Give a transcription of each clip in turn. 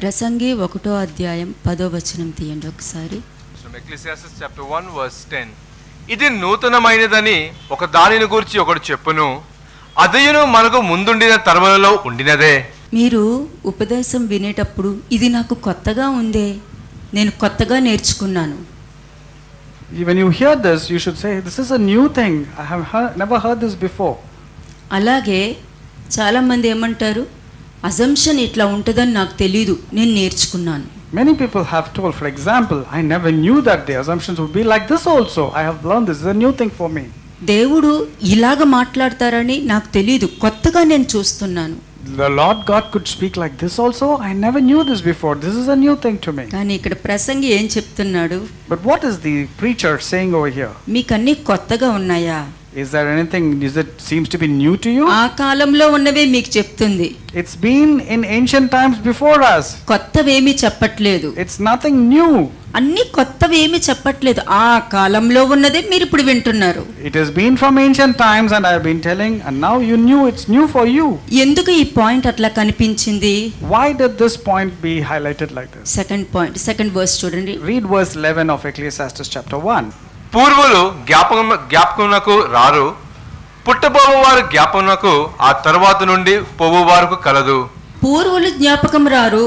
ప్రసంగి ఒకటో అధ్యాయం పదో వచనం తీయండి ఒకసారి From Ecclesiastes chapter 1 verse 10. ఇది నూతనమైనదని ఒక దానిని గురించి ఒకడు చెప్పును అదయును మనకు ముందుండిన తరములలో ఉండినదే మీరు ఉపదేశం వినేటప్పుడు ఇది నాకు కొత్తగా ఉందే నేను కొత్తగా నేర్చుకున్నాను When you hear this, you should say, This is a new thing. I have heard, never heard this before. అలాగే చాలామంది ఏమంటారు అజంప్షన్ ఇట్లా ఉంటుందని నాకు తెలీదు నేను నేర్చుకున్నాను Many people have told, for example, I never knew that the assumptions would be like this also. I have learned this. This is a new thing for me. దేవుడు ఇలాగ మాట్లాడతారని నాకు తెలీదు కొత్తగా నేను చూస్తున్నాను The Lord God could speak like this also. I never knew this before. This is a new thing to me. కానీ ఇక్కడ ప్రసంగి ఏం చెప్తున్నాడు But what is the preacher saying over here? మీకన్నీ కొత్తగా ఉన్నాయా Is there anything is it seems to be new to you? ఆ కాలంలో ఉన్నవే మీకు చెప్తుంది It's been in ancient times before us. కొత్తవేమీ చెప్పట్లేదు It's nothing new. అన్ని కొత్తవేమీ చెప్పట్లేదు ఆ కాలంలో ఉన్నదే మీరు ఇప్పుడు వింటున్నారు It has been from ancient times and I have been telling and now you knew it's new for you. ఎందుకు ఈ పాయింట్ అట్లా కనిపించింది Why did this point be highlighted like this? Second point second verse చూడండి Read verse 11 of Ecclesiastes chapter 1. పూర్వులు జ్ఞాపకం జ్ఞాపకమునకు రారు పుట్టబోవు వారు జ్ఞాపకమునకు ఆ తరువాత నుండి పోవు వారికి కలదు పూర్వులు జ్ఞాపకం రారు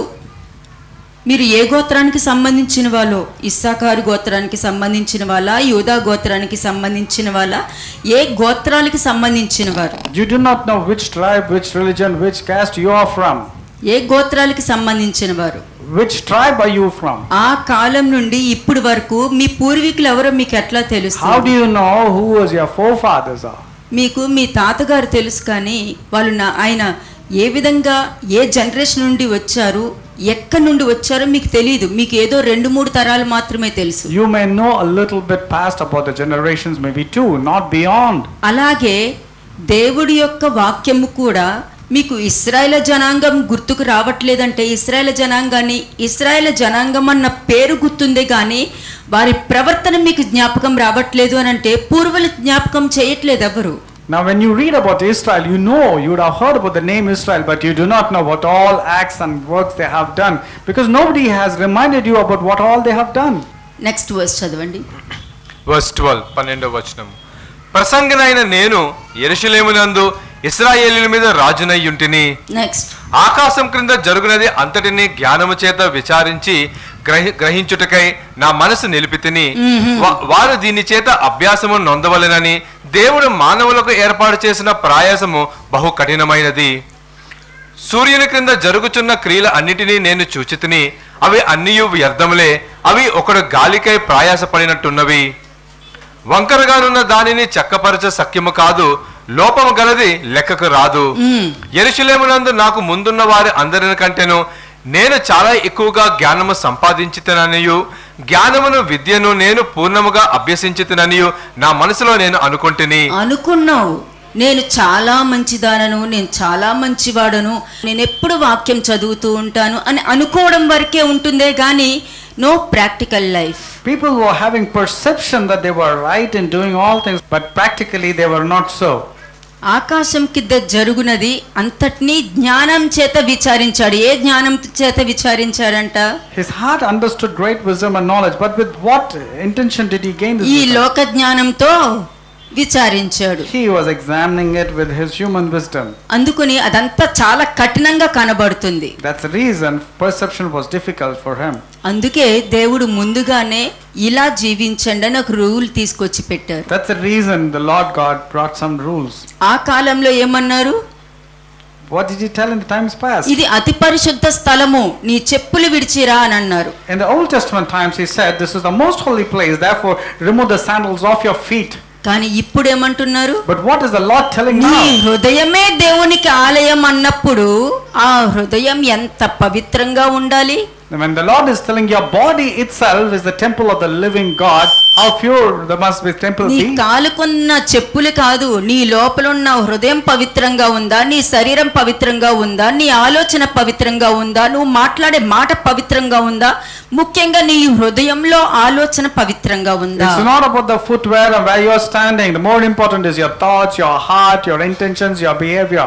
మీరు ఏ గోత్రానికి సంబంధించిన వాళ్ళు ఇస్సాకారు గోత్రానికి సంబంధించిన వాళ్ళ యూదా గోత్రానికి సంబంధించిన వాళ్ళ ఏ గోత్రాలకి సంబంధించిన వారు You do not know which tribe, which religion, which caste you are from. ఏ గోత్రాలకి సంబంధించిన వారు Which tribe are you from? ఆ కాలం నుండి ఇప్పుడు వరకు మీ పూర్వీకులు ఎవరో మీకు ఎట్లా How do తెలుసు you know who was your forefathers are? మీకు మీ తాతగారు తెలుసు కానీ వాళ్ళు నా ఆయన ఏ విధంగా ఏ జనరేషన్ నుండి వచ్చారు ఎక్కడి నుండి వచ్చారో మీకు తెలియదు మీకు ఏదో రెండు మూడు తరాలు మాత్రమే తెలుసు You may know a little bit past about the generations, maybe two, not beyond. అలాగే దేవుడి యొక్క వాక్యము కూడా మీకు ఇస్రాయేల్ జనాంగం గుర్తుకు రావట్లేదంటే ఇస్రాయేల్ జనాంగాన్ని ఇస్రాయేల్ జనాంగం అన్న పేరు గుర్తుందే కానీ వారి ప్రవర్తన మీకు జ్ఞాపకం రావట్లేదు అని అంటే పూర్వులు జ్ఞాపకం చేయట్లేదు ఎవరు Now, when you read about Israel, you know, you would have heard about the name Israel, but you do not know what all acts and works they have done because nobody has reminded you about what all they have done. Next verse చదవండి verse twelve పన్నెండవ వచనం ప్రసంగనైన నేను ఎరుషలేమునందు ఇస్రాయేలీల మీద రాజునయ్యుంటిని next ఆకాశం క్రింద జరుగునది అంతటిని జ్ఞానము చేత విచారించి గ్రహి గ్రహించుటకై నా మనసు నిలిపితిని వా- వారు దీని చేత అభ్యాసము నొందవలెనని దేవుడు మానవులకు ఏర్పాటు చేసిన ప్రయాసము బహు కఠినమైనది సూర్యుని క్రింద జరుగుచున్న క్రియల అన్నిటినీ నేను చూచితిని అవి అన్నియు వ్యర్థములే అవి ఒకడు గాలికై ప్రయాసపడినట్టున్నవి వంకరగానున్న దానిని చక్కపరచ సఖ్యము కాదు లోపము గలది లెక్కకు రాదు ఎరుషులేమునందు నాకు ముందున్న వారి అందరిని కంటేను నేను చాలా ఎక్కువగా జ్ఞానము సంపాదించితననియు జ్ఞానమును విద్యను నేను పూర్ణముగా అభ్యసించితననియు నా మనసులో నేను అనుకుంటుని అనుకున్నావు నేను చాలా మంచిదానను నేను చాలా మంచివాడను నేను ఎప్పుడు వాక్యం చదువుతూ ఉంటాను అని అనుకోవడం వరకే ఉంటుందే కానీ no practical life People were having perception that they were right in doing all things, but practically they were not so. ఆకాశం కింద జరుగునది అంతటినీ జ్ఞానం చేత విచారించాడు ఏ జ్ఞానం చేత విచారించాడంట His heart understood great wisdom and knowledge, but with what intention did he gain this? ఈ wisdom? లోక జ్ఞానంతో విచారించాడు He was examining it with his human wisdom. అందుకని అదంతా చాలా కఠినంగా కనబడుతుంది That's the reason perception was difficult for him. అందుకే దేవుడు ముందుగానే ఇలా జీవించండి అని ఒక రూల్ తీసుకొచ్చి పెట్టారు That's the reason the Lord God brought some rules. ఆ కాలంలో ఏమన్నారు What did he tell in the times past? ఇది అతి పరిశుద్ధ స్థలము నీ చెప్పులు విడిచిరా అని అన్నారు In the Old Testament times, he said, This is the most holy place, therefore remove the sandals off your feet. కానీ ఇప్పుడు ఏమంటున్నారు But what is the Lord telling నీ now? హృదయమే దేవునికి ఆలయం అన్నప్పుడు ఆ హృదయం ఎంత పవిత్రంగా ఉండాలి When the Lord is telling your body itself is the temple of the living God, how pure the must be temple నీ be? కాలుకున్న చెప్పులు కాదు నీ లోపల ఉన్న హృదయం పవిత్రంగా ఉందా నీ శరీరం పవిత్రంగా ఉందా నీ ఆలోచన పవిత్రంగా ఉందా నువ్వు మాట్లాడే మాట పవిత్రంగా ఉందా ముఖ్యంగా నీ హృదయంలో ఆలోచన పవిత్రంగా ఉందా It's not about the footwear and where you're standing. The more important is your thoughts, your heart, your intentions, your behavior.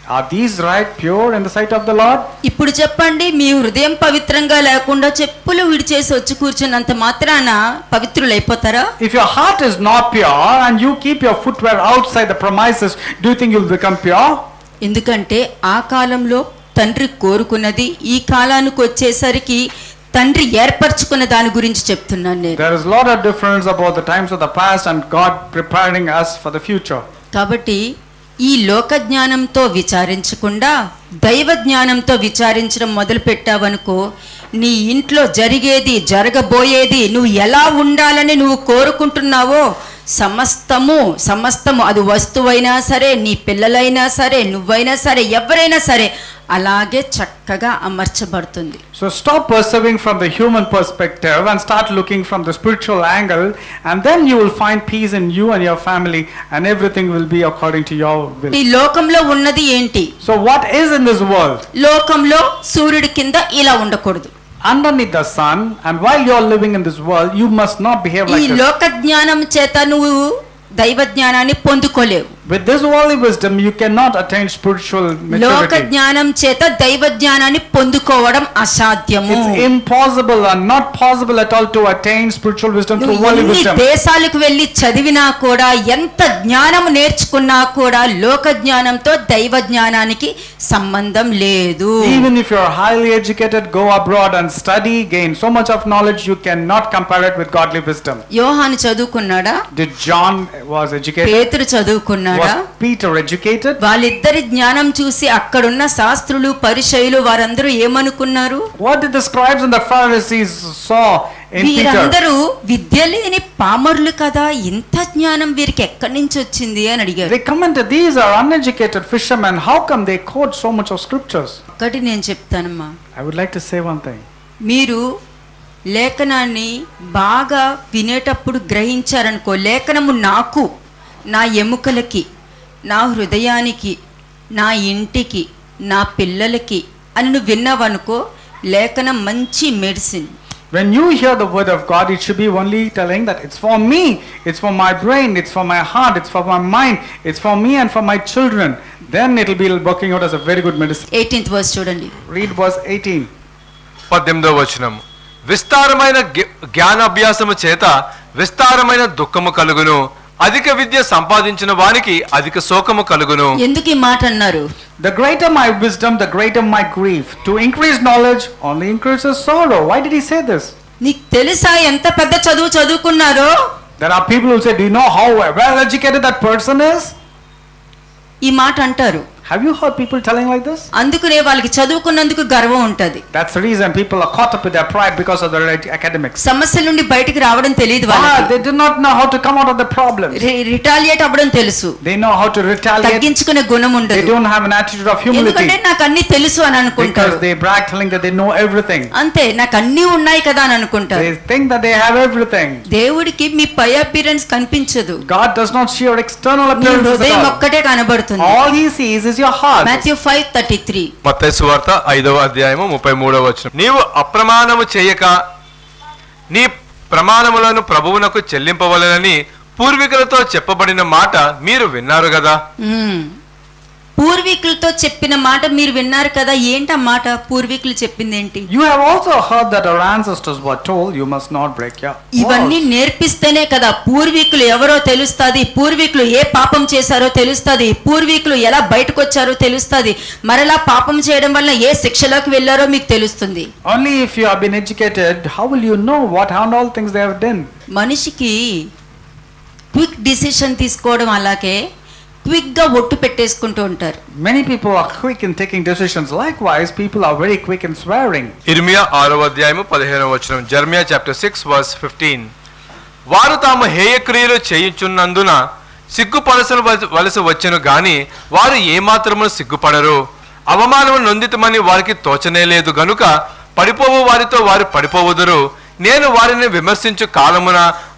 Are these right, pure in the sight of the Lord? ఇప్పుడు చెప్పండి మీ హృదయం పవిత్రంగా లేకుండా చెప్పులు విడిచేసి వచ్చి కూర్చున్నంత మాత్రాన పవిత్రులు అయిపోతారా If your heart is not pure and you keep your footwear outside the premises, do you think you'll become pure? ఎందుకంటే ఆ కాలంలో తండ్రి కోరుకున్నది ఈ కాలానికి వచ్చేసరికి తండ్రి ఏర్పరచుకున్న దాని గురించి చెప్తున్నాను నేను There is a lot of difference about the times of the past and God preparing us for the future. కాబట్టి ఈ లోక జ్ఞానంతో విచారించకుండా దైవ జ్ఞానంతో విచారించడం మొదలు పెట్టావనుకో నీ ఇంట్లో జరిగేది జరగబోయేది నువ్వు ఎలా ఉండాలని నువ్వు కోరుకుంటున్నావో సమస్తము సమస్తము అది వస్తువైనా సరే నీ పిల్లలైనా సరే నువ్వైనా సరే ఎవరైనా సరే అలాగే చక్కగా అమర్చబడుతుంది So stop pursuing from the human perspective and start looking from the spiritual angle, and then you will find peace in you and your family, and everything will be according to your will. ఈ లోకంలో ఉన్నది ఏంటి So, what is in this world? లోకంలో సూర్యుడి కింద ఇలా ఉండకూడదు Underneath the sun, and while you are living in this world, you must not behave ఈ like this. లోక జ్ఞానం చేత నువ్వు దైవ జ్ఞానాన్ని పొందుకోలేవు With this worldly wisdom, you cannot attain spiritual లోక maturity. జ్ఞానం చేత దైవ జ్ఞానాన్ని పొందుకోవడం అసాధ్యము It's impossible and not possible at all to attain spiritual wisdom through నువ్వు worldly ఎన్ని wisdom. దేశాలకు వెళ్ళి చదివినా కూడా ఎంత జ్ఞానం నేర్చుకున్నా కూడా లోక జ్ఞానంతో దైవ జ్ఞానానికి సంబంధం లేదు Even if you are highly educated, go abroad and study, gain so much of knowledge, you cannot compare it with godly wisdom. యోహాను చదువుకున్నాడా Did John was educated? పేతురు చదువుకున్నాడా Was Peter educated? వాళ్ళిద్దరి జ్ఞానం చూసి అక్కడున్న శాస్త్రులు పరిచయులు వారందరూ ఏమనుకున్నారు What did the scribes and the Pharisees saw in Peter? వీరందరూ విద్య లేని పామరులు కదా ఇంత జ్ఞానం వీరికి ఎక్కడి నుంచి వచ్చింది అని అడిగారు They commented, these are uneducated fishermen. How come they quote so much of scriptures? ఒకటి నేను చెప్తానమ్మా I would like to say one thing. మీరు లేఖనాన్ని బాగా వినేటప్పుడు గ్రహించారనుకో లేఖనము నాకు నా ఎముకలకి నా హృదయానికి నా ఇంటికి నా పిల్లలకి అని నువ్వు విన్నావనుకో లేఖనం మంచి medicine When you hear the word of God, it should be only telling that it's for me, it's for my brain, it's for my heart, it's for my mind, it's for me and for my children. Then it will be working out as a very good medicine. Eighteenth verse చూడండి Read verse 18. పద్దెనిమిదవ వచనం విస్తారమైన జ్ఞ- జ్ఞానాభ్యాసము చేత విస్తారమైన దుఃఖము కలుగును అధిక విద్య సంపాదించిన వానికి అధిక శోకము కలుగును ఎందుకు ఈ మాట అన్నారు The greater my wisdom, the greater my grief. To increase knowledge only increases sorrow. Why did he say this? నీకు తెలుసా ఎంత పెద్ద చదువు చదువుకున్నారో There are people who say, Do you know how well educated that person is? ఈ మాట అంటారు Have you heard people telling like this? అందుకనే వాళ్ళకి చదువుకున్నందుకు గర్వం ఉంటది That's the reason people are caught up with their pride because of their ed- academics. సమస్యల నుండి బయటికి రావడం తెలియదు Ah, వాళ్ళకి they do not know how to come out of the problems. Retaliate అవ్వడం తెలుసు They know how to retaliate. తగ్గించుకునే గుణం They ఉండదు don't have an attitude of ఎందుకంటే humility నాకు అన్ని తెలుసు అని అనుకుంటారు because they brag telling that they know everything. అంతే నాకు అన్ని ఉన్నాయి కదా అని అనుకుంటారు They think that they have everything. దేవుడికి మీ పై అపీరెన్స్ కనిపించదు God does not see your external మీ appearances హృదయం at all. ఒక్కటే కనబడుతుంది All he sees is your heart. Matthew five thirty three మత్తయి సువార్త ఐదవ అధ్యాయము ముప్పై మూడవ వచనం నీవు అప్రమాణము చేయక నీ ప్రమాణములను ప్రభువునకు చెల్లింపవలెనని పూర్వీకులతో చెప్పబడిన మాట మీరు విన్నారు కదా పూర్వీకులతో చెప్పిన మాట మీరు విన్నారు కదా ఏంటి ఆ మాట పూర్వీకులు చెప్పింది ఏంటి You have also heard that our ancestors were told you must not break your ఇవన్నీ vows. నేర్పిస్తేనే కదా పూర్వీకులు ఎవరో తెలుస్తుంది పూర్వీకులు ఏ పాపం చేశారో తెలుస్తుంది పూర్వీకులు ఎలా బయటకు వచ్చారో తెలుస్తుంది మరలా పాపం చేయడం వల్ల ఏ శిక్షలోకి వెళ్ళారో మీకు తెలుస్తుంది Only if you have been educated, how will you know what and all things they have done? మనిషికి క్విక్ డిసిషన్ తీసుకోవడం అలాగే క్విక్గా ఒట్టు పెట్టేసుకుంటూ ఉంటారు Many people are quick in taking decisions. Likewise, people are very quick in swearing. ఇర్మియా ఆరవ అధ్యాయము పదిహేనవ వచనం Jeremiah chapter six verse fifteen వారు తాము హేయ క్రియలు చేయుచున్నందున సిగ్గుపడసలు వలసి వచ్చెను గాని వారు ఏమాత్రము సిగ్గుపడరు అవమానము నొందితమని వారికి తోచనే లేదు గనుక పడిపోవు వారితో వారు పడిపోవుదురు నేను వారిని విమర్శించు కాలమున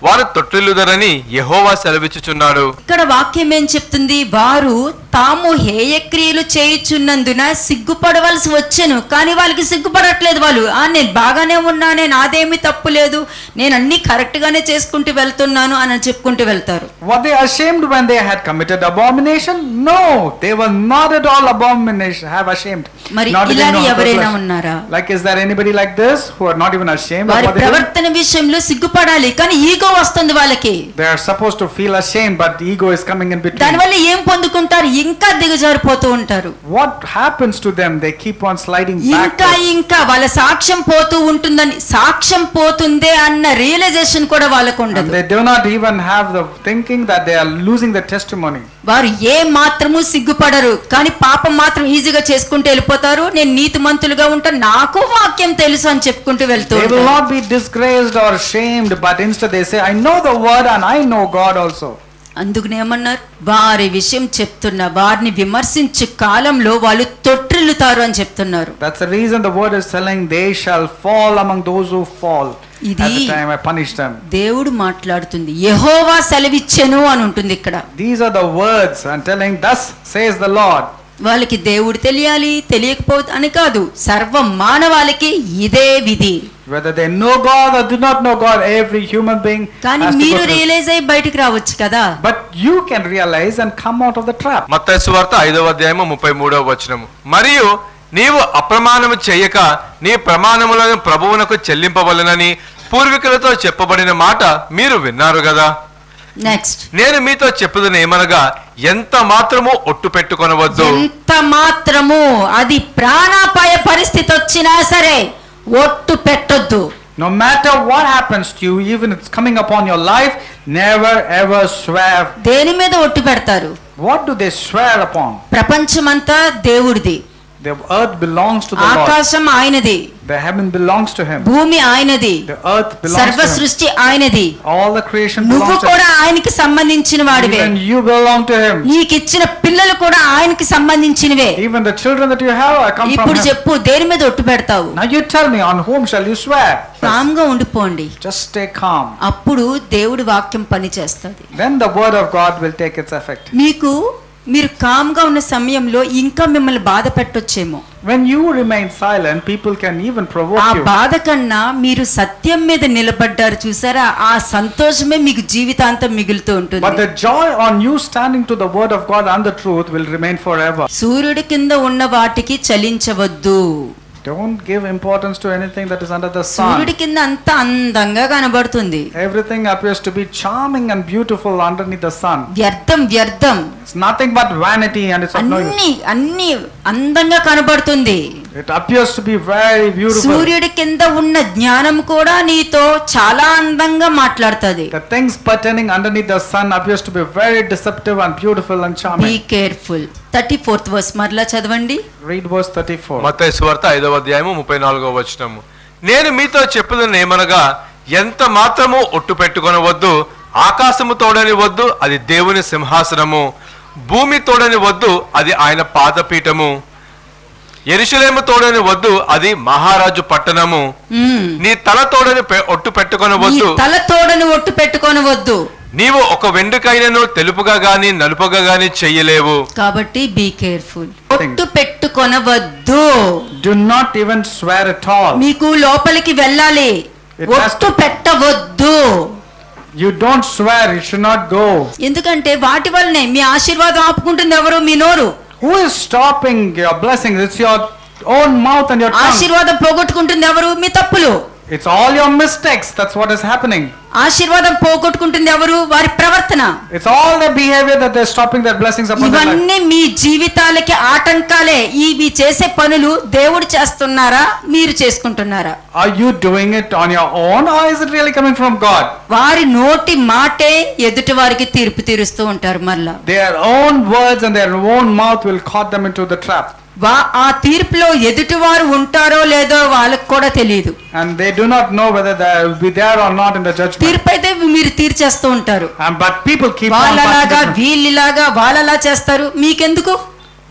వారు తొట్టిల్లుదరని యెహోవా సెలవిచ్చుచున్నాడు ఇక్కడ వాక్యం ఏం చెప్తుంది వారు తాము హేయక్రియలు చేయుచున్నందున సిగ్గుపడవలసి వచ్చాను కానీ వాళ్ళకి సిగ్గుపడట్లేదు వాళ్ళు ఆ నేను బాగానే ఉన్నానే నాదేమీ తప్పు లేదు నేను అన్ని కరెక్ట్ గానే చేసుకుంటూ వెళ్తున్నాను అని చెప్పుకుంటూ వెళ్తారు Were they ashamed when they had committed abomination? No, they were not at all abomination, have ashamed. మరి Not even ఇలానే in the ఎవరైనా flesh. ఉన్నారా? Like, is there anybody like this who are not even ashamed of వారి what they do? ప్రవర్తన విషయంలో సిగ్గుపడాలి కానీ ego వస్తుంది వాళ్ళకి They are supposed to feel ashamed, but the ego is coming in between. దానివల్ల ఏం పొందుకుంటారు ఇంకా దిగజారిపోతూ ఉంటారు What happens to them? They keep on sliding ఇంకా backwards. ఇంకా వాళ్ళ సాక్ష్యం పోతూ ఉంటుందని సాక్ష్యం పోతుందే అన్న రియలైజేషన్ కూడా వాళ్ళకు And ఉండదు they do not even have the thinking that they are losing the testimony. వారు ఏ మాత్రము సిగ్గుపడరు కానీ పాపం మాత్రం ఈజీగా చేసుకుంటూ వెళ్ళిపోతారు నేను నీతిమంతులుగా ఉంటాను నాకు వాక్యం తెలుసు అని చెప్పుకుంటూ వెళ్తూ They will ఉంటారు not be disgraced or shamed, but instead they say, I know the word and I know God also. అందుకని ఏమన్నారు వారి విషయం చెప్తున్నా వారిని విమర్శించే కాలంలో వాళ్ళు తొట్టిల్లుతారు అని చెప్తున్నారు That's the reason the word is telling they shall fall among those who fall. At ఇది the time I punish them. దేవుడు మాట్లాడుతుంది యెహోవా సెలవిచ్చెను అని ఉంటుంది ఇక్కడ These are the words and telling, Thus says the Lord. వాళ్ళకి దేవుడు తెలియాలి తెలియకపోతే అని కాదు సర్వ మానవాళికి ఇదే విధి Whether they know God or do not know God, every human being కానీ has to మీరు go through. రియలైజ్ అయ్యి బయటికి రావచ్చు కదా But you can realize and come out of the trap. మత్తయి సువార్త ఐదవ అధ్యాయము ముప్పై మూడవ వచనము మరియు నీవు అప్రమాణము చేయక నీ ప్రమాణములను ప్రభువునకు చెల్లింపవలనని పూర్వీకులతో చెప్పబడిన మాట మీరు విన్నారు కదా నెక్స్ట్ నేను మీతో చెప్పుదని ఏమనగా ఎంత మాత్రము ఒట్టు పెట్టుకొనవద్దు ఎంత మాత్రము అది ప్రాణాపాయ పరిస్థితి వచ్చినా సరే ఒట్టు పెట్టొద్దు No matter what happens to you, even it's coming upon your life, never ever swear. దేని మీద ఒట్టు పెడతారు What do they swear upon? ప్రపంచమంతా దేవుడిది The earth belongs to the Lord. ఆకాశం ఆయనది The heaven belongs to Him. భూమి ఆయనది The earth belongs సర్వ to Him. సృష్టి ఆయనది All the creation నువ్వు belongs to కూడా Him. ఆయనకి సంబంధించిన వాడివే Even you belong to Him. నీకిచ్చిన పిల్లలు కూడా ఆయనకి సంబంధించినవే Even the children that you have are come from ఇప్పుడు Him. చెప్పు దేని మీద ఒట్టు పెడతావు Now you tell me, on whom shall you swear? Calm గా ఉండిపోండి Just stay calm. అప్పుడు దేవుడి వాక్యం పని చేస్తుంది Then the word of God will take its effect. మీకు మీరు కామ్ గా ఉన్న సమయంలో ఇంకా మిమ్మల్ని బాధ పెట్టొచ్చేమో When you remain silent, people can even ఆ provoke you. బాధ కన్నా మీరు సత్యం మీద నిలబడ్డారు చూసారా ఆ సంతోషమే మీకు జీవితాంతం మిగులుతూ But ఉంటుంది the joy on you standing to the word of God and the truth will remain forever. సూర్యుడి కింద ఉన్న వాటికి చలించవద్దు Don't give importance to anything that is under the sun. సూర్యుడి కింద అంత అందంగా కనబడుతుంది Everything appears to be charming and beautiful underneath the sun. వ్యర్థం వ్యర్థం It's nothing but vanity and it's of no use. అన్ని అన్ని అందంగా కనబడుతుంది It appears to be very beautiful. సూర్యుడి కింద ఉన్న జ్ఞానం కూడా నీతో చాలా అందంగా మాట్లాడుతుంది The things pertaining underneath the sun appears to be very deceptive and beautiful and be charming. Careful thirty fourth verse మరలా చదవండి Read verse 34. మత్తయి సువార్త ఐదవ అధ్యాయము ముప్పై నాలుగవ వచనము నేను మీతో చెప్పుదని ఏమనగా ఎంత మాత్రము ఒట్టు పెట్టుకొనవద్దు ఆకాశము తోడని వద్దు అది దేవుని సింహాసనము భూమి తోడని వద్దు అది ఆయన పాదపీఠము ఎరుషలేము తోడని వద్దు అది మహారాజు పట్టణము మ్మ్. నీ తల తోడని పె- ఒట్టు నీ పెట్టుకొనవద్దు తల తోడని ఒట్టు పెట్టుకొనవద్దు నీవు ఒక వెండుకైనను తెలుపుగా గాని నలుపుగా గాని చెయ్యలేవు కాబట్టి బీ కేర్ఫుల్ ఒట్టు పెట్టుకొనవద్దు Do not even swear at all. మీకు లోపలికి వెళ్ళాలి It has ఒట్టు పెట్టవద్దు You don't swear, you should not go. ఎందుకంటే వాటి వల్లనే మీ ఆశీర్వాదం ఆపుకుంటుంది ఎవరు మీ నోరు Who is stopping your blessings? It's your own mouth and your tongue. ఆశీర్వాదం పోగొట్టుకుంటుంది ఎవరు మీ తప్పులు It's all your mistakes. That's what is happening. ఆశీర్వాదం పోగొట్టుకుంటుంది ఎవరు వారి ప్రవర్తన It's all the behavior that they're stopping their blessings upon their life. ఇవన్నీ మీ జీవితాలకి ఆటంకాలే ఇవి చేసే పనులు దేవుడు చేస్తున్నారా మీరు చేసుకుంటున్నారా Are you doing it on your own or is it really coming from God? వారి నోటి మాటే ఎదుటి వారికి తీర్పు తీరుస్తూ ఉంటారు మళ్ళా Their own words and their own mouth will caught them into the trap. వా ఆ తీర్పులో ఎదుటివారు ఉంటారో లేదో వాళ్ళకి కూడా తెలియదు And they do not know whether they will be there or not in the judgment. తీర్పు అయితే మీరు తీర్చేస్తూ ఉంటారు And, but people keep on వాళ్ళలాగా passing judgment. వీళ్ళలాగా వాళ్ళలా చేస్తారు మీకెందుకు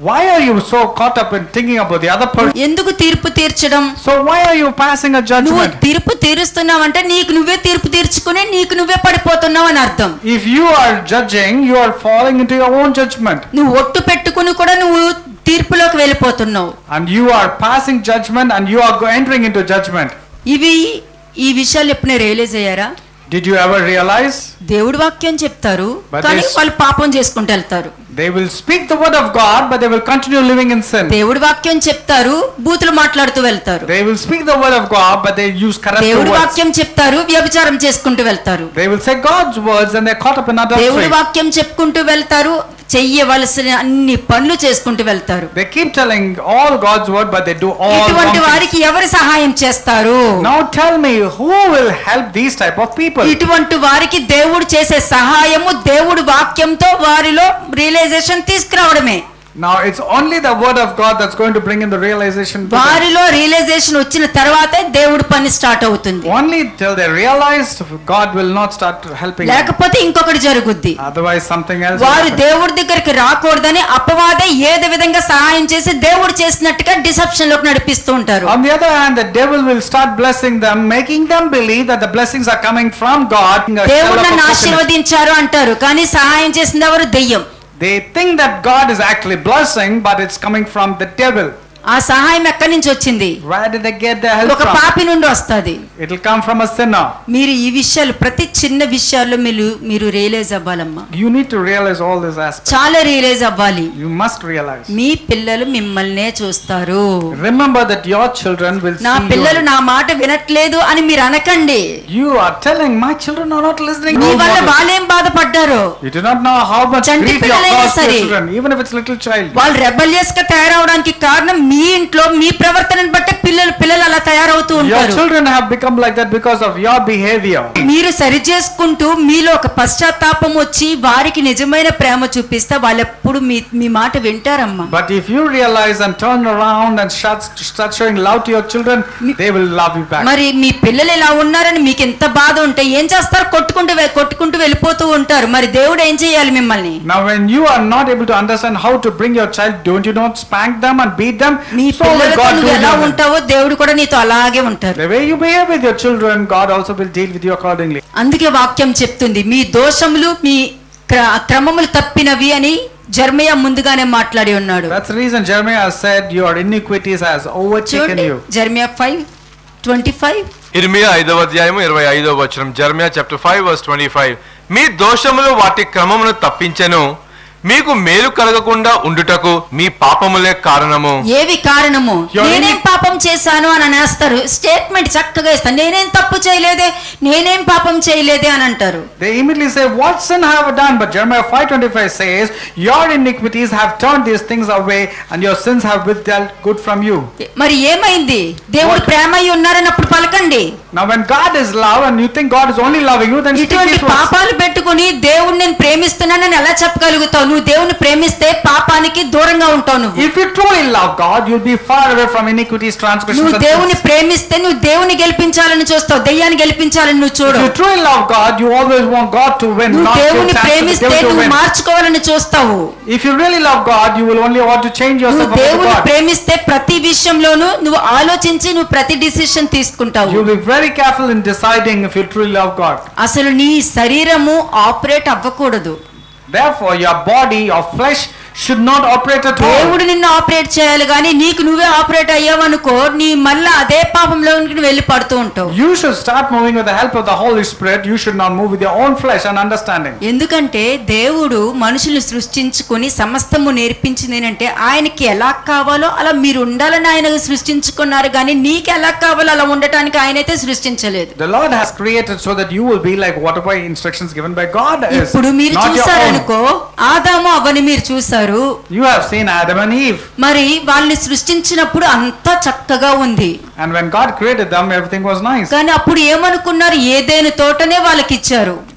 Why are you so caught up in thinking about the other person? ఎందుకు తీర్పు తీర్చడం So why are you passing a నువ్వు judgment? తీర్పు తీరుస్తున్నావంటే నీకు నువ్వే తీర్పు తీర్చుకుని నీకు నువ్వే పడిపోతున్నావు అని అర్థం If you are judging, you are falling into your own judgment. నువ్వు ఒట్టు పెట్టుకుని కూడా నువ్వు తీర్పులోకి వెళ్ళిపోతున్నావు And you are passing judgment and you are go- entering into judgment. ఇవి ఈ విషయాలు ఎప్పుడైనా రియలైజ్ అయ్యారా Did you ever realize? దేవుడి వాక్యం చెప్తారు But కానీ this- వాళ్ళు పాపం చేసుకుంటూ వెళ్తారు They will speak the word of God, but they will continue living in sin. దేవుడి వాక్యం చెప్తారు బూతులు మాట్లాడుతూ వెళ్తారు They will speak the word of God, but they use corruptive దేవుడి words. వాక్యం చెప్తారు వ్యభిచారం చేసుకుంటూ వెళ్తారు They will say God's words and they're caught up in దేవుడి adultery. వాక్యం చెప్పుకుంటూ వెళ్తారు చెయ్యవలసిన అన్ని పనులు చేసుకుంటూ వెళ్తారు They keep telling all God's word, but they do all wrong ఇటువంటి things. వారికి ఎవరు సహాయం చేస్తారు Now tell me, who will help these type of people? ఇటువంటి వారికి దేవుడు చేసే సహాయము దేవుడు వాక్యంతో వారిలో రియలైజేషన్ తీసుకురావడమే Now it's only the word of God that's going to bring in the realization. to them. వారిలో రియలైజేషన్ వచ్చిన తర్వాతే దేవుడు పని స్టార్ట్ అవుతుంది Only till they realize God will not start helping them. లేకపోతే ఇంకొకటి జరుగుద్ది Otherwise something else will వారు happen. దేవుడి దగ్గరికి రాకూడదని అపవాదే ఏదో విధంగా సహాయం చేసి దేవుడు చేసినట్టుగా డిసెప్షన్ లోకి నడిపిస్తూ ఉంటారు On the other hand, the devil will start blessing them, making them believe that the blessings are coming from God. A shell దేవుడు of a నన్ను coconut. ఆశీర్వదించారు అంటారు కానీ సహాయం చేసింది ఎవరు దెయ్యం They think that God is actually blessing, but it's coming from the devil. ఆ సహాయం ఎక్కడి నుంచి వచ్చింది Where did they get their help ఒక from? పాపి నుండి వస్తుంది It'll come from a sinner. మీరు ఈ విషయాలు ప్రతి చిన్న విషయాల్లో మీరు మీరు రియలైజ్ అవ్వాలమ్మా You need to realize all these aspects. చాలా రియలైజ్ అవ్వాలి You must realize. మీ పిల్లలు మిమ్మల్నే చూస్తారు Remember that your children will నా see పిల్లలు you. నా మాట వినట్లేదు అని మీరు అనకండి You are telling my children are not listening. Me role వల్ల model." వాళ్ళేం బాధపడ్డారు You do not know how much చంటి grief you have పిల్లలైనా caused to సరే. your children, even if it's little child. వాళ్ళు రెబలియస్ గా తయారవడానికి కారణం మీ ఇంట్లో మీ ప్రవర్తనను బట్టి పిల్లలు పిల్లలు అలా తయారవుతూ Your ఉంటారు children have become like that because of your behavior. మీరు సరి చేసుకుంటూ మీలో ఒక పశ్చాత్తాపం వచ్చి వారికి నిజమైన ప్రేమ చూపిస్తే వాళ్ళు ఎప్పుడు మీ మీ మాట వింటారమ్మా But if you realize and turn around and start, start showing love to your children, they will love you back. మరి మీ పిల్లలు ఇలా ఉన్నారని మీకు ఎంత బాధ ఉంటే ఏం చేస్తారు కొట్టుకుంటూ వె- కొట్టుకుంటూ వెళ్ళిపోతూ ఉంటారు మరి దేవుడు ఏం చేయాలి మిమ్మల్ని Now, when you are not able to understand how to bring your child, don't you not spank them and beat them? Me So will పిల్లలతో God do నువ్వు ఎలా you. ఉంటావో దేవుడు కూడా నీతో అలాగే ఉంటారు The way you behave with your children, God also will deal with you accordingly. అందుకే వాక్యం చెప్తుంది మీ దోషములు మీ క్ర- క్రమములు తప్పినవి అని జర్మయ ముందుగానే మాట్లాడి ఉన్నాడు That's the reason Jeremiah said, Your iniquities has overtaken చూడండి you. Jeremiah five twenty five ఇర్మియా ఐదవ అధ్యాయం ఇరవై ఐదవ వచనం Jeremiah chapter five verse twenty five మీ దోషములు వాటి క్రమమును తప్పించెను మీకు మేలు కలగకుండా ఉండుటకు మీ పాపములే కారణము ఏవి కారణము Your నేనేం ini- పాపం చేశాను అని అనేస్తారు స్టేట్మెంట్ చక్కగా ఇస్తాను నేనేం తప్పు చేయలేదే నేనేం పాపం చేయలేదే అని అంటారు They immediately say, What sin have I done? But Jeremiah 5.25 says, Your iniquities have turned these things away, and your sins have withheld good from you. మరి ఏమైంది దేవుడు What? ప్రేమ అయి ఉన్నారని అప్పుడు పలకండి Now, when God is love and you think God is only loving you, then speak ఇటువంటి these words. పాపాలు పెట్టుకుని దేవుడు నేను ప్రేమిస్తున్నానని ఎలా చెప్పగలుగుతావు నువ్వు దేవుని ప్రేమిస్తే పాపానికి దూరంగా ఉంటావు నువ్వు If you truly love God, you'll be far away from iniquities, transgressions, నువ్వు and దేవుని sins. ప్రేమిస్తే నువ్వు దేవుని గెలిపించాలని చూస్తావు దెయ్యాన్ని గెలిపించాలని నువ్వు If చూడు you truly love God, you always want God to win, నువ్వు not your దేవుని chance for the ప్రేమిస్తే devil to నువ్వు win. మార్చుకోవాలని చూస్తావు If you really love God, you will only want to change నువ్వు yourself to దేవుని God. ప్రేమిస్తే ప్రతి విషయంలోనూ నువ్వు ఆలోచించి నువ్వు ప్రతి డిసిషన్ తీసుకుంటావు You'll be very careful in deciding if you truly love God. అసలు నీ శరీరము ఆపరేట్ అవ్వకూడదు Therefore, your body, your flesh should not operate at all. దేవుడు నిన్ను ఆపరేట్ చేయాలి కానీ నీకు నువ్వే ఆపరేట్ అయ్యావనుకో నీ మళ్ళీ అదే పాపంలో వెళ్ళి పడుతూ ఉంటావు You should start moving with the help of the Holy Spirit. You should not move with your own flesh and understanding. ఎందుకంటే దేవుడు మనుషులు సృష్టించుకొని సమస్తము నేర్పించింది ఏంటంటే ఆయనకి ఎలా కావాలో అలా మీరు ఉండాలని ఆయన సృష్టించుకున్నారు కానీ నీకు ఎలా కావాలో అలా ఉండటానికి ఆయనైతే సృష్టించలేదు The Lord has created so that you will be like whatever instructions given by God is. ఇప్పుడు మీరు Not your own. చూసారనుకో ఆదాము అవని మీరు చూసారు You have seen Adam and Eve. మరి వాళ్ళని సృష్టించినప్పుడు అంతా చక్కగా ఉంది And when God created them, everything was nice. కానీ అప్పుడు ఏమనుకున్నారు ఏదేని తోటనే వాళ్ళకి ఇచ్చారు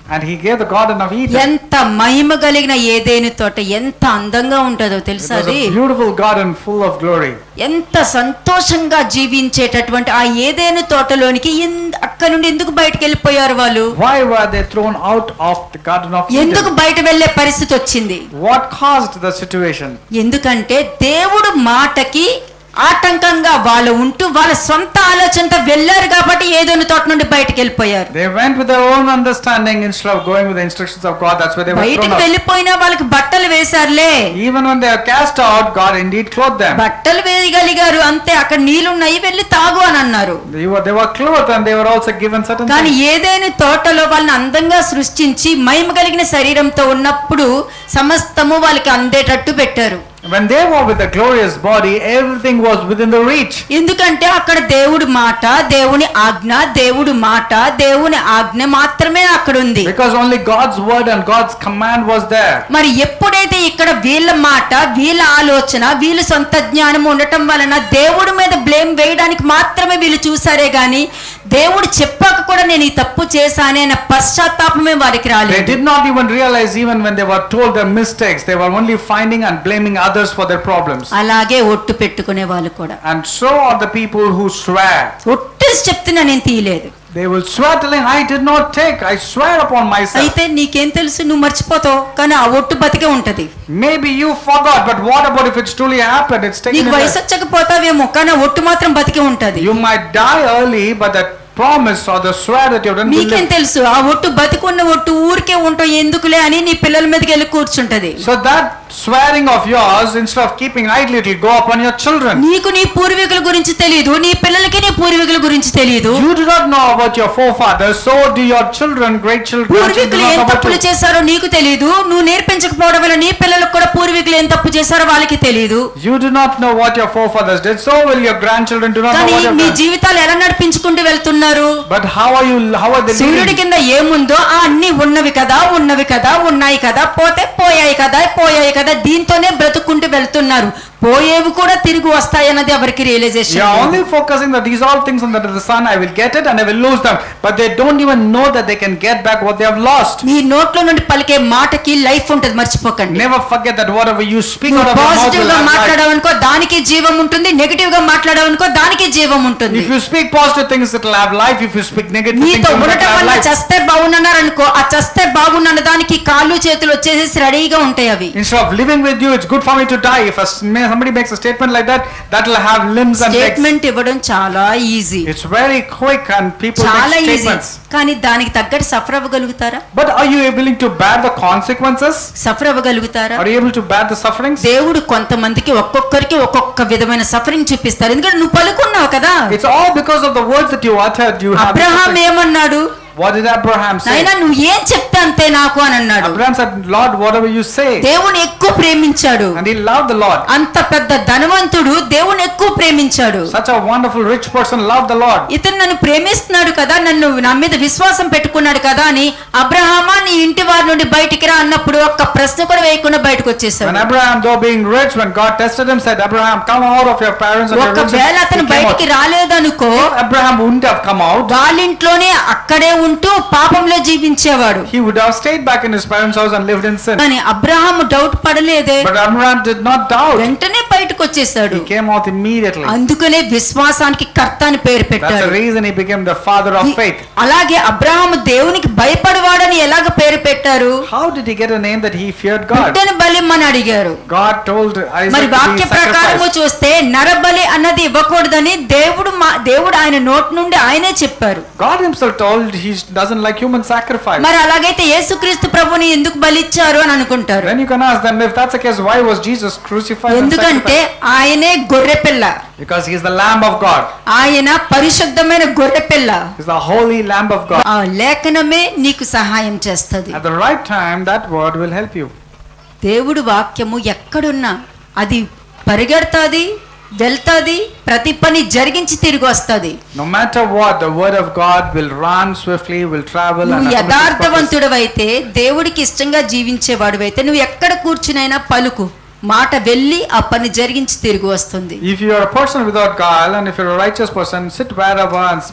And he gave the Garden of Eden. ఎంత మహిమ కలిగిన ఏదేని తోట ఎంత అందంగా ఉంటుందో It తెలుసా was అది a beautiful garden full of glory. ఎంత సంతోషంగా జీవించేటటువంటి ఆ ఏదేని తోటలోనికి ఎన్- అక్కడ నుండి ఎందుకు బయటకు వెళ్ళిపోయారు వాళ్ళు Why were they thrown out of the Garden of ఎందుకు Eden? బయట వెళ్ళే పరిస్థితి వచ్చింది What caused the situation? ఎందుకంటే దేవుడు మాటకి ఆటంకంగా వాళ్ళు ఉంటూ వాళ్ళ సొంత ఆలోచనతో వెళ్ళారు కాబట్టి ఏదోని తోట నుండి బయటకు వెళ్ళిపోయారు They went with their own understanding instead of going with the instructions of God. That's why they were thrown బయటకు out. వెళ్ళిపోయినా వాళ్ళకి బట్టలు వేశారులే Even when they are cast out, God indeed clothed them. బట్టలు వేయగలిగారు అంతే అక్కడ నీళ్లున్నాయి వెళ్ళి తాగు అని అన్నారు They were, they were clothed and they were also given certain కానీ things. ఏదైనా తోటలో వాళ్ళని అందంగా సృష్టించి మహిమ కలిగిన శరీరంతో ఉన్నప్పుడు సమస్తము వాళ్ళకి అందేటట్టు పెట్టారు When they were with the glorious body, everything was within the reach. ఎందుకంటే అక్కడ దేవుడి మాట దేవుని ఆజ్ఞ దేవుడి మాట దేవుని ఆజ్ఞ మాత్రమే అక్కడ ఉంది Because only God's word and God's command was there. మరి ఎప్పుడైతే ఇక్కడ వీళ్ళ మాట వీళ్ళ ఆలోచన వీళ్ళ సొంత జ్ఞానం ఉండటం వలన దేవుడి మీద బ్లేమ్ వేయడానికి మాత్రమే వీళ్ళు చూసారే గాని దేవుడు చెప్పాక కూడా నేను ఈ తప్పు చేశానే అనే పశ్చాత్తాపమే వారికి They రాలేదు did not even realize, even when they were told their mistakes, they were only finding and blaming others for their problems. అలాగే ఒట్టు పెట్టుకునే వాళ్ళు కూడా And so are the people who swear. ఒట్టేసి చెప్తున్నా నేను తీయలేదు They will swear telling, I did not take, I swear upon myself. అయితే నీకేం తెలుసు నువ్వు మర్చిపోతావు కానీ ఆ ఒట్టు బతికే ఉంటది Maybe you forgot, but what about if it's truly happened? It's taken నీకు in వయసు there. వచ్చకపోతావేమో కానీ ఆ ఒట్టు మాత్రం బతికే ఉంటది You might die early, but that promise or the swear that you've done will నీకేం live. తెలుసు ఆ ఒట్టు బతికున్న ఒట్టు ఊరికే ఉంటావు ఎందుకులే అని నీ పిల్లల మీదకి వెళ్ళి కూర్చుంటది So that swearing of yours, instead of keeping idly, it will go upon your children. నీకు నీ పూర్వీకుల గురించి తెలియదు నీ పిల్లలకి నీ పూర్వీకుల గురించి తెలియదు You do not know about your forefathers, so do your children, great children. grandchildren పూర్వీకులు do ఏం not know తప్పులు about you. చేశారో నీకు తెలియదు నువ్వు నేర్పించకపోవడం వల్ల నీ పిల్లలకు కూడా పూర్వీకులు ఏం తప్పు చేశారో వాళ్ళకి తెలియదు You do not know what your forefathers did, so will your grandchildren do not know కానీ what your మీ grand- జీవితాలు ఎలా నడిపించుకుంటూ వెళ్తున్నారు But how are you? How are they సూర్యుడి living? కింద ఏముందో ఆ అన్ని ఉన్నవి కదా ఉన్నవి కదా ఉన్నాయి కదా పోతే పోయాయి కదా పోయాయి కదా దీంతోనే బ్రతుక్కుంటూ వెళ్తున్నారు పోయేవి కూడా తిరిగి వస్తాయన్నది ఎవరికి You are realization only focusing that these all things under the sun, I will get it and I will lose them. But they don't even know that they can get back what they have lost. మీ నోట్లో నుండి పలికే మాటకి life ఉంటుంది మర్చిపోకండి Never forget that whatever you speak out of your mouth positive will గా have life. మాట్లాడావనుకో దానికి జీవం ఉంటుంది నెగిటివ్ గా మాట్లాడావనుకో దానికి జీవం ఉంటుంది If you speak positive things, it will have life. If you speak negative things, నీతో it will ఉండటం have వల్ల life. చస్తే బాగున్నారు అనుకో ఆ చస్తే బాగున్న దానికి కాళ్ళు చేతులు వచ్చేసి రెడీగా ఉంటాయి అవి Instead of living with you, it's good for me to die. If a, somebody makes a statement like that, that will have limbs and legs. Statement ఇవ్వడం చాలా easy It's very quick and people చాలా make easy statements. కానీ దానికి తగ్గట్టు suffer అవ్వగలుగుతారా But are you willing to bear the consequences? Suffer అవ్వగలుగుతారా Are you able to bear the sufferings? దేవుడు కొంతమందికి ఒక్కొక్కరికి ఒక్కొక్క విధమైన సఫరింగ్ చూపిస్తారు ఎందుకంటే నువ్వు పలుకున్నావు కదా It's all because of the words that you uttered. You have. the Abraham suffering. ఏమన్నాడు What did Abraham say? నాయనా నువ్వు ఏం చెప్తే అంతే నాకు అని అన్నాడు Abraham said, "Lord, whatever you say." దేవుని ఎక్కువ ప్రేమించాడు And he loved the Lord. అంత పెద్ద ధనవంతుడు దేవుని ఎక్కువ ప్రేమించాడు Such a wonderful rich person loved the Lord. ఇతను నన్ను ప్రేమిస్తున్నాడు కదా నన్ను నా మీద విశ్వాసం పెట్టుకున్నాడు కదా అని అబ్రహామా నీ ఇంటి వారి నుండి బయటికి రా అన్నప్పుడు ఒక్క ప్రశ్న కూడా వేయకుండా బయటకు When వచ్చేసాడు Abraham, though being rich, when God tested him, said, "Abraham, come out of your parents and your ఒకవేళ religion," అతను he came బయటికి out. రాలేదనుకో If Abraham wouldn't have come out, వాళ్ళింట్లోనే అక్కడే ఉంటూ పాపంలో జీవించేవాడు he would have stayed back in his parents' house and lived in sin. కానీ అబ్రహాము doubt పడలేదే But Abraham did not doubt. వెంటనే బయటకు వచ్చేసాడు He came out immediately. అందుకనే విశ్వాసానికి కర్త అని పేరు That's the పెట్టాడు reason he became the father of faith. అలాగే అబ్రహాము దేవునికి భయపడవాడని ఎలాగ పేరు పెట్టారు How did he get a name that he feared God? బిడ్డని బలిమ్మని అడిగారు God told మరి Isaac to వాక్య be ప్రకారము sacrificed. చూస్తే నరబలి అన్నది ఇవ్వకూడదని దేవుడు మా- దేవుడు ఆయన నోటి నుండి ఆయనే చెప్పారు God himself told he doesn't like human sacrifice. మరి అలాగైతే యేసుక్రీస్తు ప్రభుని ఎందుకు బలిచ్చారు అని అనుకుంటారు Then you can ask them if that's the case, why was Jesus crucified and ఎందుకంటే sacrificed? ఆయనే గొర్రె పిల్ల Because he is the Lamb of God. ఆయన పరిశుద్ధమైన గొర్రె పిల్ల He's the holy Lamb of God. ఆ లేఖనమే నీకు సహాయం చేస్తది At the right time, that word will help you. దేవుడు వాక్యము ఎక్కడున్నా అది పరిగెడతాది వెళ్తాది ప్రతి పని జరిగించి తిరిగి వస్తుంది No matter what, the word of God will run swiftly, will travel and నువ్వు accomplish its purpose. యథార్థవంతుడవైతే దేవుడికి ఇష్టంగా జీవించేవాడువైతే నువ్వు ఎక్కడ కూర్చునైనా పలుకు మాట వెళ్ళి ఆ పని జరిగించి తిరిగి వస్తుంది If you are a person without guile and if you're a righteous person, sit wherever and speak,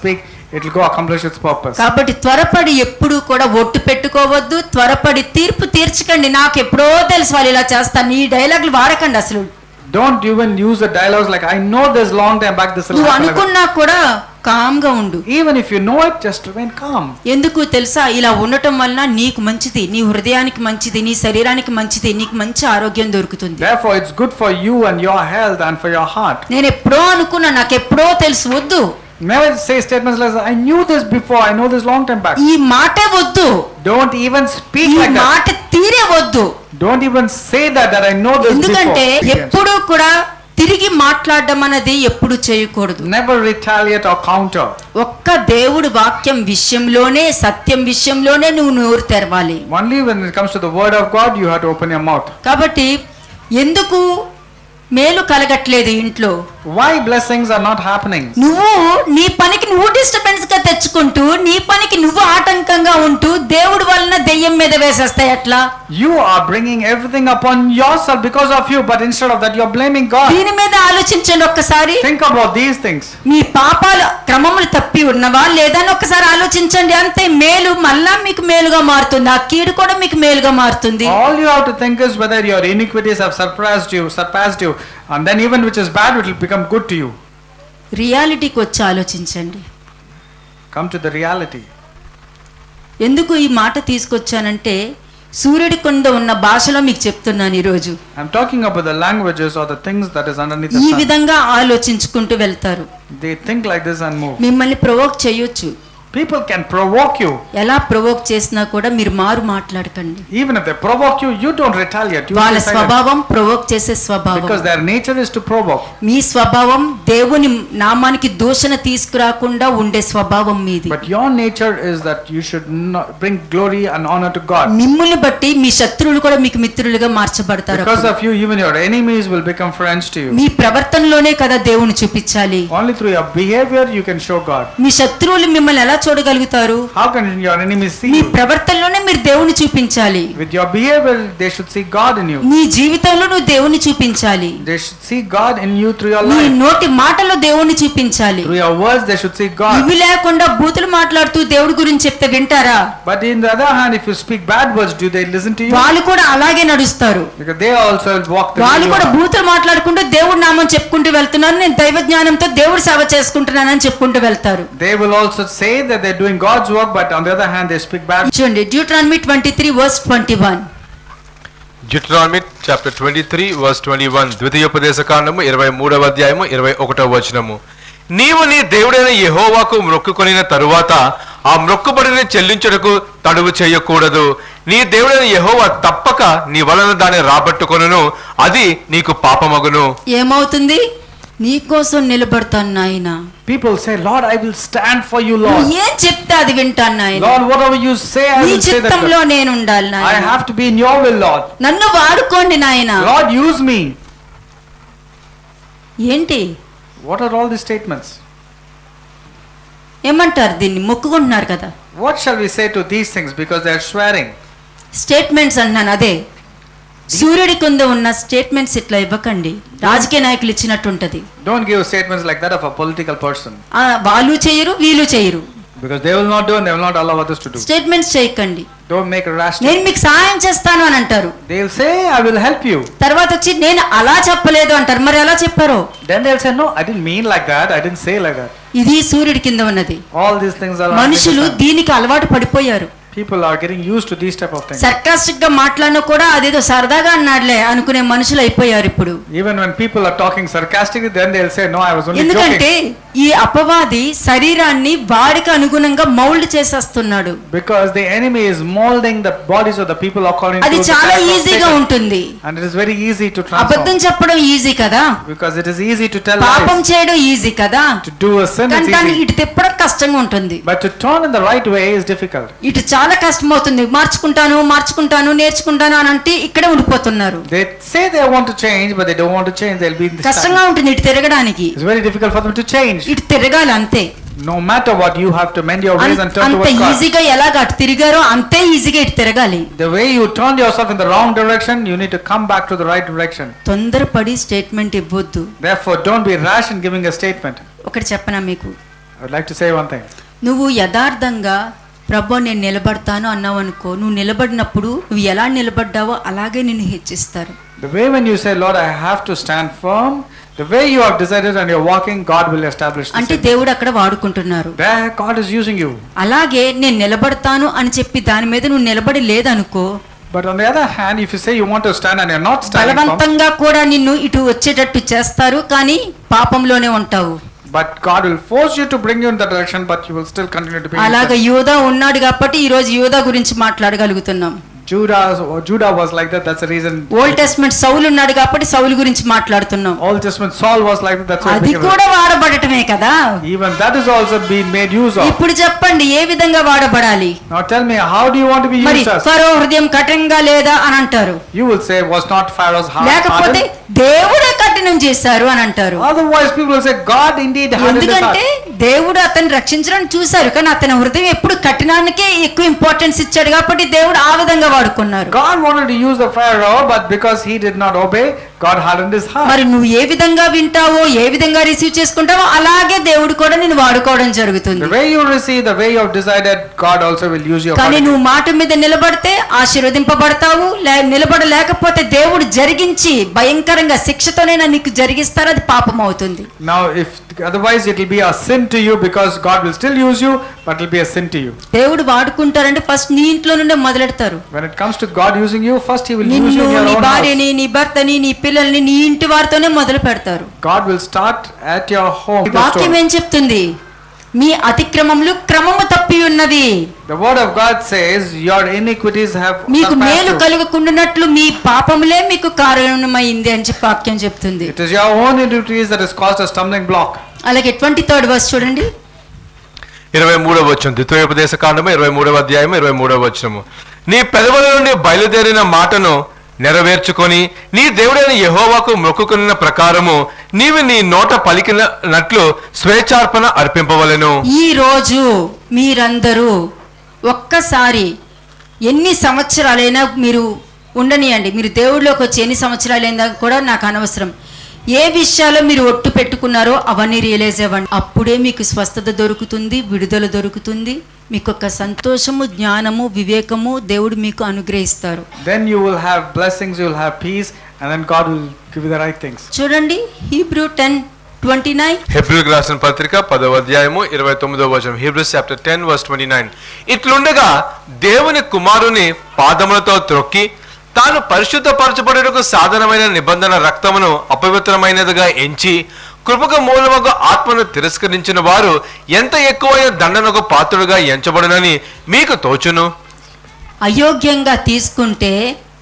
it will go accomplish its purpose. కాబట్టి త్వరపడి ఎప్పుడు కూడా ఒట్టు పెట్టుకోవద్దు త్వరపడి తీర్పు తీర్చకండి నాకు ఎప్పుడో తెలుసు వాళ్ళు ఇలా చేస్తాను ఈ డైలాగులు వాడకండి అసలు Don't even use the dialogues like, I know this long time back this will నువ్వు happen. like that." అనుకున్నా కూడా కామ్ గా ఉండు Even if you know it, just remain calm. ఎందుకు తెలుసా ఇలా ఉండటం వలన నీకు మంచిది నీ హృదయానికి మంచిది నీ శరీరానికి మంచిది నీకు మంచి ఆరోగ్యం దొరుకుతుంది Therefore, it's good for you and your health and for your heart. నేను ఎప్పుడో అనుకున్నా నాకు ఎప్పుడో తెలుసు వద్దు Never say statements like, I knew this before, I know this long time back. ఈ మాటే వద్దు Don't even speak ఈ like that. మాట తీరే వద్దు Don't even say that, that I know this ఎందుకంటే before. ఎప్పుడూ కూడా తిరిగి మాట్లాడడం అనేది ఎప్పుడు చేయకూడదు Never retaliate or counter. ఒక్క దేవుడి వాక్యం విషయంలోనే సత్యం విషయంలోనే నువ్వు నోరు తెరవాలి Only when it comes to the word of God, you have to open your mouth. కాబట్టి ఎందుకు మేలు కలగట్లేదు ఇంట్లో Why blessings are not happening? నువ్వు నీ పనికి నువ్వు డిస్టర్బెన్స్ గా తెచ్చుకుంటూ నీ పనికి నువ్వు ఆటంకంగా ఉంటూ దేవుడి వలన దెయ్యం మీద వేసేస్తాయి అట్లా You are bringing everything upon yourself because of you, but instead of that, you're blaming God. దీని మీద ఆలోచించండి ఒక్కసారి Think about these things. మీ పాపాలు క్రమములు తప్పి ఉన్నవా లేదని ఒక్కసారి ఆలోచించండి అంతే మేలు మళ్ళా మీకు మేలుగా మారుతుంది ఆ కీడు కూడా మీకు మేలుగా మారుతుంది All you have to think is whether your iniquities have surpassed you, surpassed you, and then even which is bad, it will become good to you. రియాలిటీకి వచ్చి ఆలోచించండి Come to the reality. ఎందుకు ఈ మాట తీసుకొచ్చానంటే సూర్యుడి కింద ఉన్న భాషలో మీకు చెప్తున్నాను ఈరోజు I'm talking about the languages or the things that is underneath the ఈ sun. విధంగా ఆలోచించుకుంటూ వెళ్తారు They think like this and move. మిమ్మల్ని ప్రొవోక్ చేయొచ్చు People can provoke you. ఎలా ప్రొవోక్ చేసినా కూడా మీరు మారు మాట్లాడకండి Even if they provoke you, you don't retaliate. You వాళ్ళ stay silent. స్వభావం ప్రొవోక్ చేసే Because స్వభావం their nature is to provoke. మీ స్వభావం దేవుని నామానికి దూషణ తీసుకురాకుండా ఉండే స్వభావం మీది But your nature is that you should not bring glory and honor to God. మిమ్మల్ని బట్టి మీ శత్రువులు కూడా మీకు మిత్రులుగా మార్చబడతారు Because అప్పుడు. of you, even your enemies will become friends to you. మీ ప్రవర్తనలోనే కదా దేవుని చూపించాలి Only through your behavior you can show God. మీ శత్రువులు మిమ్మల్ని ఎలా చూడగలుగుతారు How can your enemies see me you? ప్రవర్తనలోనే మీరు దేవుని చూపించాలి With your behavior, they should see God in you. నీ జీవితంలో నువ్వు దేవుని చూపించాలి They should see God in you through your నీ life. నోటి మాటలో దేవుని చూపించాలి Through your words, they should see God. ఇవి లేకుండా బూతులు మాట్లాడుతూ దేవుడి గురించి చెప్తే వింటారా But in the other hand, if you speak bad words, do they listen to you? వాళ్ళు కూడా అలాగే నడుస్తారు Because they also will walk the way వాళ్ళు you కూడా are. బూతులు మాట్లాడుకుంటూ దేవుడి నామం చెప్పుకుంటూ వెళ్తున్నాను నేను దైవ జ్ఞానంతో దేవుడి సేవ చేసుకుంటున్నానని చెప్పుకుంటూ వెళ్తారు They will also say that they're doing God's work, but on the other hand, they speak bad. చూడండి Deuteronomy twenty three verse twenty one జిట్రామి chapter twenty three verse twenty one ద్వితీయోపదేశ కాండము ఇరవై మూడవ అధ్యాయము ఇరవై ఒకటవ వచనము నీవు నీ దేవుడైన యెహోవాకు మొక్కుకొనిన తరువాత ఆ మొక్కుబడిని చెల్లించుటకు తడువు చేయకూడదు నీ దేవుడైన యెహోవా తప్పక నీ వలన దాన్ని రాబట్టుకొనును అది నీకు పాపమగును ఏమవుతుంది నీకోసం నిలబడతాను నాయన People say, Lord, I will stand for you, నువ్వు Lord. ఏం చెప్తే అది వింటాను నాయన Lord, whatever you say, I నీ will say that. చిత్తంలో Lord. నేను ఉండాలి I నాయన have to be in your will, Lord. నన్ను వాడుకోండి నాయన Lord, use me. ఏంటి What are all these statements? ఏమంటారు దీన్ని మొక్కుకుంటున్నారు కదా What shall we say to these things? Because they are swearing. Statements అన్నాను అదే సూర్యుడి కింద ఉన్న స్టేట్మెంట్స్ ఇట్లా ఇవ్వకండి రాజకీయ నాయకులు ఇచ్చినట్టు ఉంటది Don't give statements like that of a political person. ఆ, వాళ్ళు చేయరు వీళ్ళు చేయరు Because they will not do and they will not allow others to do. Statements చేయకండి Don't make a rash నేను statement. మీకు సహాయం చేస్తాను అని అంటారు They'll say, I will help you. తర్వాత వచ్చి నేను అలా చెప్పలేదు అంటారు మరి ఎలా చెప్పారో Then they'll say, No, I didn't mean like that. I didn't say like that. ఇది సూర్యుడి కింద ఉన్నది All these things are. మనుషులు underneath the దీనికి అలవాటు పడిపోయారు sun. People are getting used to these type of things. Sarcastic గా మాట్లాడినా కూడా అదేదో సరదాగా అన్నాడులే అనుకునే మనుషులు అయిపోయారు ఇప్పుడు Even when people are talking sarcastically, then they'll say, No, I was only ఎందుకంటే joking. ఈ అపవాది శరీరాన్ని వాడికి అనుగుణంగా మౌల్డ్ చేసేస్తున్నాడు Because the enemy is molding the bodies of the people according అది to the చాలా character of ఈజీగా Satan. ఉంటుంది And it is very easy to అబద్ధం transform. చెప్పడం ఈజీ కదా Because it is easy to tell పాపం lies. చేయడం easy కదా To do a sin కానీ is దాన్ని easy. ఇటు తిప్పడం కష్టంగా ఉంటుంది But to turn in the right way is difficult. ఇటు చాలా కష్టం అవుతుంది మార్చుకుంటాను మార్చుకుంటాను నేర్చుకుంటాను అని అంటే ఇక్కడే ఉండిపోతున్నారు They say they want to change, but they don't want to change. They'll be in this కష్టంగా ఉంటుంది ఇటు తిరగడానికి It's very difficult for them to change. ఇటు తిరగాలి అంతే No matter what, you have to mend your ways um- and turn అంత towards God. ఈజీగా ఎలాగ అటు తిరిగారో అంతే ఈజీగా ఇటు తిరగాలి The way you turn yourself in the wrong direction, you need to come back to the right direction. తొందరపడి statement ఇవ్వద్దు Therefore, don't be rash in giving a statement. ఒకటి చెప్పనా మీకు I would like to say one thing. నువ్వు యథార్థంగా ప్రభు నేను నిలబడతాను అన్నావు అనుకో నువ్వు నిలబడినప్పుడు నువ్వు ఎలా నిలబడ్డావో అలాగే నిన్ను హెచ్చిస్తారు The way when you say, Lord, I have to stand firm, the way you have decided and you're walking, God will establish the అంటే same. దేవుడు అక్కడ వాడుకుంటున్నారు There, God is using you. అలాగే నేను నిలబడతాను అని చెప్పి దాని మీద నువ్వు నిలబడి లేదనుకో But on the other hand, if you say you want to stand and you're not standing firm, బలవంతంగా కూడా నిన్ను ఇటు వచ్చేటట్టు చేస్తారు కానీ పాపంలోనే ఉంటావు but God will force you to bring you in that direction, but you will still continue to be. in అలాగ sin. యూదా ఉన్నాడు కాబట్టి ఈ రోజు యూదా గురించి మాట్లాడగలుగుతున్నాం Judah, Judah was like that. That's the reason. Old testament సౌలు ఉన్నాడు కాబట్టి సౌలు గురించి మాట్లాడుతున్నాం Old Testament Saul was like that. That's why. it అది became- కూడా వాడబడటమే కదా Even that is also being made use of. ఇప్పుడు చెప్పండి ఏ విధంగా వాడబడాలి Now tell me, how do you want to be మరి used as? ఫరో హృదయం కఠినంగా లేదా అని అంటారు You will say, was not Pharaoh's heart లేకపోతే hardened? దేవుడే కఠినం చేశారు అని అంటారు Otherwise, people will say, God indeed hardened his ఎందుకంటే heart. దేవుడు అతన్ని రక్షించడానికి చూశారు కానీ అతని హృదయం ఎప్పుడు కఠినానికే ఎక్కువ ఇంపార్టెన్స్ ఇచ్చాడు కాబట్టి దేవుడు ఆ విధంగా వాడుకున్నారు God wanted to use the Pharaoh, but because he did not obey, God hardened his heart. మరి నువ్వు ఏ విధంగా వింటావో ఏ విధంగా రిసీవ్ చేసుకుంటావో అలాగే దేవుడు కూడా నేను వాడుకోవడం జరుగుతుంది The way you receive, the way you have decided, God also will use you. కానీ accordingly. నువ్వు మాట మీద నిలబడితే ఆశీర్వదింపబడతావు లే- నిలబడలేకపోతే దేవుడు జరిగించి భయంకరంగా శిక్షతోనైనా నీకు జరిగిస్తారు అది పాపం అవుతుంది Now, if otherwise, it will be a sin to you because God will still use you, but it will be a sin to you. దేవుడు వాడుకుంటారంటే ఫస్ట్ నీ ఇంట్లో నుండే మొదలెడతారు When it comes to God using you, first He will use నిన్ను you in your నీ own house. భార్యని నీ భర్తని నీ పిల్లల్ని నీ ఇంటి వారితోనే మొదలు పెడతారు God will start at your home. The వాక్యం store. ఏం చెప్తుంది మీ అతిక్రమములు క్రమము తప్పి ఉన్నవి The word of God says, Your iniquities have మీకు మేలు surpassed you. కలుగకుండానట్లు మీ పాపములే మీకు కారణమైంది అని చెప్పి వాక్యం చెప్తుంది It is your own iniquities that has caused a stumbling block. అలాగే ట్వంటీ థర్డ్ వర్స్ చూడండి ఇరవై మూడవ వచనం ద్వితీయోపదేశ కాండము ఇరవై మూడవ అధ్యాయం ఇరవై మూడవ వచనము నీ పెదవుల నుండి బయలుదేరిన మాటను నెరవేర్చుకొని నీ దేవుడైన యెహోవాకు మొక్కుకున్న ప్రకారము నీవు నీ నోట పలికినట్లు స్వేచ్ఛార్పణ అర్పింపవలెను ఈ రోజు మీరందరూ ఒక్కసారి ఎన్ని సంవత్సరాలైనా మీరు ఉండనియండి మీరు దేవుడిలోకి వచ్చి ఎన్ని సంవత్సరాలైనా కూడా నాకు అనవసరం ఏ విషయాల్లో మీరు ఒట్టు పెట్టుకున్నారో అవన్నీ రియలైజ్ అవ్వండి అప్పుడే మీకు స్వస్థత దొరుకుతుంది విడుదల దొరుకుతుంది మీకు ఒక సంతోషము జ్ఞానము వివేకము దేవుడు మీకు అనుగ్రహిస్తారు Then you will have blessings, you will have peace, and then God will give you the right things. చూడండి హీబ్రూ టెన్ ట్వంటీ నైన్ హెబ్రిల్కి రాసిన పత్రిక పదవ అధ్యాయము ఇరవై తొమ్మిదవ వచనం Hebrews chapter ten verse twenty nine ఇట్లుండగా దేవుని కుమారుని పాదములతో త్రొక్కి తాను పరిశుద్ధపరచబడుటకు సాధనమైన నిబంధన రక్తమును అపవిత్రమైనదిగా ఎంచి కృపకు మూలముగా ఆత్మను తిరస్కరించిన వారు ఎంత ఎక్కువైన దండనకు పాత్రుడుగా ఎంచబడునని మీకు తోచును అయోగ్యంగా తీసుకుంటే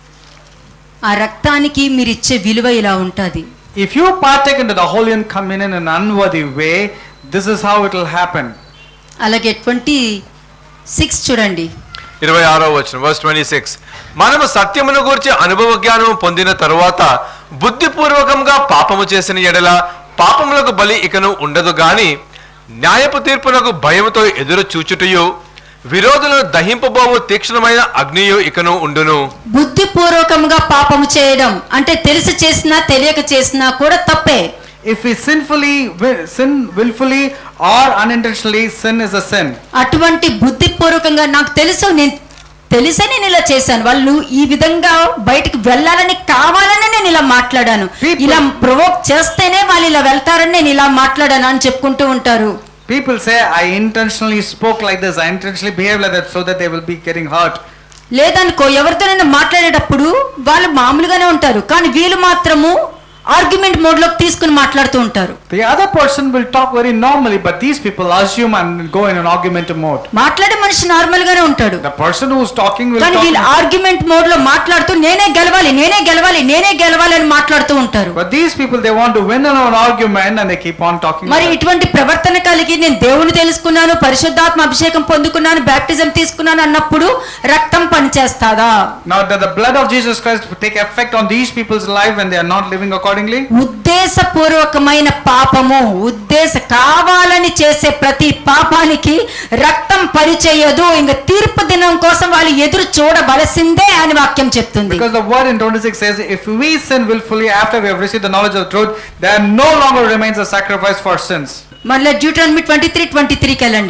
ఆ రక్తానికి మీరు ఇచ్చే విలువ ఇలా ఉంటుంది If you partake into the Holy and Communion in an unworthy way, this is how it will happen. అలాగే ట్వంటీ సిక్స్ చూడండి ఇరవై ఆరో వచనం వర్స్ ట్వంటీ సిక్స్ మనము సత్యమును గురించి అనుభవ జ్ఞానము పొందిన తరువాత బుద్ధిపూర్వకంగా పాపము చేసిన ఎడల పాపములకు బలి ఇకను ఉండదు గాని న్యాయపు తీర్పునకు భయముతో ఎదురు చూచుటయు విరోధులను దహింపబోవు తీక్షణమైన అగ్నియు ఇకను ఉండును బుద్ధిపూర్వకంగా పాపము చేయడం అంటే తెలిసి చేసినా తెలియక చేసినా కూడా తప్పే If we sinfully, wi- sin willfully or unintentionally, sin is a sin. అటువంటి బుద్ధిపూర్వకంగా నాకు తెలుసు నేను తెలిసే నేను ఇలా చేశాను వాళ్ళు ఈ విధంగా బయటకు వెళ్ళాలని కావాలని నేను ఇలా మాట్లాడాను People- ఇలా ప్రొవోక్ చేస్తేనే వాళ్ళు ఇలా వెళ్తారని నేను ఇలా మాట్లాడాను అని చెప్పుకుంటూ ఉంటారు People say, I intentionally spoke like this, I intentionally behaved like that so that they will be getting hurt. లేదనుకో ఎవరితోనైనా మాట్లాడేటప్పుడు వాళ్ళు మామూలుగానే ఉంటారు కానీ వీళ్ళు మాత్రము ఆర్గ్యుమెంట్ మోడ్లోకి తీసుకుని మాట్లాడుతూ ఉంటారు The other person will talk very normally, but these people assume and go in an argumentative mode. మాట్లాడే మనిషి నార్మల్ గానే ఉంటాడు The person who is talking will కానీ వీళ్ళు talk. ఆర్గ్యుమెంట్ మోడ్ లో మాట్లాడుతూ నేనే గెలవాలి నేనే గెలవాలి నేనే గెలవాలి అని మాట్లాడుతూ ఉంటారు But these people, they want to win an argument and they keep on talking. మరి like that. ఇటువంటి ప్రవర్తన కలిగి నేను దేవుని తెలుసుకున్నాను పరిశుద్ధాత్మ అభిషేకం పొందుకున్నాను బ్యాప్టిజం తీసుకున్నాను అన్నప్పుడు రక్తం పనిచేస్తాదా Now, that the blood of Jesus Christ will take effect on these people's life when they are not living accordingly? ఉద్దేశపూర్వకమైన పాపము ఉద్దేశ కావాలని చేసే ప్రతి పాపానికి రక్తం పనిచేయదు ఇంక తీర్పు దినం కోసం వాళ్ళు ఎదురు చూడవలసిందే అని వాక్యం చెప్తుంది Because the word in 26 says, if we sin willfully after we have received the knowledge of the truth, there no longer remains a sacrifice for sins. మళ్ళీ డ్యూటానమీ ట్వంటీ త్రీ ట్వంటీ త్రీకి వెళ్ళండి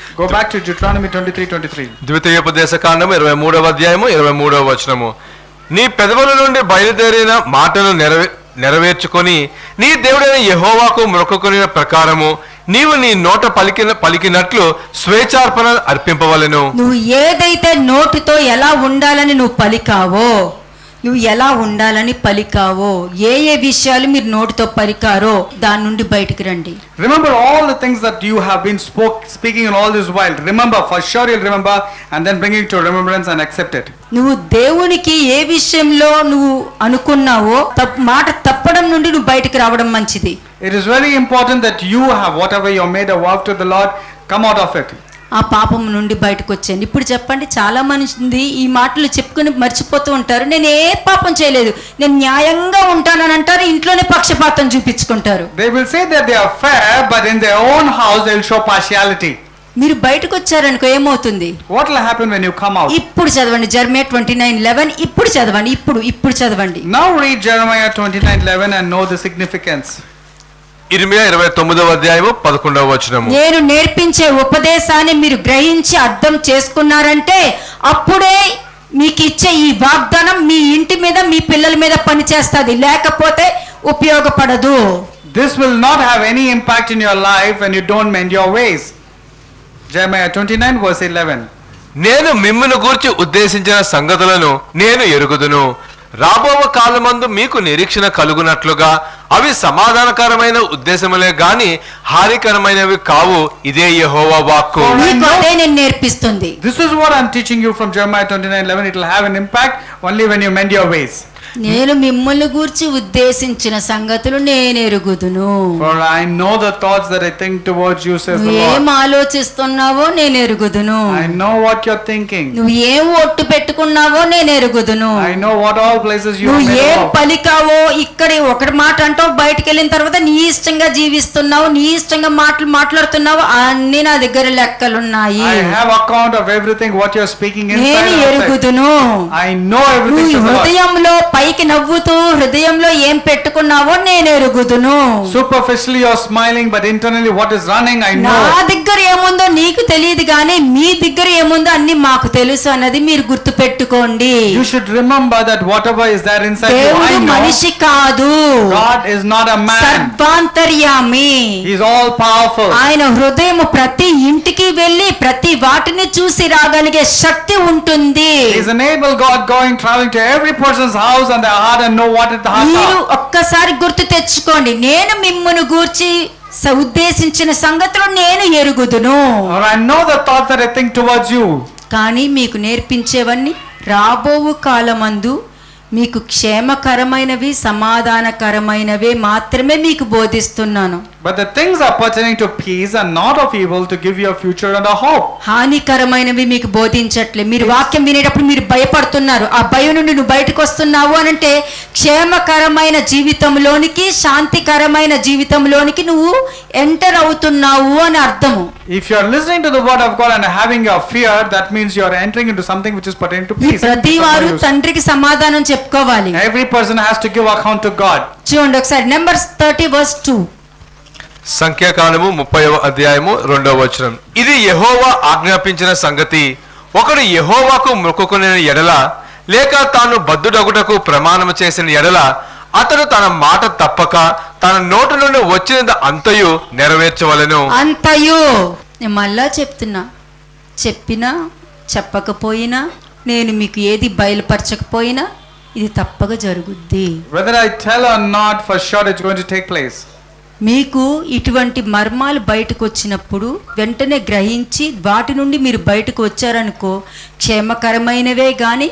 Go back to Deuteronomy 23 23. ద్వితీయోపదేశ కాండము ఇరవై మూడవ అధ్యాయము ఇరవై మూడవ వచనము నీ పెదవుల నుండి బయలుదేరిన మాటను నెరవే నెరవేర్చుకొని నీ దేవుడైన యెహోవాకు మొక్కుకుని ప్రకారము నీవు నీ నోట పలికిన పలికినట్లు స్వేచ్ఛార్పణ అర్పింపవలెను నువ్వు ఏదైతే నోటితో ఎలా ఉండాలని నువ్వు పలికావో నువ్వు ఎలా ఉండాలని పలికావో ఏ ఏ విషయాలు మీరు నోటితో పలికారో దాని నుండి బయటికి రండి Remember all the things that you have been spoke, speaking in all this while. Remember, for sure you'll remember, and then bring it to remembrance and accept it. నువ్వు దేవునికి ఏ విషయంలో నువ్వు అనుకున్నావో తప్ మాట తప్పడం నుండి నువ్వు బయటికి రావడం మంచిది It is very important that you have whatever you made a vow to the Lord, come out of it. ఆ పాపం నుండి బయటకు వచ్చాను ఇప్పుడు చెప్పండి చాలా మంది ఈ మాటలు చెప్పుకొని మర్చిపోతూ ఉంటారు నేను ఏ పాపం చేయలేదు నేను న్యాయంగా ఉంటానని అంటారు ఇంట్లోనే పక్షపాతం చూపించుకుంటారు They will say that they are fair, but in their own house they'll show partiality. మీరు బయటకు వచ్చారనుకో ఏమవుతుంది What will happen when you come out? ఇప్పుడు చదవండి జర్మే ట్వంటీ నైన్ లెవెన్ ఇప్పుడు చదవండి ఇప్పుడు ఇప్పుడు చదవండి Now read Jeremiah 29 11 and know the significance. ఇరిమియా ఇరవై తొమ్మిదవ అధ్యాయము పదకొండవ వచనము నేను నేర్పించే ఉపదేశాన్ని మీరు గ్రహించి అర్థం చేసుకున్నారంటే అప్పుడే మీకు ఇచ్చే ఈ వాగ్దానం మీ ఇంటి మీద మీ పిల్లల మీద పనిచేస్తుంది లేకపోతే ఉపయోగపడదు This will not have any impact in your life when you don't mend your ways. Jeremiah 29 verse 11. నేను మిమ్మును గూర్చి ఉద్దేశించిన సంగతులను నేను ఎరుగుదును రాబో కాలమందు మీకు నిరీక్షణ కలుగునట్లుగా అవి సమాధానకరమైన ఉద్దేశములే గాని హానికరమైనవి కావు ఇదే యెహోవా వాక్కు మీకు అదే నేను నేర్పిస్తుంది This is what I'm teaching you from Jeremiah 29 11. It will have an impact only when you mend your ways. నేను మిమ్మల్ని గూర్చి ఉద్దేశించిన సంగతులు నేను ఎరుగుదును For I know the thoughts that I think towards you, says the నువ్వు ఏం Lord. ఆలోచిస్తున్నావో నేను ఎరుగుదును I know what you're thinking. నువ్వు ఏం ఒట్టు పెట్టుకున్నావో నేను ఎరుగుదును I know what all places you నువ్వు are made ఏం of. పలికావో ఇక్కడ ఒకటి మాట అంటావు బయటికి వెళ్ళిన తర్వాత నీ ఇష్టంగా జీవిస్తున్నావు నీ ఇష్టంగా మాటలు మాట్లాడుతున్నావు అన్ని నా దగ్గర లెక్కలున్నాయి I have account of everything what you're speaking inside నేను and outside. ఎరుగుదును I know everything. నువ్వు says the Lord. హృదయంలో పైకి నవ్వుతూ హృదయంలో ఏం పెట్టుకున్నావో నేను ఎరుగుదును Superficially you're smiling, but internally what is running, I నా know. దగ్గర ఏముందో నీకు తెలియదు కానీ మీ దగ్గర ఏముందో అన్ని మాకు తెలుసు అన్నది మీరు గుర్తు పెట్టుకోండి You should remember that whatever is there inside you, దేవుడు I know. మనిషి కాదు God is not a man. సర్వాంతర్యామి He's all powerful. ఆయన హృదయం ప్రతి ఇంటికి వెళ్ళి ప్రతి వాటిని చూసి రాగలిగే శక్తి ఉంటుంది He's an able God going traveling to every person's house and their heart and know what is the heart మీరు are. ఒక్కసారి గుర్తు తెచ్చుకోండి నేను మిమ్మును గూర్చి స- ఉద్దేశించిన సంగతులు నేను ఎరుగుదును Or I know the thoughts that I think towards you. కానీ మీకు నేర్పించేవన్నీ రాబోవు కాలమందు మీకు క్షేమకరమైనవి సమాధానకరమైనవే మాత్రమే మీకు బోధిస్తున్నాను But the things are pertaining to peace and not of evil to give you a future and a hope. హానికరమైనవి మీకు బోధించట్లే మీరు వాక్యం వినేటప్పుడు మీరు భయపడుతున్నారు ఆ భయం నుండి నువ్వు బయటకు వస్తున్నావు అని అంటే క్షేమకరమైన జీవితంలోనికి శాంతికరమైన జీవితంలోనికి నువ్వు ఎంటర్ అవుతున్నావు అని అర్థము If you are listening to the word of God and having a fear, that means you are entering into something which is pertaining to ఈ peace. ప్రతి వారు తండ్రికి సమాధానం చెప్పుకోవాలి Every person has to give account to God. చూడండి ఒకసారి number thirty verse two సంఖ్యాకాండము ముప్పై అధ్యాయము రెండవ వచనం ఇది యెహోవా ఆజ్ఞాపించిన సంగతి ఒకడు యెహోవాకు మొక్కుకునే ఎడల లేక తాను బద్దుడగుటకు ప్రమాణం చేసిన ఎడల అతడు తన మాట తప్పక తన నోటి నుండి వచ్చిన అంతయు నెరవేర్చవలెను అంతయు నేను మళ్ళా చెప్తున్నా చెప్పినా చెప్పకపోయినా నేను మీకు ఏది బయలుపరచకపోయినా ఇది తప్పక జరుగుద్ది Whether I tell or not, for sure it's going to take place. మీకు ఇటువంటి మర్మాలు బయటకు వచ్చినప్పుడు వెంటనే గ్రహించి వాటి నుండి మీరు బయటకు వచ్చారనుకో క్షేమకరమైనవే కానీ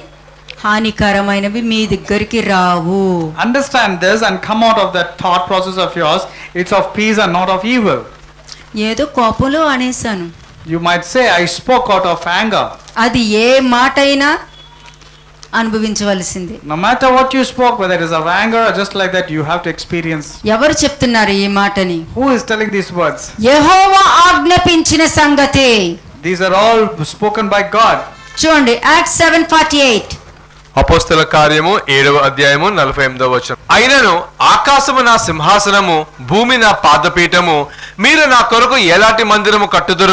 హానికరమైనవి మీ దగ్గరికి రావు Understand this and come out of that thought process of yours. It's of peace and not of evil. ఏదో కోపంలో అనేసాను You might say, I spoke out of anger. అది ఏ మాట అయినా అనుభవించవలసిందే No matter what you spoke, whether it is of anger or just like that, you have to experience. ఎవరు చెప్తున్నారు ఈ మాటని Who is telling these words? యెహోవా ఆజ్ఞాపించిన సంగతి These are all spoken by God. చూడండి యాక్ట్ సెవెన్ ఫార్టీ ఎయిట్ అపోస్తల కార్యము ఏడవ అధ్యాయము నలభై ఎనిమిదవ వచనం అయినను ఆకాశము నా సింహాసనము భూమి నా పాదపీఠము మీరు నా కొరకు ఎలాంటి మందిరము కట్టుదురు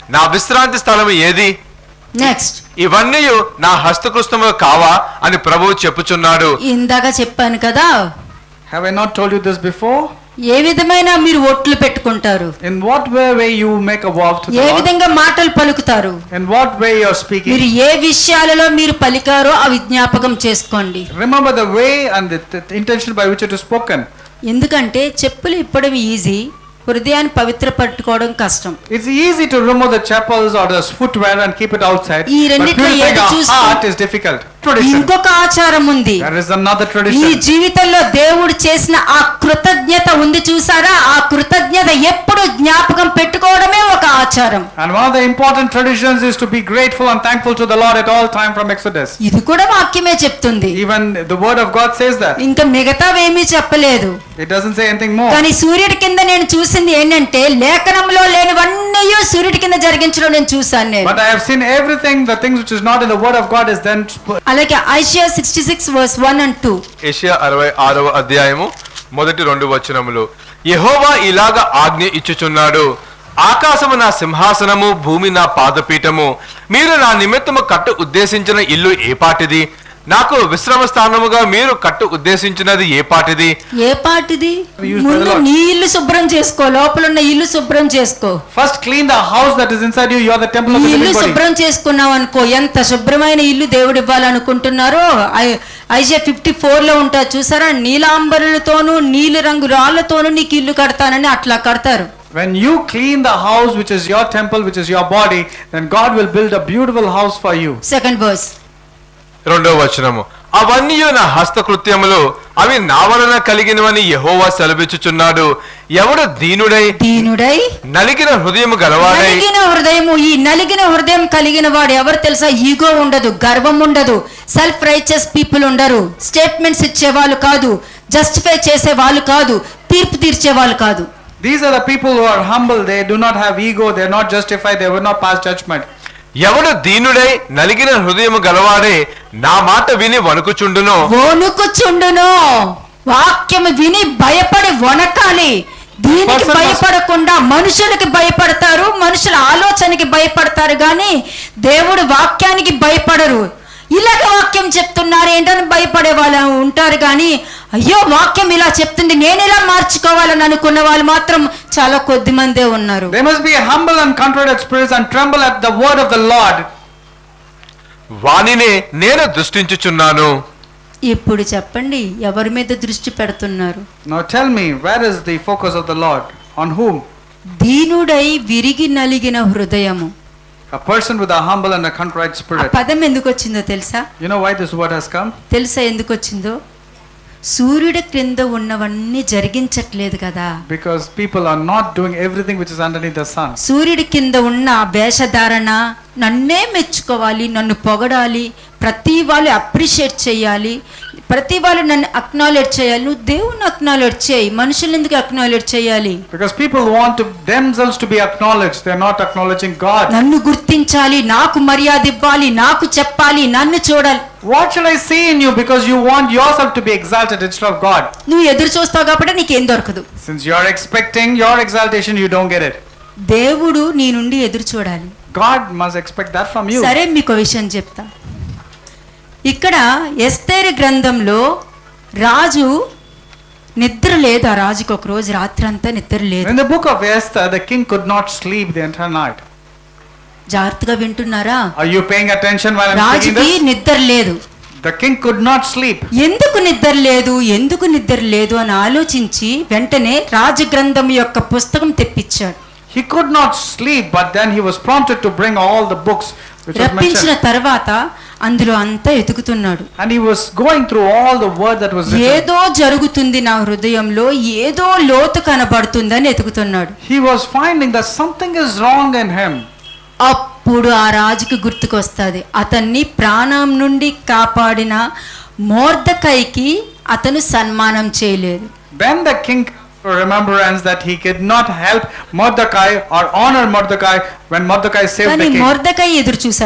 నా విశ్రాంతి స్థలం ఏది నెక్స్ట్ ఇవన్నీ నా హస్తకృష్ణములు కావా అని ప్రభువు చెప్పుచున్నాడు ఇందాక చెప్పాను కదా Have I not told you this before? ఏ విధమైన మీరు ఒట్లు పెట్టుకుంటారు In what way way you make a vow to the A Lord? విధంగా మాటలు పలుకుతారు In what way you are speaking? మీరు ఏ విషయాలలో మీరు పలికారో అవి జ్ఞాపకం చేసుకోండి Remember the way and the, the intention by which it is spoken. ఎందుకంటే చెప్పులు ఇప్పడం ఈజీ హృదయాన్ని పవిత్ర పట్టుకోవడం కష్టం It's easy to remove the chapels or the footwear and keep it outside. ఈ But రెండిట్లో purifying ఏది our చూసుకో- heart is difficult. Tradition. ఇంకొక ఆచారం ఉంది There is another ఈ tradition. జీవితంలో దేవుడు చేసిన ఆ కృతజ్ఞత ఉంది చూసారా ఆ కృతజ్ఞత ఎప్పుడు జ్ఞాపకం పెట్టుకోవడమే ఒక ఆచారం And one of the important traditions is to be grateful and thankful to the Lord at all time from Exodus. ఇది కూడా వాక్యమే చెప్తుంది Even the word of God says that. ఇంకా మిగతావేమీ చెప్పలేదు It doesn't say anything more. కానీ సూర్యుడి కింద నేను చూసింది ఏంటంటే లేఖనంలో లేనివన్నీ సూర్యుడి కింద జరిగించడం నేను చూశాను నేను But I have seen everything, the things which is not in the word of God is then sp- అలాగే Isaiah sixty six verse one and two ఏషియా అరవై ఆరవ అధ్యాయము మొదటి రెండు వచనములు యెహోవా ఇలాగ ఆజ్ఞ ఇచ్చుచున్నాడు ఆకాశము నా సింహాసనము భూమి నా పాదపీఠము మీరు నా నిమిత్తము కట్టు ఉద్దేశించిన ఇల్లు ఏ పాటిది నాకు విశ్రమ స్థానముగా మీరు కట్టు ఉద్దేశించినది ఏ పాటిది ఏ పాటిది Used by the ముందు Lord. నీ ఇల్లు శుభ్రం చేసుకో లోపల ఉన్న ఇల్లు శుభ్రం చేసుకో first clean the house that is inside you. You are the temple of నీ the ఇల్లు living body. శుభ్రం చేసుకున్నావు అనుకో ఎంత శుభ్రమైన ఇల్లు దేవుడు ఇవ్వాలనుకుంటున్నారో ఐజే ఫిఫ్టీ ఫోర్ లో ఉంటారు చూసారా నీలాంబరులతోనూ నీలి రంగు రాళ్లతోనూ నీకు ఇల్లు కడతానని అట్లా కడతారు When you clean the house which is your temple, which is your body, then God will build a beautiful house for you. Second verse రెండవ వచనము అవన్నీ నా హస్తకృత్యములు అవి నా వలన కలిగినవని యెహోవా సెలవిచ్చుచున్నాడు ఎవడు దీనుడై దీనుడై నలిగిన హృదయము గలవాడై నలిగిన హృదయము ఈ నలిగిన హృదయం కలిగిన వాడు ఎవరు తెలుసా ఈగో ఉండదు గర్వం ఉండదు సెల్ఫ్ రైచస్ పీపుల్ ఉండరు స్టేట్మెంట్స్ ఇచ్చేవాళ్ళు కాదు జస్టిఫై చేసే వాళ్ళు కాదు తీర్పు తీర్చే వాళ్ళు కాదు These are the people who are humble. They do not have ego. They are not justified. They will not pass judgment. ఎవడు దీనుడై నలిగిన హృదయము గలవాడే నా మాట విని వణుకుచుండునో వణుకుచుండును వాక్యము విని భయపడి వణకాలి దీనికి Person must- భయపడకుండా మనుషులకి భయపడతారు మనుషుల ఆలోచనకి భయపడతారు కానీ దేవుడు వాక్యానికి భయపడరు ఇలాగ వాక్యం చెప్తున్నారు ఏంటని భయపడే వాళ్ళు ఉంటారు కానీ అయ్యో వాక్యం ఇలా చెప్తుంది నేను ఇలా మార్చుకోవాలని అనుకున్న వాళ్ళు మాత్రం చాలా కొద్ది మందే ఉన్నారు They must be humble and contrite spirits and tremble at the word of the Lord. వానినే నేను దృష్టించుచున్నాను ఇప్పుడు చెప్పండి ఎవరి మీద దృష్టి పెడుతున్నారు Now tell me, where is the focus of the Lord? On whom? దీనుడై విరిగి నలిగిన హృదయము A person with a humble and a contrite ఆ spirit. పదం ఎందుకు వచ్చిందో తెలుసా You know why this word has come? తెలుసా ఎందుకు వచ్చిందో సూర్యుడి క్రింద ఉన్నవన్నీ జరిగించట్లేదు కదా Because people are not doing everything which is underneath the sun. సూర్యుడి కింద ఉన్న ఆ వేషధారణ నన్నే మెచ్చుకోవాలి నన్ను పొగడాలి ప్రతి వాళ్ళు అప్రిషియేట్ చేయాలి ప్రతి వాళ్ళు నన్ను అక్నాలెడ్జ్ చేయాలి నువ్వు దేవుని అక్నాలెడ్జ్ చేయి మనుషులు ఎందుకు అక్నాలెడ్జ్ చేయాలి Because people want to themselves to be acknowledged. They are not acknowledging God. నన్ను గుర్తించాలి నాకు మర్యాద ఇవ్వాలి నాకు చెప్పాలి నన్ను చూడాలి What should I see in you? Because you want yourself to be exalted instead of God. నువ్వు ఎదురు చూస్తావు కాబట్టి నీకేం దొరకదు Since you are expecting your exaltation, you don't get it. దేవుడు నీ నుండి ఎదురు చూడాలి God must expect that from you. సరే మీకు ఒక విషయం చెప్తా ఇక్కడ ఎస్తేరు గ్రంథంలో రాజు నిద్ర లేదు ఆ రాజుకి ఒక రోజు రాత్రి అంతా నిద్ర లేదు In the book of Esther, the king could not sleep the entire night. జాగ్రత్తగా వింటున్నారా Are you paying attention while I'm speaking రాజుకి this? నిద్ర లేదు The king could not sleep. ఎందుకు నిద్ర లేదు ఎందుకు నిద్ర లేదు అని ఆలోచించి వెంటనే రాజగ్రంథం యొక్క పుస్తకం తెప్పించాడు He could not sleep, but then he was prompted to bring all the books which was రప్పించిన mentioned. తర్వాత అందులో అంతా ఎదుగుతున్నాడు And he was going through all the word that was written. ఏదో జరుగుతుంది నా హృదయంలో ఏదో లోతు కనబడుతుందని ఎదుగుతున్నాడు He was finding that something is wrong in him. అప్పుడు ఆ రాజుకి గుర్తుకొస్తుంది అతన్ని ప్రాణం నుండి కాపాడిన మోర్దకైకి అతను సన్మానం చేయలేదు Then the king remembrance that he could not help Mordecai or honor Mordecai when Mordecai saved కానీ the king. మోర్దకై ఎదురు చూసాడా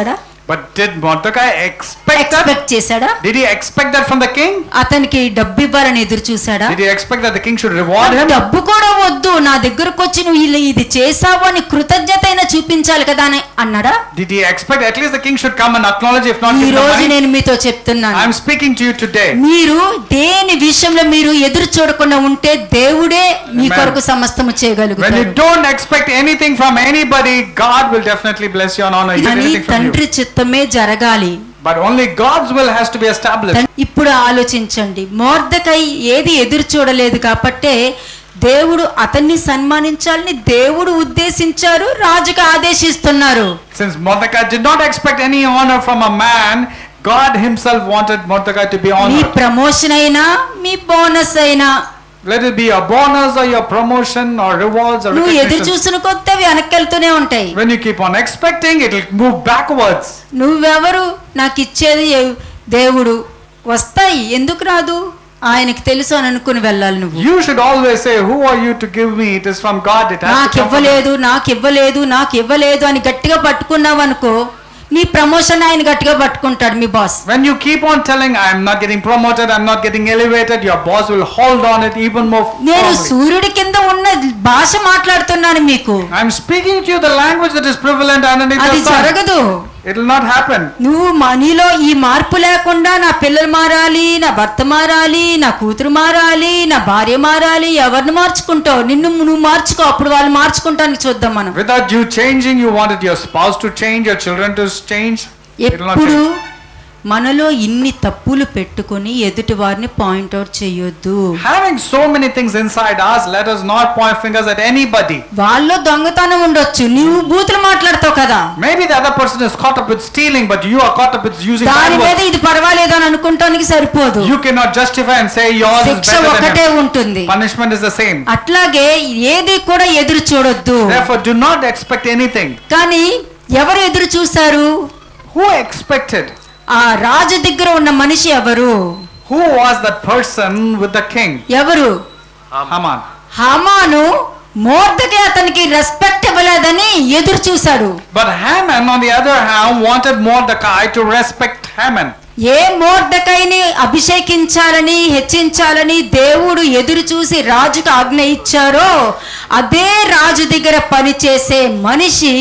But did Mordecai expect that? Expect చేశాడా Did he expect that from the king? అతనికి డబ్బు ఇవ్వాలని ఎదురు చూశాడా Did he expect that the king should reward him? డబ్బు కూడా వద్దు నా దగ్గరకు వచ్చి నువ్వు ఇలా ఇది చేసావు అని కృతజ్ఞత అయినా చూపించాలి కదా అని అన్నాడా Did he expect at least the king should come and acknowledge if not ఈ give the రోజు money? నేను మీతో చెప్తున్నాను I'm speaking to you today. మీరు దేని విషయంలో మీరు ఎదురు చూడకుండా ఉంటే దేవుడే మీ Amen. కొరకు సమస్తము When you చేయగలుగుతాడు don't expect anything from anybody, God will definitely bless you and honor you. అని Anything from తండ్రి you. చిత్తమే జరగాలి But only God's will has to be established. తన్- ఇప్పుడు ఆలోచించండి మోర్దకై ఏది ఎదురు చూడలేదు కాబట్టే దేవుడు అతన్ని సన్మానించాలని దేవుడు ఉద్దేశించారు రాజుకు ఆదేశిస్తున్నారు Since Mordecai did not expect any honor from a man, God himself wanted Mordecai to be మీ honored. ప్రమోషన్ అయినా మీ బోనస్ అయినా Let it be a bonus or your promotion or rewards or నువ్వు ఎదురు recognition. చూసిన కొత్త వెనక్కి వెళ్తూనే ఉంటాయి When you keep on expecting, it will move backwards. నువ్వెవరు నాకు ఇచ్చేది ఏ- దేవుడు వస్తాయి ఎందుకు రాదు ఆయనకి తెలుసు అని అనుకుని వెళ్ళాలి నువ్వు You should always say, Who are you to give me? It is from God. It has నాకు to come from ఇవ్వలేదు నాకు ఇవ్వలేదు నాకు ఇవ్వలేదు అని గట్టిగా పట్టుకున్నావు అనుకో నీ ప్రమోషన్ ఆయన గట్టిగా పట్టుకుంటాడు మీ boss When you keep on telling, I am not getting promoted, I'm not getting elevated, your boss will hold on it even more నేను firmly. సూర్యుడి కింద ఉన్న భాష మాట్లాడుతున్నాను మీకు I'm speaking to you the language that is prevalent underneath అది the sun. జరగదు It will not happen. నువ్వు మా- నీలో ఈ మార్పు లేకుండా నా పిల్లలు మారాలి నా భర్త మారాలి నా కూతురు మారాలి నా భార్య మారాలి ఎవరిని మార్చుకుంటావు నిన్ను నువ్వు మార్చుకో అప్పుడు వాళ్ళు మార్చుకుంటానికి చూద్దాం మనం Without you changing, you wanted your spouse to change, your children to change. It will not ఎప్పుడు change. మనలో ఇన్ని తప్పులు పెట్టుకొని ఎదుటి వారిని పాయింట్అవుట్ చేయొద్దు Having so many things inside us, let us not point fingers at anybody. వాళ్ళలో దొంగతనం ఉండొచ్చు నీవు బూతులు మాట్లాడతావు కదా Maybe the other person is caught up with stealing, but you are caught up with using దాని bad మీద words. ఇది పర్వాలేదు అని అనుకుంటానికి సరిపోదు You cannot justify and say yours is శిక్ష better than ఒకటే him. ఉంటుంది Punishment is the same. అట్లాగే ఏది కూడా ఎదురు చూడొద్దు Therefore, do not expect anything. కానీ ఎవరు ఎదురు చూశారు Who expected? ఆ రాజు దగ్గర ఉన్న మనిషి ఎవరు Who was that person with the king? ఎవరు Haman. హామాను మోర్దకి అతనికి రెస్పెక్ట్ ఇవ్వలేదని ఎదురు చూశాడు But Haman, on the other hand, wanted Mordecai to respect Haman. ఏ మోర్దకైని అభిషేకించాలని హెచ్చించాలని దేవుడు ఎదురు చూసి రాజుకు ఆజ్ఞ ఇచ్చారో అదే రాజు దగ్గర పనిచేసే మనిషి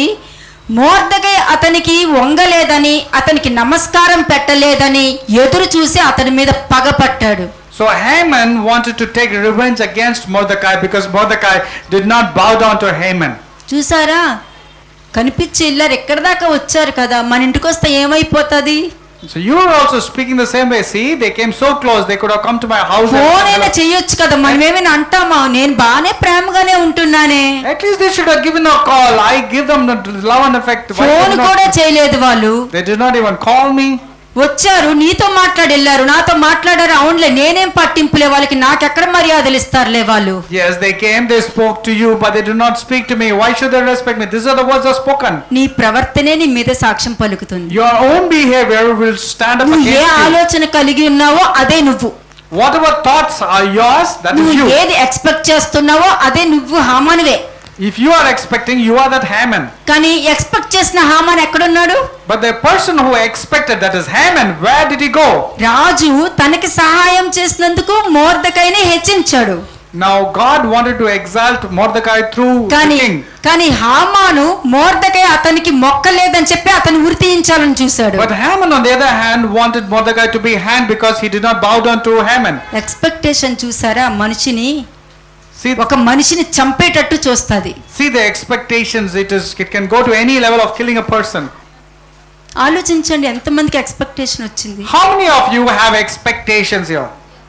మోర్దకై అతనికి వంగలేదని అతనికి నమస్కారం పెట్టలేదని ఎదురు చూసి అతని మీద పగపట్టాడు So Haman wanted to take revenge against Mordecai because Mordecai did not bow down to Haman. చూసారా కనిపించి వెళ్ళారు ఎక్కడి దాకా వచ్చారు కదా మన ఇంటికి వస్తే ఏమైపోతుంది So you are also speaking the same way. See, they came so close, they could have come to my house. and- phone అయినా చెయ్యొచ్చు కదా మనం ఏమైనా అంటామా నేను బాగానే ప్రేమగానే ఉంటున్నానే At least they should have given a call. I give them the love and affect. Why they phone did not- కూడా చేయలేదు వాళ్ళు They did not even call me. వచ్చారు నీతో మాట్లాడి వెళ్ళారు నాతో మాట్లాడారు అవునులే నేనేం పట్టింపులే వాళ్ళకి నాకెక్కడ మర్యాదలు ఇస్తారులే వాళ్ళు Yes, they came, they spoke to you, but they did not speak to me. Why should they respect me? These are the words that are spoken. నీ ప్రవర్తనే నీ మీద సాక్ష్యం పలుకుతుంది Your own behavior will stand up నువ్వు ఏ against you. ఆలోచన కలిగి ఉన్నావో అదే నువ్వు Whatever thoughts are yours, that is నువ్వు you. ఏది ఎక్స్పెక్ట్ చేస్తున్నావో అదే నువ్వు హామానివే If you are expecting, you are that Haman. కానీ ఎక్స్పెక్ట్ చేసిన హామాన్ ఎక్కడున్నాడు But the person who expected, that is Haman, where did he go? రాజు తనకి సహాయం చేసినందుకు మోర్దకైని హెచ్చించాడు Now God wanted to exalt Mordecai through the కానీ king. కానీ హామాను Mordecai అతనికి మొక్కలేదని చెప్పి అతను ఉరి తీయించాలని చూశాడు But Haman, on the other hand, wanted Mordecai to be hanged because he did not bow down to Haman. Expectation చూసారా మనిషిని See, ఒక మనిషిని చంపేటట్టు చూస్తుంది see the expectations. It is. It can go to any level of killing a person. ఆలోచించండి ఎంతమందికి expectation వచ్చింది How many of you have expectations here?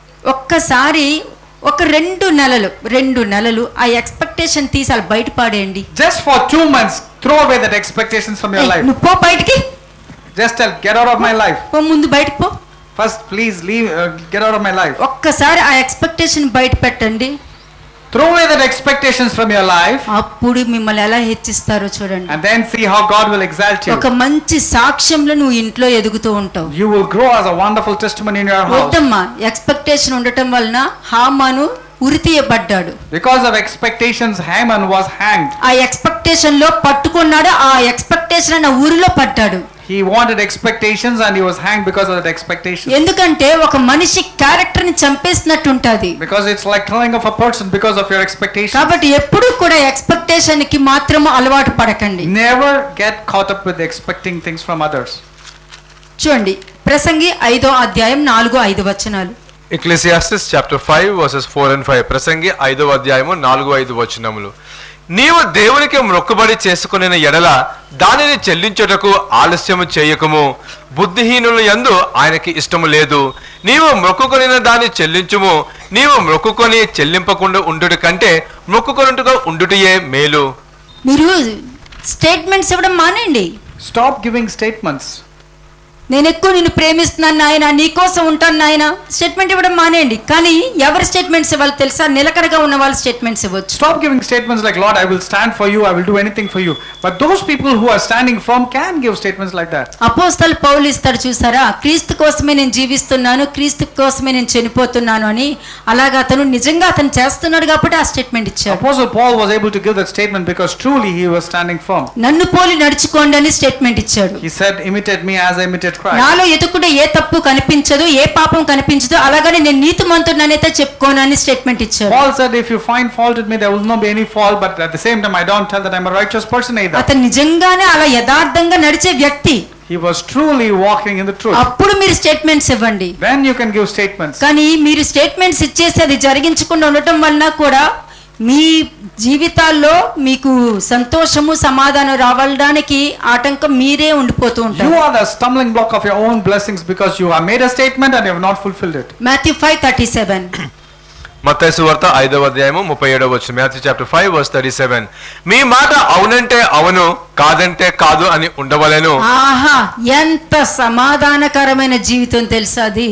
ఒక్కసారి ఒక రెండు నెలలు రెండు నెలలు ఆ ఎక్స్పెక్టేషన్ తీసి అలా బయట పాడేయండి Just for two months, throw away that expectations from your ఏయ్, life. నువ్వు పో బయటికి Just tell, get out of my life. పో ముందు బయటకు పో First, please leave. Uh, get out of my life. ఒక్కసారి ఆ ఎక్స్పెక్టేషన్ బయట పెట్టండి Throw away that expectations from your life, అప్పుడు మిమ్మల్ని ఎలా హెచ్చిస్తారో చూడండి and then see how God will exalt you. ఒక మంచి సాక్ష్యంలో నువ్వు ఇంట్లో ఎదుగుతూ ఉంటావు You will grow as a wonderful testimony in your house. వద్దమ్మా ఎక్స్పెక్టేషన్ ఉండటం వలన హామాను ఉరితీయబడ్డాడు Because of expectations, Haman was hanged. ఆ ఎక్స్పెక్టేషన్ లో పట్టుకున్నాడు ఆ ఎక్స్పెక్టేషన్ అన్న ఊరిలో పడ్డాడు He wanted expectations and he was hanged because of that expectation. ఎందుకంటే ఒక మనిషి క్యారెక్టర్ ని చంపేసినట్టు ఉంటది Because it's like killing of a person because of your expectations. కాబట్టి ఎప్పుడు కూడా ఎక్స్పెక్టేషన్ కి మాత్రము అలవాటు పడకండి Never get caught up with expecting things from others. చూడండి ప్రసంగి ఐదో అధ్యాయం నాలుగు ఐదు వచనాలు Ecclesiastes chapter five verses four and five ప్రసంగి ఐదవ అధ్యాయము నాలుగు ఐదు వచనములు నీవు దేవునికి మొక్కుబడి చేసుకునే ఎడల దానిని చెల్లించుటకు ఆలస్యము చేయకము బుద్ధిహీనుల యందు ఆయనకి ఇష్టము లేదు నీవు మొక్కుకొనిన దాన్ని చెల్లించుము నీవు మొక్కుకొని చెల్లింపకుండా ఉండుట కంటే మొక్కుకొనుటగా ఉండుటయే మేలు మీరు స్టేట్మెంట్స్ ఇవ్వడం మానేయండి Stop giving statements. నేను ఎక్కువ నిన్ను ప్రేమిస్తున్నాను నాయన నీకోసం ఉంటాను నాయన స్టేట్మెంట్ ఇవ్వడం మానేయండి కానీ ఎవరి స్టేట్మెంట్స్ ఇవ్వాలి తెలుసా నిలకడగా ఉన్న వాళ్ళ స్టేట్మెంట్స్ ఇవ్వచ్చు Stop giving statements like, Lord, I will stand for you, I will do anything for you. But those people who are standing firm can give statements like that. అపోస్తలు పౌలు ఇస్తాడు చూసారా క్రీస్తు కోసమే నేను జీవిస్తున్నాను క్రీస్తు కోసమే నేను చనిపోతున్నాను అని అలాగా అతను నిజంగా అతను చేస్తున్నాడు కాబట్టి ఆ స్టేట్మెంట్ ఇచ్చాడు Apostle Paul was able to give that statement because truly he was standing firm. నన్ను పోలి నడుచుకోండి అని స్టేట్మెంట్ ఇచ్చాడు He said, Imitate me as I imitate Christ. నాలో ఎదుకుంటే ఏ తప్పు కనిపించదు ఏ పాపం కనిపించదు అలాగని నేను నీతి మంతుడినైతే చెప్పుకోను అని స్టేట్మెంట్ ఇచ్చాడు Paul said, If you find fault with me, there will not be any fault, but at the same time, I don't tell that I'm a righteous person either. అతను నిజంగానే అలా యథార్థంగా నడిచే వ్యక్తి He was truly walking in the truth. అప్పుడు మీరు statements ఇవ్వండి Then you can give statements. కానీ మీరు స్టేట్మెంట్స్ ఇచ్చేసి అది జరిగించకుండా ఉండటం వలన కూడా మీ జీవితాల్లో మీకు సంతోషము సమాధానం రావడానికి ఆటంకం మీరే ఉండిపోతూ You ఉంటారు are the stumbling block of your own blessings because you have made a statement and you have not fulfilled it. Matthew five thirty seven మత్తయి వార్త ఐదవ అధ్యాయము ముప్పై ఏడవ వచ్చిన Matthew chapter five verse thirty seven మీ మాట అవునంటే అవును కాదంటే కాదు అని ఉండవలెను ఆహా ఎంత సమాధానకరమైన జీవితం తెలుసా అది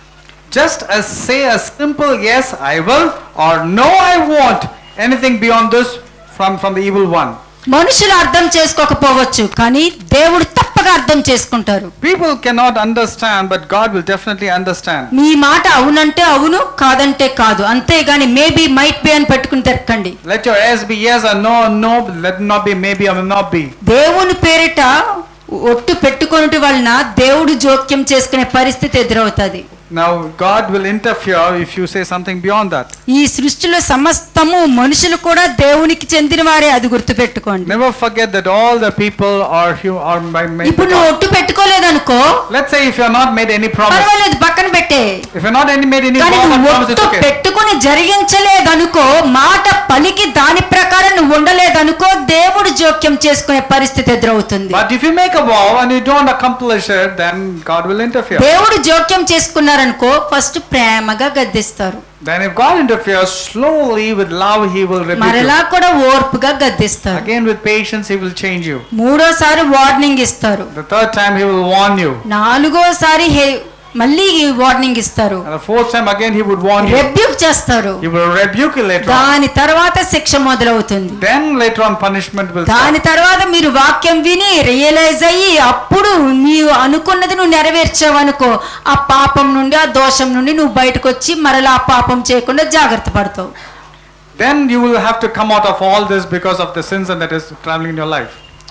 Just as say a simple yes, I will, or no, I won't. Anything beyond this from, from the evil one. మనుషులు అర్థం చేసుకోకపోవచ్చు కానీ దేవుడు తప్పక అర్థం చేసుకుంటారు People cannot understand, but God will definitely understand. మీ మాట అవునంటే అవును కాదంటే కాదు అంతేగాని మేబీ మైట్ బి అని పెట్టుకుని తెరకండి Let your yes be yes or no, no, but let it not be maybe or will not be. దేవుని పేరిట ఒట్టు పెట్టుకొనుట వలన దేవుడు జోక్యం చేసుకునే పరిస్థితి ఎదురవుతుంది Now, God will interfere if you say something beyond that. ఈ సృష్టిలో సమస్తము మనుషులు కూడా దేవునికి చెందిన వారే అది గుర్తుపెట్టుకోండి Never forget that all the people are, hu- are by made ఇప్పుడు by నువ్వు God. ఒట్టు పెట్టుకోలేదనుకో Let's say if you are not made any promise, పర్వాలేదు పక్కన పెట్టే if you are not any made any కానీ vow or నువ్వు promise, it's ఒట్టు okay. పెట్టుకుని జరిగించలేదనుకో మాట పలికి దాని ప్రకారం నువ్వు ఉండలేదనుకో దేవుడు జోక్యం చేసుకునే పరిస్థితి ఎదురవుతుంది But if you make a vow and you don't accomplish it, then God will interfere. దేవుడు జోక్యం చేసుకున్నారనుకో ఫస్ట్ ప్రేమగా గద్దిస్తారు Then if God interferes, slowly with love He will rebuke మరలా you. కూడా ఓర్పుగా గద్దిస్తారు Again with patience He will change you. మూడోసారి warning ఇస్తారు The third time He will warn you. నాలుగోసారి హే మళ్ళీ వార్నింగ్ ఇస్తారు And the fourth time again He would warn you. Rebuke చేస్తారు He will rebuke you later on. దాని తర్వాత శిక్ష మొదలవుతుంది Then later on punishment will దాని start. తర్వాత మీరు వాక్యం విని రియలైజ్ అయ్యి అప్పుడు నీవు అనుకున్నది నువ్వు నెరవేర్చావు అనుకో ఆ పాపం నుండి ఆ దోషం నుండి నువ్వు బయటకు వచ్చి మరలా ఆ పాపం చేయకుండా జాగ్రత్త పడతావు Then you will have to come out of all this because of the sins and that is traveling in your life.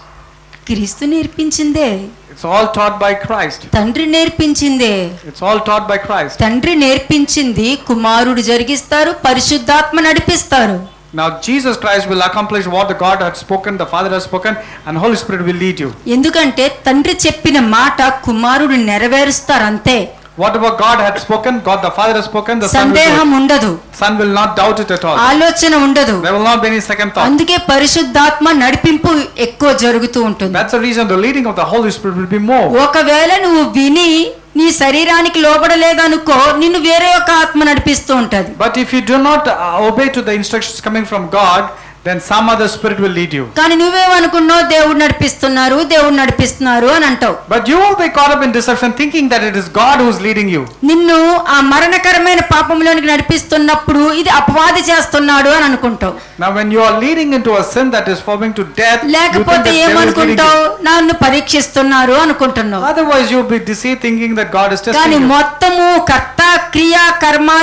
క్రీస్తు నేర్పించిందే It's all taught by Christ. తండ్రి నేర్పించిందే It's all taught by Christ. తండ్రి నేర్పించింది కుమారుడు జరిగిస్తారు పరిశుద్ధాత్మ నడిపిస్తారు Now Jesus Christ will accomplish what the God had spoken, the Father has spoken, and Holy Spirit will lead you. ఎందుకంటే తండ్రి చెప్పిన మాట కుమారుడు నెరవేరుస్తారు అంతే Whatever God had spoken, God the Father has spoken, the Son will సందేహం do it. ఉండదు Son will not doubt it at all. ఆలోచన ఉండదు There will not be any second thought. అందుకే పరిశుద్ధాత్మ నడిపింపు ఎక్కువ జరుగుతూ ఉంటుంది That's the reason the leading of the Holy Spirit will be more. ఒకవేళ నువ్వు విని నీ శరీరానికి లోబడలేదనుకో నిన్ను వేరే ఒక ఆత్మ నడిపిస్తూ ఉంటది But if you do not uh, obey to the instructions coming from God, then some other spirit will lead you. కానీ నువ్వేమనుకున్నావు దేవుడు నడిపిస్తున్నారు దేవుడు నడిపిస్తున్నారు అని అంటావు But you will be caught up in deception thinking that it is God who is leading you. నిన్ను ఆ మరణకరమైన పాపంలోనికి నడిపిస్తున్నప్పుడు ఇది అపవాది చేస్తున్నాడు అని అనుకుంటావు Now when you are leading into a sin that is forming to death, you think లేకపోతే that devil is leading ఏమనుకుంటావు you. నన్ను పరీక్షిస్తున్నారు అనుకుంటున్నావు Otherwise you will be deceived thinking that God is కానీ testing you. మొత్తము కర్త క్రియ కర్మ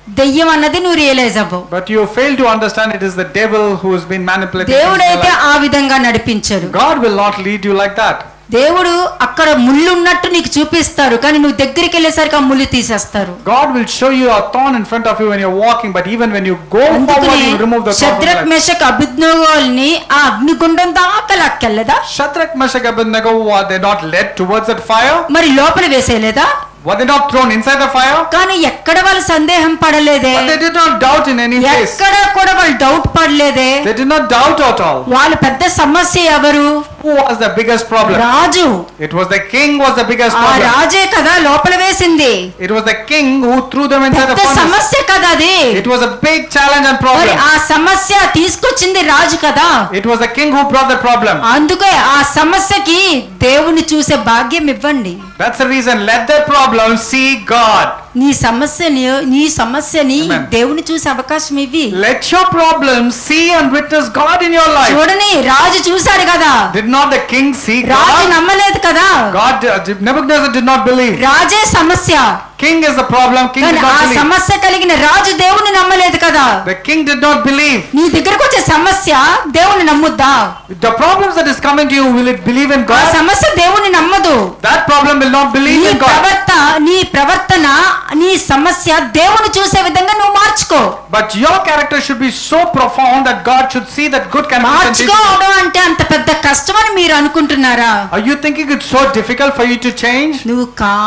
దెయ్యం అన్నది నువ్వు రియలైజ్ అవ్వవు But you fail to understand it is the devil who has been manipulating. things in your దేవుడైతే life. ఆ విధంగా నడిపించడు God will not lead you like that. దేవుడు అక్కడ ముళ్ళు ఉన్నట్టు నీకు చూపిస్తారు కానీ నువ్వు దగ్గరికి వెళ్ళేసరికి ఆ ముళ్ళు తీసేస్తారు God will show you a thorn in front of you when you're walking, but even when you go forward, అందుకనే you remove the thorn. from Shadrach your life. Meshach అభిజ్ఞోల్ని ఆ అగ్నిగుండం దాకా లాక్కెళ్ళదా Shadrach, Meshach, Abednego, were they not led towards that fire? మరి లోపల వేసేయలేదా Were they not thrown inside the fire? కానీ ఎక్కడ వాళ్ళు సందేహం పడలేదే But they did not doubt in any case. ఎక్కడ కూడా వాళ్ళు డౌట్ పడలేదే They did not doubt at all. వాళ్ళ పెద్ద సమస్య ఎవరు Who was the biggest problem? Raju It was the king was the biggest ఆ problem. రాజే కదా లోపల వేసింది It was the king who threw them inside the పెద్ద furnace. సమస్య కదా అది It was a big challenge and మరి problem. ఆ సమస్య తీసుకొచ్చింది రాజు కదా It was the king who brought the problem. అందుకే ఆ సమస్యకి దేవుని చూసే భాగ్యం ఇవ్వండి That's the reason. Let the problem see God. నీ సమస్యని నీ సమస్యని Amen. దేవుని చూసే అవకాశం ఇవ్వి Let your problem see and witness God in your life. చూడని రాజు చూశాడు కదా Did not the king see Raju God? నమ్మలేదు కదా God, uh, Nebuchadnezzar did not believe. రాజే సమస్య King is the problem. King కానీ did ఆ not believe. సమస్య కలిగిన రాజు దేవుని నమ్మలేదు కదా The king did not believe. నీ దగ్గరకు వచ్చే సమస్య దేవుని నమ్ముద్దా The problems that is coming to you, will it believe in ఆ God? సమస్య దేవుని నమ్మదు That problem will not believe నీ in God. ప్రవర్త నీ ప్రవర్తన నీ సమస్య దేవుని చూసే విధంగా నువ్వు మార్చుకో But your character should be so profound that God should see that good character. in you. మార్చుకోవడం అంటే అంత పెద్ద కష్టమని మీరు అనుకుంటున్నారా Are you thinking it's so difficult for you to change? నువ్వు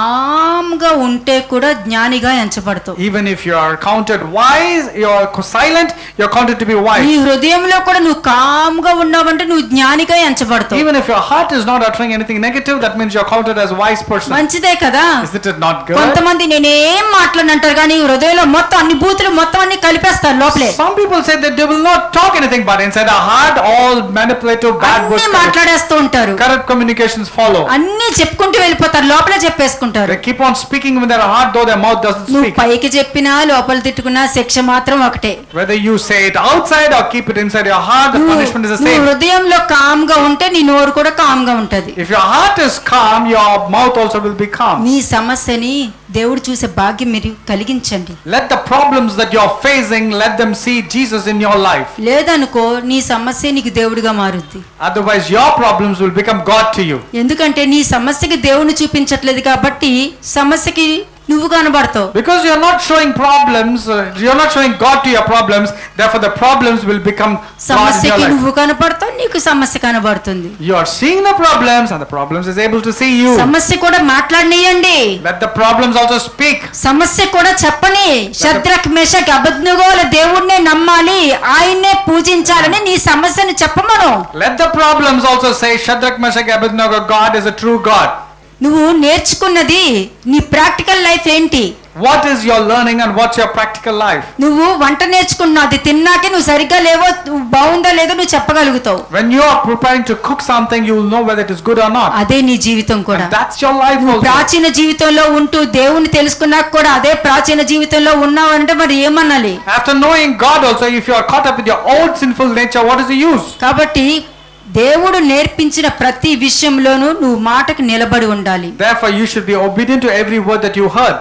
కామ్గా ఉంటే కూడా జ్ఞానిగా ఎంచబడతావు Even if you are counted wise, you are silent, you are counted to be నీ wise. హృదయంలో కూడా నువ్వు కామ్గా ఉన్నావంటే నువ్వు జ్ఞానిగా ఎంచబడతావు Even if your heart is not uttering anything negative, that means you are counted as a wise person. మంచిదే కదా Isn't it not good? కొంతమంది నేనేం మాట్లాడినంటారు కానీ హృదయంలో మొత్తం అన్ని బూతులు మొత్తం అన్ని కలిపేస్తారు లోపలే Some people say that they will not talk anything, but inside the heart, all manipulative, bad words, అన్ని corrupt, మాట్లాడేస్తూ ఉంటారు corrupt communications follow. అన్ని చెప్పుకుంటూ వెళ్ళిపోతారు లోపలే చెప్పేసుకుంటారు They keep on speaking with their heart, though their mouth doesn't నువ్వు speak. పైకి చెప్పినా లోపల తిట్టుకున్నా శిక్ష మాత్రం ఒకటే Whether you say it outside or keep it inside your heart, the నువ్వు punishment is the నువ్వు same. హృదయంలో కామ్ గా ఉంటే నీ నోరు కూడా కామ్ గా ఉంటది If your heart is calm, your mouth also will be calm. నీ సమస్యని దేవుడు చూసే భాగ్యం మీరు కలిగించండి Let the problems that you're facing, let them see Jesus in your life. లేదనుకో నీ సమస్య నీకు దేవుడిగా మారుద్ది Otherwise, your problems will become God to you. ఎందుకంటే నీ సమస్యకి దేవుని చూపించట్లేదు కాబట్టి సమస్యకి నువ్వు కనబడతావు Because you're not showing problems, uh, you're not showing God to your problems, therefore the problems will become God in your సమస్యకి life. నువ్వు కనపడతావు నీకు సమస్య కనబడుతుంది You are seeing the problems and the problems is able to see you. సమస్య కూడా మాట్లాడనీయండి Let the problems also speak. సమస్య కూడా చెప్పని శద్రక్ మెషక్ అబద్నుగోల దేవుణ్ణే నమ్మాలి ఆయన్నే పూజించాలని నీ సమస్యను చెప్పమను Let the problems also say, Shadrach, Meshach, Abednego, God is a true God. నువ్వు నేర్చుకున్నది నీ ప్రాక్టికల్ లైఫ్ ఏంటి What is your learning and what's your practical life? నువ్వు వంట నేర్చుకున్నావు అది తిన్నాకే నువ్వు సరిగ్గా లేవో నువ్వు బాగుందా లేదో నువ్వు చెప్పగలుగుతావు When you are preparing to cook something, you will know whether it is good or not. అదే నీ జీవితం కూడా And that's your life also. ప్రాచీన జీవితంలో ఉంటూ దేవుని తెలుసుకున్నాక కూడా అదే ప్రాచీన జీవితంలో ఉన్నావంటే మరి ఏమనాలి After knowing God also, if you are caught up with your old sinful nature, what is the use? కాబట్టి దేవుడు నేర్పించిన ప్రతి విషయంలోనూ నువ్వు మాటకు నిలబడి ఉండాలి Therefore, you should be obedient to every word that you heard.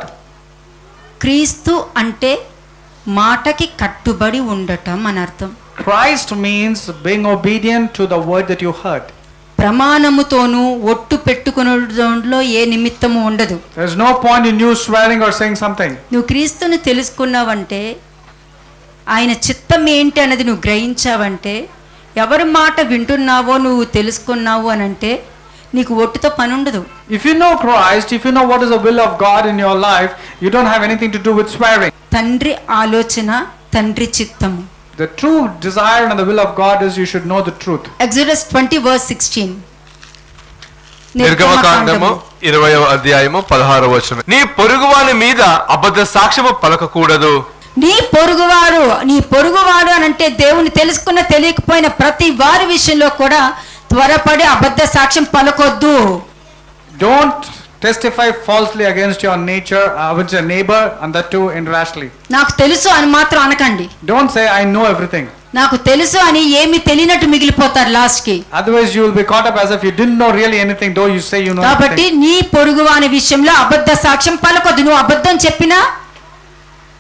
క్రీస్తు అంటే మాటకి కట్టుబడి ఉండటం అని అర్థం Christ means being obedient to the word that you heard. ప్రమాణముతోనూ ఒట్టు పెట్టుకునడంలో ఏ నిమిత్తము ఉండదు There's no point in you swearing or saying something. నువ్వు క్రీస్తుని తెలుసుకున్నావంటే ఆయన చిత్తం ఏంటి అనేది నువ్వు గ్రహించావంటే ఎవరి మాట వింటున్నావో నువ్వు తెలుసుకున్నావు అని అంటే నీకు ఒట్టుతో పని ఉండదు If you know Christ, if you know what is the will of God in your life, you don't have anything to do with swearing. తండ్రి ఆలోచన తండ్రి చిత్తము The true desire and the will of God is you should know the truth. Exodus twenty verse sixteen నిర్గమకాండము ఇరవయో అధ్యాయము పదహారవ వచనం నీ పొరుగువాని మీద అబద్ధ సాక్ష్యము పలకకూడదు నీ పొరుగువారు నీ పొరుగువాడు అని అంటే దేవుని తెలుసుకున్న తెలియకపోయిన ప్రతి వారి విషయంలో కూడా త్వరపడి అబద్ధ సాక్ష్యం పలకొద్దు Don't testify falsely against your nature, uh, with your neighbor, and that too in rashly. నాకు తెలుసు అని మాత్రం అనకండి Don't say, I know everything. నాకు తెలుసు అని ఏమి తెలియనట్టు మిగిలిపోతారు లాస్ట్ కి Otherwise, you will be caught up as if you didn't know really anything, though you say you know కాబట్టి everything. నీ పొరుగు అనే విషయంలో అబద్ధ సాక్ష్యం పలకొద్దు నువ్వు అబద్ధం చెప్పినా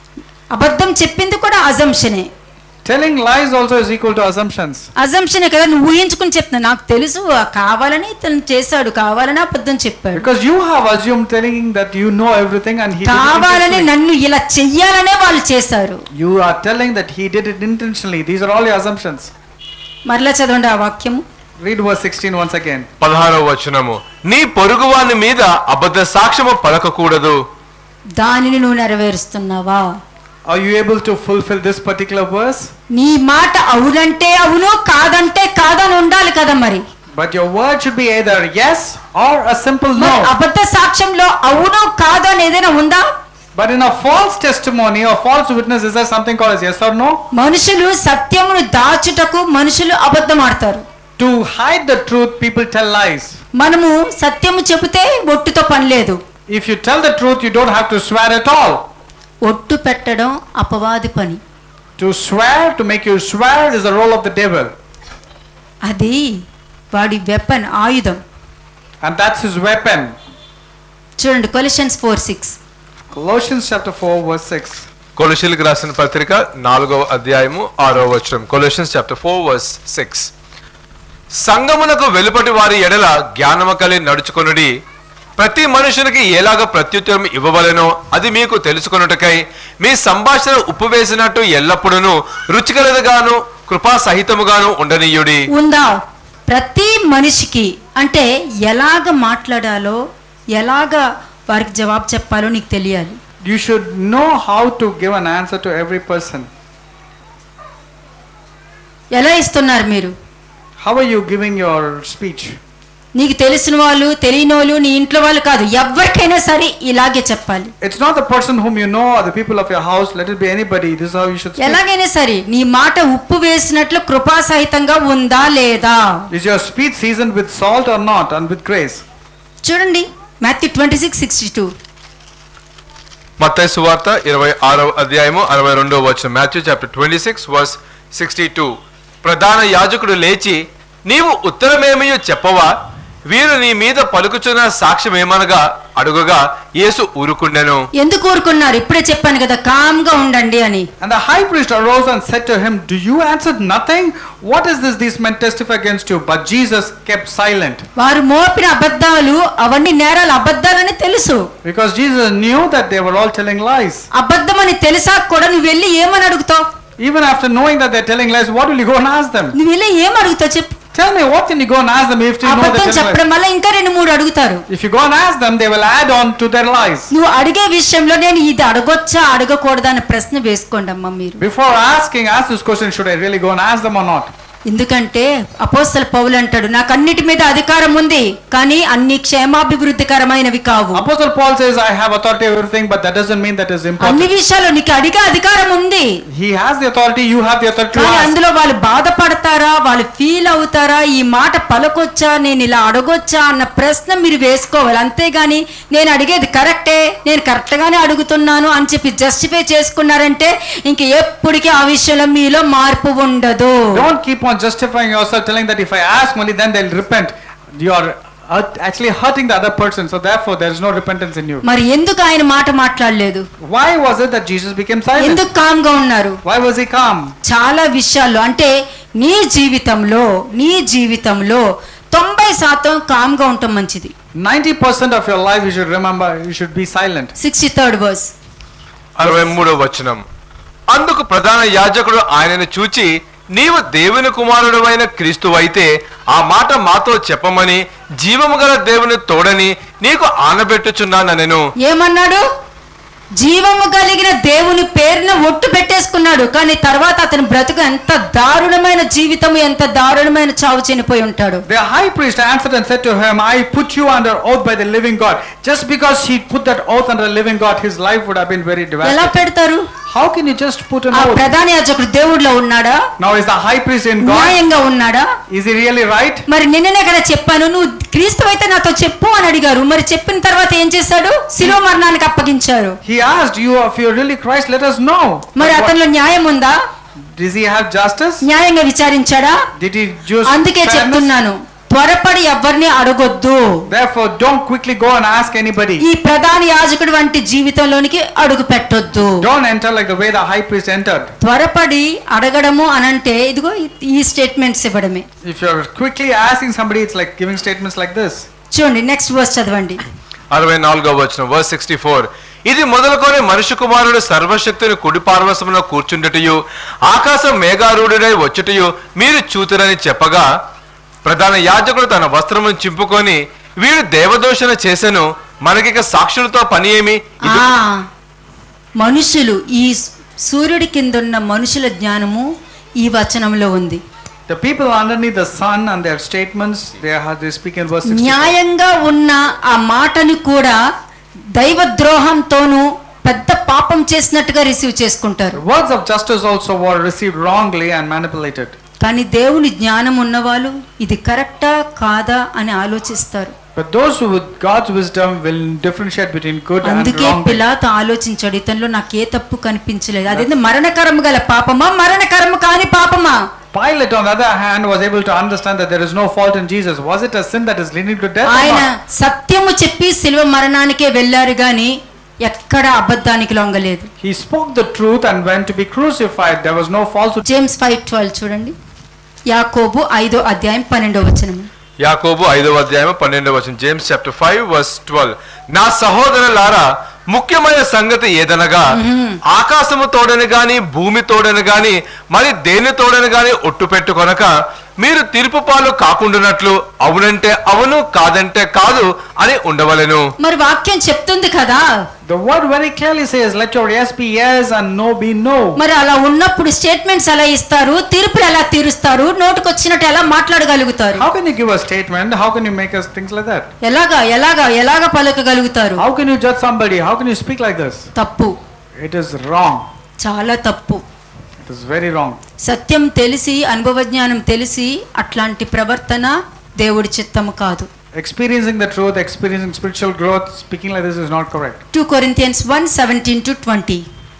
అబద్ధం చెప్పింది కూడా అజంషనే Telling lies also is equal to assumptions. అజంషనే కదా నువ్వు ఊహించుకుని చెప్తున్నా నాకు తెలుసు ఆ కావాలని తను చేశాడు కావాలని అబద్ధం చెప్పాడు Because you have assumed telling that you know everything and he did it కావాలని intentionally. నన్ను ఇలా చెయ్యాలనే వాళ్ళు చేశారు You are telling that he did it intentionally. These are all your assumptions. మరలా చదవండి ఆ వాక్యము Read verse 16 once again. పదహారవ వచనము నీ పొరుగువాని మీద అబద్ధ సాక్ష్యము పలకకూడదు దానిని నువ్వు నెరవేరుస్తున్నావా Are you able to fulfill this particular verse? నీ మాట అవునంటే అవును కాదంటే కాదని ఉండాలి కదా మరి But your word should be either yes or a simple మరి no. అబద్ధ సాక్ష్యంలో అవును కాదు అని ఏదైనా ఉందా But in a false testimony or false witness, is there something called as yes or no? మనుషులు సత్యమును దాచుటకు మనుషులు అబద్ధం ఆడతారు To hide the truth, people tell lies. మనము సత్యము చెబితే ఒట్టుతో పని లేదు If you tell the truth, you don't have to swear at all. ఒట్టు పెట్టడం అపవాది పని To swear, to make you swear, is the role of the devil. అది వాడి వెపన్ ఆయుధం And that's his weapon. చూడండి Colossians four six Colossians chapter 4, verse 6. కొలషిలకు రాసిన పత్రిక నాలుగవ అధ్యాయము ఆరవ వచనం Colossians chapter four verse six సంగమునకు వెలుపటి వారి ఎడల జ్ఞానము కలి నడుచుకొనుడి ప్రతి మనుషునికి ఎలాగ ప్రత్యుత్తరం ఇవ్వవలెనో అది మీకు తెలుసుకొనుటకై మీ సంభాషణ ఉప్పు వేసినట్టు ఎల్లప్పుడూ రుచికలదిగాను కృపా సహితముగాను ఉండనీయుడి ఉందా ప్రతి మనిషికి అంటే ఎలాగ మాట్లాడాలో ఎలాగ వారికి జవాబు చెప్పాలో నీకు తెలియాలి You should know how to give an answer to every person. ఎలా ఇస్తున్నారు మీరు How are you giving your speech? నీకు తెలిసిన వాళ్ళు తెలియని వాళ్ళు నీ ఇంట్లో వాళ్ళు కాదు ఎవరికైనా సరే ఇలాగే చెప్పాలి It's not the person whom you know or the people of your house, let it be anybody. This is how you should speak. ఎలాగైనా సరే నీ మాట ఉప్పు వేసినట్లు కృపాసహితంగా ఉందా లేదా Is your speech seasoned with salt or not and with grace? చూడండి Matthew twenty six sixty two మత్తయి సువార్త ఇరవై ఆరవ అధ్యాయము అరవై రెండవ వచనం Matthew chapter twenty six verse sixty two ప్రధాన యాజకుడు లేచి నీవు ఉత్తరమేమయో చెప్పవా వీరు నీ మీద పలుకుచున్న సాక్ష్యమేమనగా అడుగగా యేసు ఊరుకుండెను ఎందుకు ఊరుకున్నారు ఇప్పుడే చెప్పాను కదా కామ్గా ఉండండి అని And the high priest arose and said to him, Do you answer nothing? What is this these men testify against you? But Jesus kept silent. వారు మోపిన అబద్ధాలు అవన్నీ నేరాలు అబద్ధాలని తెలుసు Because Jesus knew that they were all telling lies. అబద్ధం అని తెలిసా కూడా నువ్వు వెళ్ళి ఏమని అడుగుతావు Even after knowing that they're telling lies, what will you go and ask them? నువ్వు వెళ్ళి ఏం అడుగుతావు చెప్పు Tell me, what can you go and ask them if you know అబద్ధం they're telling lies? చెప్పడం వల్ల ఇంకా రెండు మూడు అడుగుతారు If you go and ask them, they will add on to their lies. నువ్వు అడిగే విషయంలో నేను ఇది అడగొచ్చా అడగకూడదా అనే ప్రశ్న వేసుకోండి అమ్మా మీరు Before asking, ask this question, should I really go and ask them or not? ఎందుకంటే అపోస్తల పౌలు అంటాడు నాకు అన్నిటి మీద అధికారం ఉంది కానీ అన్ని క్షేమాభివృద్ధికరమైనవి కావు Apostle Paul says, I have authority over everything, but that doesn't mean that is అన్ని important. విషయాలు నీకు అడిగే అధికారం ఉంది He has the authority, you have the authority to కానీ ask. అందులో వాళ్ళు బాధపడతారా వాళ్ళు ఫీల్ అవుతారా ఈ మాట పలకొచ్చా నేను ఇలా అడగొచ్చా అన్న ప్రశ్న మీరు వేసుకోవాలి అంతేగాని నేను అడిగేది కరెక్టే నేను కరెక్ట్ గానే అడుగుతున్నాను అని చెప్పి జస్టిఫై చేసుకున్నారంటే ఇంక ఎప్పటికీ ఆ విషయంలో మీలో మార్పు ఉండదు Don't keep on justifying yourself, telling that if I ask only then they'll repent. You are hurt- actually hurting the other person, so therefore there is no repentance in you. మరి ఎందుకు ఆయన మాట మాట్లాడలేదు Why was it that Jesus became silent? ఎందుకు కామ్గా ఉన్నారు Why was he calm? చాలా విషయాల్లో అంటే నీ జీవితంలో నీ జీవితంలో తొంభై శాతం కామ్గా ఉండటం మంచిది 90% of your life you should remember, you should be silent. Sixty third verse అరవై మూడవ వచనం అందుకు ప్రధాన యాజకుడు ఆయనను చూచి నీవు దేవుని కుమారుడమైన క్రీస్తు అయితే ఆ మాట మాతో చెప్పమని జీవము గల దేవుని తోడని నీకు ఆనబెట్టుచున్నానెను ఏమన్నాడు జీవము కలిగిన దేవుని పేరున ఒట్టు పెట్టేసుకున్నాడు కానీ తర్వాత అతని బ్రతుకు ఎంత దారుణమైన జీవితము ఎంత దారుణమైన చావు చనిపోయి ఉంటాడు The high priest answered and said to him, I put you under oath by the living God. Just because he put that oath under the living God, his life would have been very ఎలా devastated. పెడతారు How can you just put an ఆ oath? ప్రధాన యాజకుడు దేవుడిలో ఉన్నాడా Now is the high priest in God? న్యాయంగా ఉన్నాడా Is he really right? మరి నిన్ననే కదా చెప్పాను నువ్వు క్రీస్తు అయితే నాతో చెప్పు అని అడిగారు మరి చెప్పిన తర్వాత ఏం చేశాడు శిలువ మరణానికి అప్పగించారు He asked you, if you're really Christ, let us know. మరి But what- అతనిలో న్యాయం ఉందా Does he have justice? న్యాయంగా విచారించాడా Did he just అందుకే fairness? చెప్తున్నాను త్వరపడి ఎవరిని అడగొద్దు Therefore, don't quickly go and ask anybody. ఈ ప్రధాన యాజకుడు వంటి జీవితంలోనికి అడుగు పెట్టొద్దు Don't enter like the way the high priest entered. త్వరపడి అడగడము అనంటే ఇదిగో ఈ- ఈ స్టేట్మెంట్స్ ఇవ్వడమే If you're quickly asking somebody, it's like giving statements like this. చూడండి నెక్స్ట్ వర్స్ చదవండి అరవై నాలుగో వచ్చిన వర్స్ సిక్స్టీ ఫోర్ ఇది మొదలుకొని మనుష్య కుమారుడు సర్వశక్తిని కుడి పార్వశములో కూర్చుండటయు ఆకాశం మేఘారూఢుడై వచ్చుటయు మీరు చూతురని చెప్పగా ప్రధాన యాజకుడు తన వస్త్రమును చింపుకొని వీడు దేవదోషణ చేసెను మనకిక సాక్షులతో పని ఏమి ఇది- ఆ మనుషులు ఈ సూర్యుడి కింద ఉన్న మనుషుల జ్ఞానము ఈ వచనంలో ఉంది The people underneath the sun and their statements, they, are, they speak in verse 64. న్యాయంగా ఉన్న ఆ మాటని కూడా దైవద్రోహంతోనూ పెద్ద పాపం చేసినట్టుగా రిసీవ్ చేసుకుంటారు The words of justice also were received wrongly and manipulated. కానీ దేవుని జ్ఞానం ఉన్నవాళ్ళు ఇది కరెక్టా కాదా అని ఆలోచిస్తారు But those who with God's wisdom will differentiate between good and అందుకే wrong. పిలాతు ఆలోచించాడు ఇతనిలో నాకు ఏ తప్పు కనిపించలేదు అదేంటి మరణకరము గల పాపమా మరణకరము కాని పాపమా Pilate, on the other hand, was able to understand that there is no fault in Jesus. Was it a sin that is leading to death? Or ఆయన not? సత్యము చెప్పి శిలువ మరణానికే వెళ్ళారు గాని ఎక్కడ అబద్ధానికి లొంగలేదు He spoke the truth and went to be crucified. There was no falsehood. James five twelve చూడండి యాకోబు ఐదో అధ్యాయం పన్నెండో వచనము యాకోబు ఐదవ అధ్యాయం పన్నెండవ వచనం James chapter five verse twelve నా సహోదరులారా ముఖ్యమైన సంగతి ఏదనగా ఆకాశము తోడని గాని భూమి తోడని గాని మరి దేని తోడని గాని ఒట్టు పెట్టుకొనక మీరు తీర్పు పాలు కాకుండానట్లు అవునంటే అవును కాదంటే కాదు అని ఉండవలెను మరి వాక్యం చెప్తుంది కదా The word very clearly says, Let your yes be yes and no be no. మరి అలా ఉన్నప్పుడు స్టేట్మెంట్స్ ఎలా ఇస్తారు తీర్పులు ఎలా తీరుస్తారు నోటుకు వచ్చినట్టు ఎలా మాట్లాడగలుగుతారు How can you give a statement? How can you make us things like that? ఎలాగా ఎలాగా ఎలాగ పలకగలుగుతారు How can you judge somebody? How can you speak like this? తప్పు It is wrong. చాలా తప్పు It is very wrong. సత్యం తెలిసి అనుభవజ్ఞానం తెలిసి అట్లాంటి ప్రవర్తన దేవుడి చిత్తము కాదు Experiencing the truth, experiencing spiritual growth, speaking like this is not correct. Two Corinthians one seventeen to twenty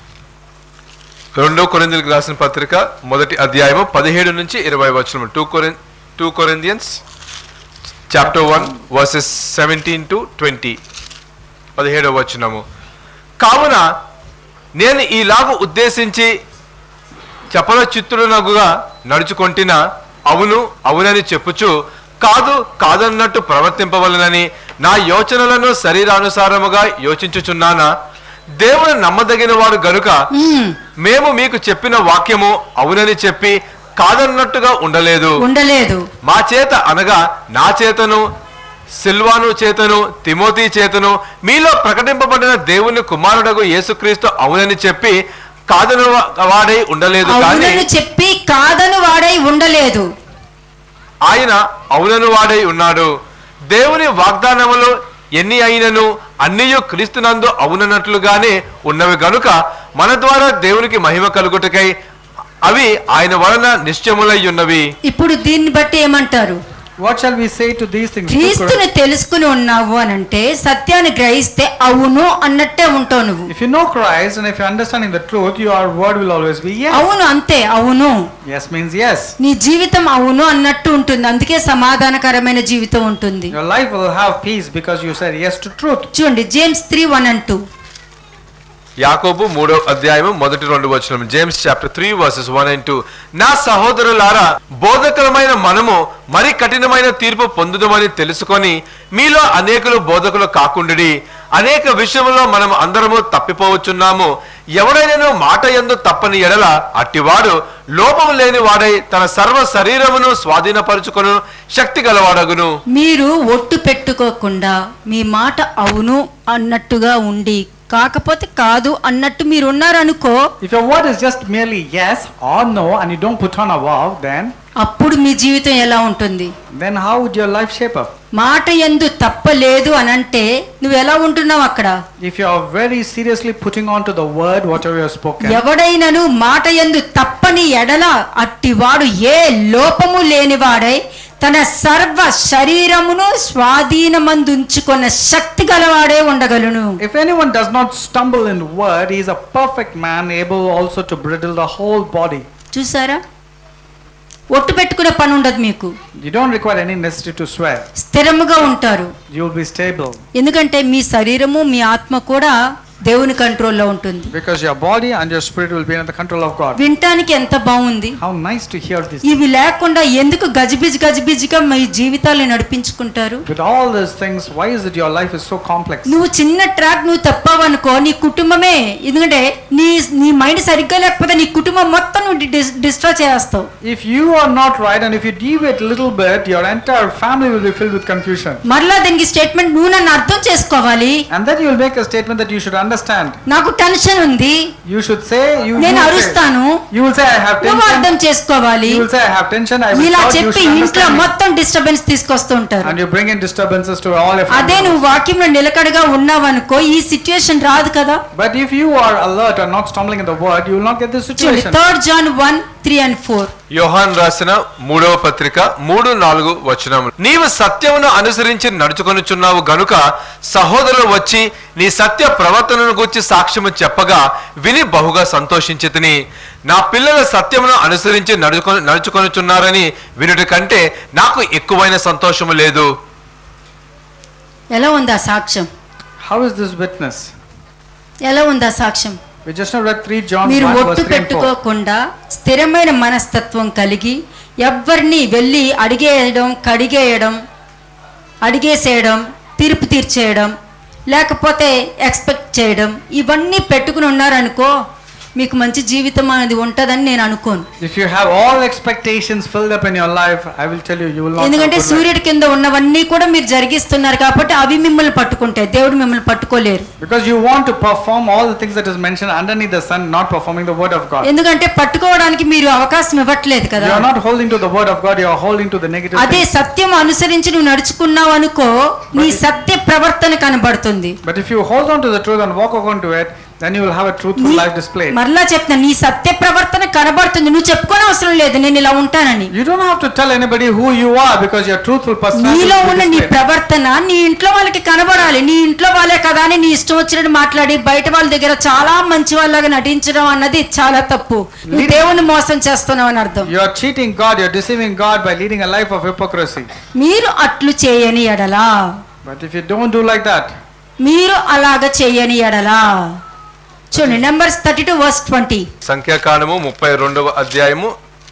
రెండో కొరిందులకు రాసిన పత్రిక మొదటి అధ్యాయము పదిహేడు నుంచి ఇరవై వచనము టూ కొరిన్ two Corinthians chapter one verses seventeen to twenty పదిహేడవ వచనము కావున నేను ఈలాగు ఉద్దేశించి చెప్పల చిత్తుడునగుగా నడుచుకొంటిన అవును అవునని చెప్పుచు కాదు కాదన్నట్టు ప్రవర్తింపవలనని నా యోచనలను శరీరానుసారముగా యోచించుచున్నానా దేవుడు నమ్మదగిన వాడు గనుక మేము మీకు చెప్పిన వాక్యము అవునని చెప్పి కాదన్నట్టుగా ఉండలేదు ఉండలేదు మా చేత అనగా నా చేతను సిల్వాను చేతను తిమోతి చేతను మీలో ప్రకటింపబడిన దేవుని కుమారుడగు యేసుక్రీస్తు అవునని చెప్పి కాదని వాడై ఉండలేదు కానీ అవునని చెప్పి కాదని వాడై ఉండలేదు ఆయన అవునను వాడై ఉన్నాడు దేవుని వాగ్దానములు ఎన్ని అయినను అన్నియు క్రీస్తునందు అవునన్నట్లుగానే ఉన్నవి గనుక మన ద్వారా దేవునికి మహిమ కలుగుటకై అవి ఆయన వలన నిశ్చయములై ఉన్నవి ఇప్పుడు దీన్ని బట్టి ఏమంటారు What shall we say to these things? క్రీస్తుని తెలుసుకుని ఉన్నావు అని అంటే సత్యాన్ని గ్రహిస్తే అవును అన్నట్టే ఉంటావు నువ్వు If you know Christ and if you're understanding the truth, your word will always be yes. అవును అంతే అవును Yes means yes. నీ జీవితం అవును అన్నట్టు ఉంటుంది అందుకే సమాధానకరమైన జీవితం ఉంటుంది Your life will have peace because you said yes to truth. చూడండి James three one and two యాకోబు మూడో అధ్యాయము మొదటి రెండు వచనం James chapter three verses one and two నా సహోదరులారా బోధకులమైన మనము మరి కఠినమైన తీర్పు పొందుదమని తెలుసుకొని మీలో అనేకులు బోధకులు కాకుండుడి అనేక విషయములో మనం అందరము తప్పిపోవచ్చున్నాము ఎవడైనా మాట ఎందు తప్పని ఎడల అట్టివాడు లోపము లేని వాడై తన సర్వ శరీరమును స్వాధీనపరుచుకొను శక్తి గలవాడగును మీరు ఒట్టు పెట్టుకోకుండా మీ మాట అవును అన్నట్టుగా ఉండి కాకపోతే కాదు అన్నట్టు మీరు ఉన్నారనుకో If your word is just merely yes or no and you don't put on a vow, then అప్పుడు మీ జీవితం ఎలా ఉంటుంది then how would your life shape up? మాట ఎందు తప్పలేదు అని అంటే నువ్వు ఎలా ఉంటున్నావు అక్కడ If you are very seriously putting on to the word whatever you have spoken, ఎవడైనను మాట ఎందు తప్పని ఎడల అట్టివాడు ఏ లోపము లేనివాడై తన సర్వ శరీరమును స్వాధీనమందుంచుకున్న శక్తి గలవాడే ఉండగలను if anyone does not stumble in word, he is a perfect man, able also to bridle the whole body. చూసారా ఒట్టు పెట్టుకునే పని ఉండదు మీకు You don't require any necessity to swear. స్థిరముగా ఉంటారు You'll be stable ఎందుకంటే మీ శరీరము మీ ఆత్మ కూడా దేవుని కంట్రోల్లో ఉంటుంది because your body and your spirit will be under the control of God. వినటానికి ఎంత బాగుంది How nice to hear this. ఇవి లేకుండా ఎందుకు గజిబిజి గజిబిజిగా మీ జీవితాలను నడిపించుకుంటారు With all these things, why is it your life is so complex? నువ్వు చిన్న ట్రాక్ నువ్వు తప్పావనుకో నీ కుటుంబమే ఎందుకంటే నీ నీ మైండ్ సరిగ్గా లేకపోతే నీ కుటుంబం మొత్తం నువ్వు డిస్ట్రాయ్ చేస్తావు If you are not right and if you deviate a little bit, your entire family will be filled with confusion. మరలా దీనికి స్టేట్మెంట్ నువ్వు నన్ను అర్థం చేసుకోవాలి And then you will make a statement that you should understand. నాకు tension ఉంది You should say you. you నేను will say- అరుస్తాను You will say I have నువ్వు tension. అర్థం చేసుకోవాలి You will say I have tension. I will ఇలా shout. You చెప్పి should ఇంట్లో understand. me. మొత్తం డిస్టర్బెన్స్ తీసుకొస్తూ ఉంటారు And you bring in disturbances to all your అదే family. నువ్వు వాక్యంలో నిలకడగా ఉన్నావనుకో ఈ సిచ్యుయేషన్ రాదు కదా But if you are alert and not stumbling in the word, you will not get this చూడండి situation. Third John one three and four యోహాన్ రాసిన మూడవ పత్రిక మూడు నాలుగు వచనములు నీవు సత్యమును అనుసరించి నడుచుకొనుచున్నావు గనుక సహోదరులు వచ్చి నీ సత్య ప్రవర్తనను గురించి సాక్ష్యము చెప్పగా విని బహుగా సంతోషించితిని నా పిల్లల సత్యమును అనుసరించి నడుచుకొని నడుచుకొనుచున్నారని వినుటి కంటే నాకు ఎక్కువైన సంతోషము లేదు ఎలా ఉంది ఆ సాక్ష్యం How is this witness? ఎలా ఉంది ఆ సాక్ష్యం We just now read 3 John మీరు 1 ఒట్టు verse 3 and 4. పెట్టుకోకుండా స్థిరమైన మనస్తత్వం కలిగి ఎవ్వరిని వెళ్ళి అడిగేయడం కడిగేయడం అడిగేసేయడం తీర్పు తీర్చేయడం లేకపోతే ఎక్స్పెక్ట్ చేయడం ఇవన్నీ పెట్టుకుని ఉన్నారనుకో మీకు మంచి జీవితం అనేది ఉంటుందని నేను అనుకోను If you have all expectations filled up in your life, I will tell you, you will not have ఎందుకంటే good life. సూర్యుడి కింద ఉన్నవన్నీ కూడా మీరు జరిగిస్తున్నారు కాబట్టి అవి మిమ్మల్ని పట్టుకుంటాయి దేవుడు మిమ్మల్ని పట్టుకోలేరు Because you want to perform all the things that is mentioned underneath the sun, not performing the word of God. ఎందుకంటే పట్టుకోవడానికి మీరు అవకాశం ఇవ్వట్లేదు కదా You are not holding to the word of God, you are holding to the negative అదే things. సత్యం అనుసరించి నువ్వు నడుచుకున్నావు అనుకో నీ సత్య ప్రవర్తన కనబడుతుంది But if you hold on to the truth and walk on to it, then you will have a truthful నీ- life displayed. మరలా చెప్తున్నా నీ సత్య ప్రవర్తన కనబడుతుంది నువ్వు చెప్పుకోని అవసరం లేదు నేను ఇలా ఉంటానని You don't have to tell anybody who you are because your truthful personality నీలో will ఉన్న be నీ displayed. ప్రవర్తన నీ ఇంట్లో వాళ్ళకి కనబడాలి నీ ఇంట్లో వాళ్ళే కదా అని నీ ఇష్టం వచ్చినట్టు మాట్లాడి బయట వాళ్ళ దగ్గర చాలా మంచి వాళ్ళగా నటించడం అన్నది చాలా తప్పు నువ్వు Lead- దేవుని మోసం చేస్తున్నావు అని అర్థం You are cheating God, you are deceiving God by leading a life of hypocrisy. మీరు అట్లు చేయని ఎడలా But if you don't do like that, మీరు అలాగ చేయని ఎడలా చూడండి Numbers thirty two verse twenty సంఖ్యాకాండము ముప్పై రెండవ అధ్యాయము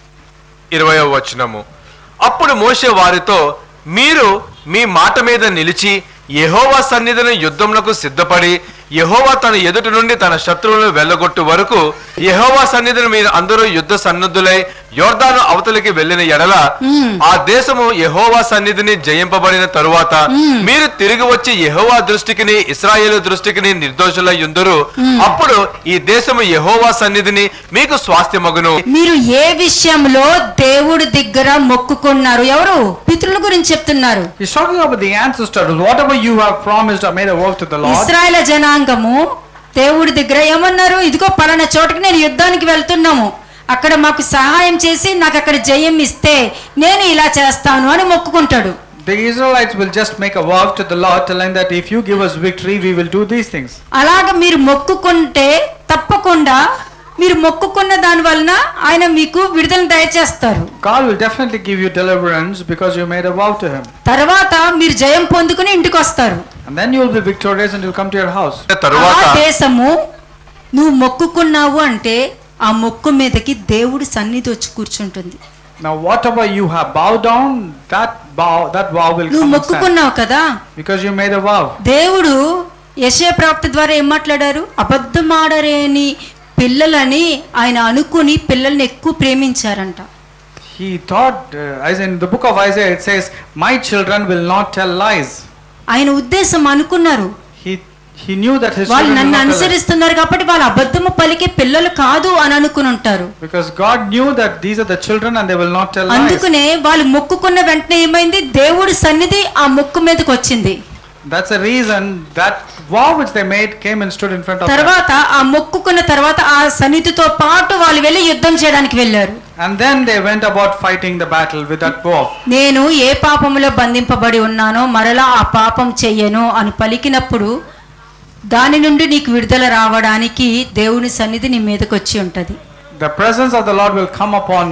ఇరవయవ వచనము అప్పుడు మోషే వారితో మీరు మీ మాట మీద నిలిచి యెహోవా సన్నిధిని యుద్ధములకు సిద్ధపడి యెహోవా తన ఎదుటి నుండి తన శత్రువులను వెళ్ళగొట్టు వరకు యెహోవా సన్నిధిని మీరు అందరూ యుద్ధ సన్నద్ధులై యోర్దాను అవతలికి వెళ్ళిన ఎడల ఆ దేశము యెహోవా సన్నిధిని జయింపబడిన తరువాత మీరు తిరిగి వచ్చి యెహోవా దృష్టికిని ఇస్రాయేలు దృష్టికిని నిర్దోషులై యుందరు అప్పుడు ఈ దేశము యెహోవా సన్నిధిని మీకు స్వాస్థ్యమగును మీరు ఏ విషయంలో దేవుడి దగ్గర మొక్కుకున్నారు ఎవరు పితృల గురించి చెప్తున్నారు he's talking about the ancestors. Whatever you have promised or made a vow to the Lord, Israel జనాంగము దేవుడి దగ్గర ఏమన్నారు ఇదిగో పలానా చోటకి నేను యుద్ధానికి వెళ్తున్నాము అక్కడ మాకు సహాయం చేసి నాకు అక్కడ జయం ఇస్తే నేను ఇలా చేస్తాను అని మొక్కుకుంటాడు the Israelites will just make a vow to the Lord, telling that if you give us victory, we will do these things. అలాగ మీరు మొక్కుకుంటే తప్పకుండా మీరు మొక్కుకున్న దాని వలన ఆయన మీకు విడుదల దయచేస్తారు God will definitely give you deliverance because you made a vow to Him. తర్వాత మీరు జయం పొందుకుని ఇంటికి వస్తారు And then you will be victorious and you'll come to your house. తరువాత ఆ దేశము నువ్వు మొక్కుకున్నావు అంటే ఆ మొక్కు మీదకి దేవుడి సన్నిధి వచ్చి కూర్చుంటుంది Now, whatever you have bowed down, that vow, that vow will నువ్వు come and stand. మొక్కుకున్నావు కదా Because you made a vow. దేవుడు యశయ ప్రవక్త ద్వారా ఏం మాట్లాడారు అబద్ధమాడరేని పిల్లలని ఆయన అనుకుని పిల్లల్ని ఎక్కువ ప్రేమించారంట He thought, uh, as in the book of Isaiah, it says, My children will not tell lies. ఆయన ఉద్దేశం అనుకున్నారు He, he knew that his వాళ్ళు children will నన్ను not tell lies. అనుసరిస్తున్నారు కాబట్టి వాళ్ళు అబద్ధము పలికే పిల్లలు కాదు అని అనుకుని ఉంటారు Because God knew that these are the children and they will not tell lies. అందుకనే వాళ్ళు మొక్కుకున్న వెంటనే ఏమైంది దేవుడి సన్నిధి ఆ మొక్కు మీదకి వచ్చింది That's the reason that vow which they made came and stood in front of them. తర్వాత ఆ మొక్కుకున్న తర్వాత ఆ సన్నిధితో పాటు వాళ్ళు వెళ్ళి యుద్ధం చేయడానికి వెళ్ళారు And then they went about fighting the battle with that vow. నేను ఏ పాపములో బంధింపబడి ఉన్నానో మరలా ఆ పాపం చెయ్యను అని పలికినప్పుడు దాని నుండి నీకు విడుదల రావడానికి దేవుని సన్నిధి నీ మీదకి వచ్చి ఉంటది The presence of the Lord will come upon you.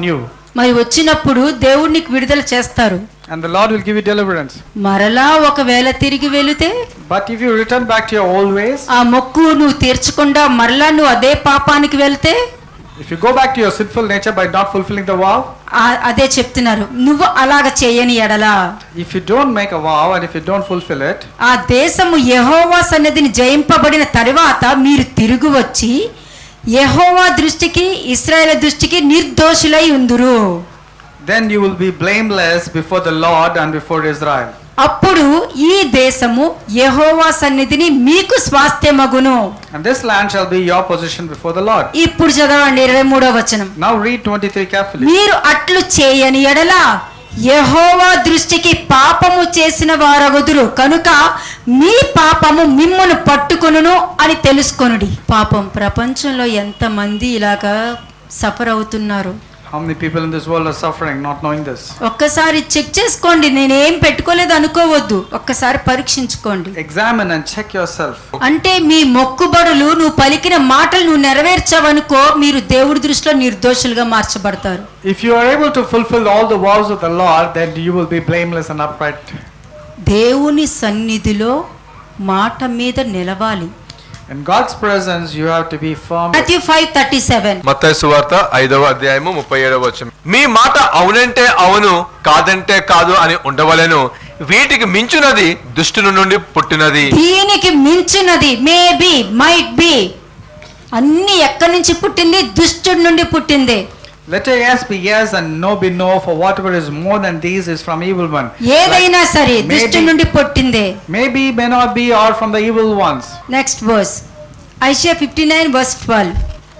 మరి వచ్చినప్పుడు దేవుడు నీకు విడుదల చేస్తారు and the Lord will give you deliverance. మరలా ఒకవేళ తిరిగి వెళితే But if you return back to your old ways, ఆ మొక్కు నువ్వు తీర్చకుండా మరలా నువ్వు అదే పాపానికి వెళ్తే if you go back to your sinful nature by not fulfilling the vow, ఆ- అదే చెప్తున్నారు నువ్వు అలాగ చేయని ఎడలా if you don't make a vow and if you don't fulfill it, ఆ దేశము యెహోవా సన్నిధిని జయింపబడిన తరువాత మీరు తిరిగి వచ్చి యెహోవా దృష్టికి ఇస్రాయేల్ దృష్టికి నిర్దోషులై ఉందురు then you will be blameless before the Lord and before Israel. అప్పుడు ఈ దేశము యెహోవా సన్నిధిని మీకు స్వాస్థ్యమగును And this land shall be your possession before the Lord. ఇప్పుడు చదవండి ఇరవై మూడో వచనం Now read 23 carefully. మీరు అట్లు చేయని ఎడల యెహోవా దృష్టికి పాపము చేసిన వారగుదురు కనుక మీ పాపము మిమ్మును పట్టుకొనును అని తెలుసుకొనుడి పాపం ప్రపంచంలో ఎంతమంది ఇలాగా సఫర్ అవుతున్నారు How many people in this world are suffering not knowing this? ఒక్కసారి చెక్ చేసుకోండి నేనేం పెట్టుకోలేదు అనుకోవద్దు ఒక్కసారి పరీక్షించుకోండి Examine and check yourself. అంటే మీ మొక్కుబడులు నువ్వు పలికిన మాటలు నువ్వు నెరవేర్చావనుకో మీరు దేవుడి దృష్టిలో నిర్దోషులుగా మార్చబడతారు If you are able to fulfill all the vows of the Lord, then you will be blameless and upright. దేవుని సన్నిధిలో మాట మీద నిలవాలి In God's presence, you have to be firm. Matthew five thirty seven మత్తయి సువార్త ఐదవ అధ్యాయము ముప్పై ఏడవ వచనం మీ మాట అవునంటే అవును కాదంటే కాదు అని ఉండవలెను వీటికి మించునది దుష్టుని నుండి పుట్టినది దీనికి మించినది మేబీ మైట్ బి అన్ని ఎక్కడి నుంచి పుట్టింది దుష్టుడి నుండి పుట్టింది Let a yes be yes and no be no, for whatever is more than these is from evil one. ఏదైనా సరే Maybe- దుష్టుడి నుండి పుట్టిందే Maybe, may not be, or from the evil ones. Next verse Isaiah fifty nine verse twelve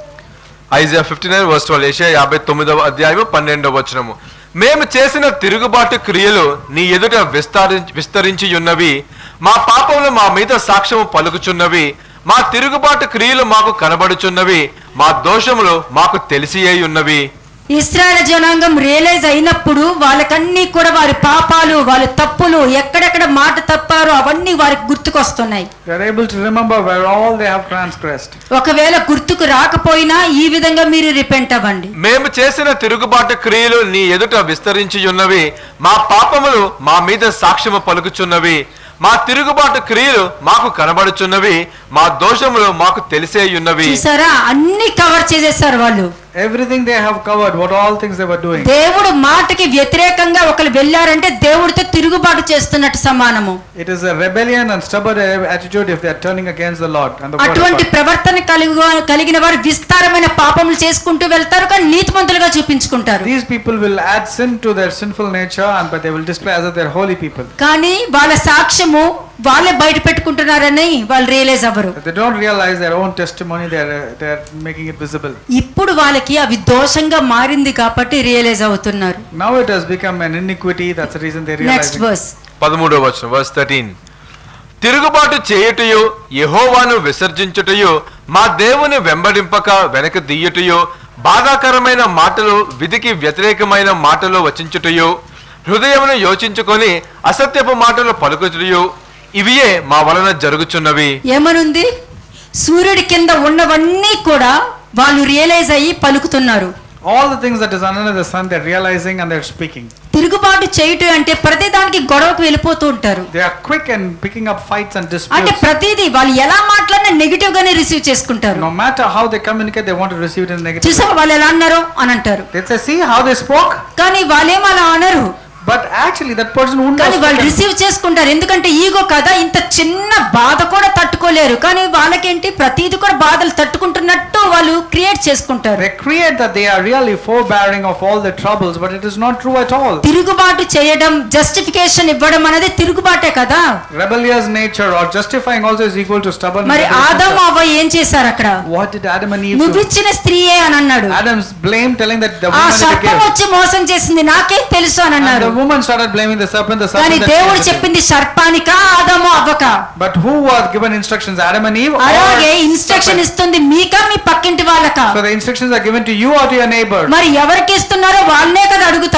Isaiah fifty nine verse twelve ఏషియా యాభై తొమ్మిదవ అధ్యాయము పన్నెండవ వచనము మేము చేసిన తిరుగుబాటు క్రియలు నీ ఎదుట విస్తరించి విస్తరించి ఉన్నవి మా పాపములు మా మీద సాక్ష్యము పలుకుచున్నవి మా తిరుగుబాటు క్రియలు మాకు కనబడుచున్నవి మా దోషములు మాకు తెలిసి అయి ఉన్నవి ఇస్రాయల్ జనాంగం రియలైజ్ అయినప్పుడు వాళ్ళకన్నీ కూడా వారి పాపాలు వాళ్ళ తప్పులు ఎక్కడెక్కడ మాట తప్పారో అవన్నీ వారికి గుర్తుకొస్తున్నాయి They are able to remember where all they have transgressed. ఒకవేళ గుర్తుకు రాకపోయినా ఈ విధంగా మీరు రిపెంట్ అవ్వండి మేము చేసిన తిరుగుబాటు క్రియలు నీ ఎదుట విస్తరించి ఉన్నవి మా పాపములు మా మీద సాక్ష్యము పలుకుచున్నవి మా తిరుగుబాటు క్రియలు మాకు కనబడుచున్నవి మా దోషములు మాకు తెలిసే ఉన్నవి చూసారా అన్ని కవర్ చేసేసారు వాళ్ళు Everything they have covered, what all things they were doing. దేవుడు మాటకి వ్యతిరేకంగా ఒకరు వెళ్ళారంటే దేవుడితో తిరుగుబాటు చేస్తున్నట్టు సమానము It is a rebellion and stubborn attitude if they are turning against the Lord and the word of అటువంటి God. ప్రవర్తన కలిగి కలిగిన వారు విస్తారమైన పాపములు చేసుకుంటూ వెళ్తారు కానీ నీతిమంతులుగా చూపించుకుంటారు These people will add sin to their sinful nature, and but they will display as if they're holy people. కానీ వాళ్ళ సాక్ష్యము వాళ్ళే బయట పెట్టుకుంటున్నారని వాళ్ళు రియలైజ్ అవ్వరు But they don't realize their own testimony; they're uh, they're making it visible. ఇప్పుడు వాళ్ళకి అవి దోషంగా మారింది కాబట్టి రియలైజ్ అవుతున్నారు Now it has become an iniquity. That's the reason they next realize. Verse పదమూడవ వచనం వర్స్ థర్టీన్ తిరుగుబాటు చేయుటయు యెహోవాను విసర్జించుటయు మా దేవుని వెంబడింపక వెనక దియ్యుటయు బాధాకరమైన మాటలు విధికి వ్యతిరేకమైన మాటలు వచించుటయు హృదయమును యోచించుకొని అసత్యపు మాటలు పలుకుచుటయు ఇవియే మా వలన జరుగుచున్నవి ఏమనుంది సూర్యుడి కింద ఉన్నవన్నీ కూడా వాళ్ళు రియలైజ్ అయ్యి పలుకుతున్నారు All the things that is under the sun, they're realizing and they're speaking. తిరుగుబాటు చేయటం అంటే ప్రతిదానికి గొడవకు వెళ్ళిపోతూ ఉంటారు They are quick and picking up fights and అంటే disputes. ప్రతిదీ వాళ్ళు ఎలా మాట్లాడినా నెగిటివ్ గానే రిసీవ్ చేసుకుంటారు No matter how they communicate, they want to receive it in negative. చూసావా వాళ్ళు ఎలా అన్నారు అని అంటారు They say, "See how they spoke." కానీ వాళ్ళేం అలా అనరు But actually, that person wouldn't have కానీ వాళ్ళు spoken. రిసీవ్ చేసుకుంటారు ఎందుకంటే ఈగో కదా ఇంత చిన్న బాధ కూడా తట్టుకోలేరు కానీ వాళ్ళకేంటి ప్రతిది కూడా బాధలు తట్టుకుంటున్నట్టు వాళ్ళు క్రియేట్ చేసుకుంటారు They create that they are really forbearing of all the troubles, but it is not true at all. తిరుగుబాటు చేయడం జస్టిఫికేషన్ ఇవ్వడం అనేది తిరుగుబాటే కదా Rebellious nature or justifying also is equal to stubborn. మరి rebellious ఆదం nature. అవ్వ ఏం చేశారు అక్కడ What did Adam and Eve నువ్వు do? ఇచ్చిన స్త్రీయే అని అన్నాడు Adam's blame telling that the ఆ woman is the సర్పం gift. వచ్చి మోసం చేసింది నాకేం తెలుసు అని And అన్నారు the woman started blaming the serpent, the కానీ serpent that దేవుడు created it. చెప్పింది సర్పానికా ఆదము అవ్వక But who was given instructions, Adam and Eve? or అలాగే ఇన్స్ట్రక్షన్ serpent? ఇస్తుంది మీకా మీ పక్కింటి వాళ్ళక So the instructions are given to you or to your neighbor. మరి ఎవరికి ఇస్తున్నారో వాళ్ళనే కదా అడుగుతారు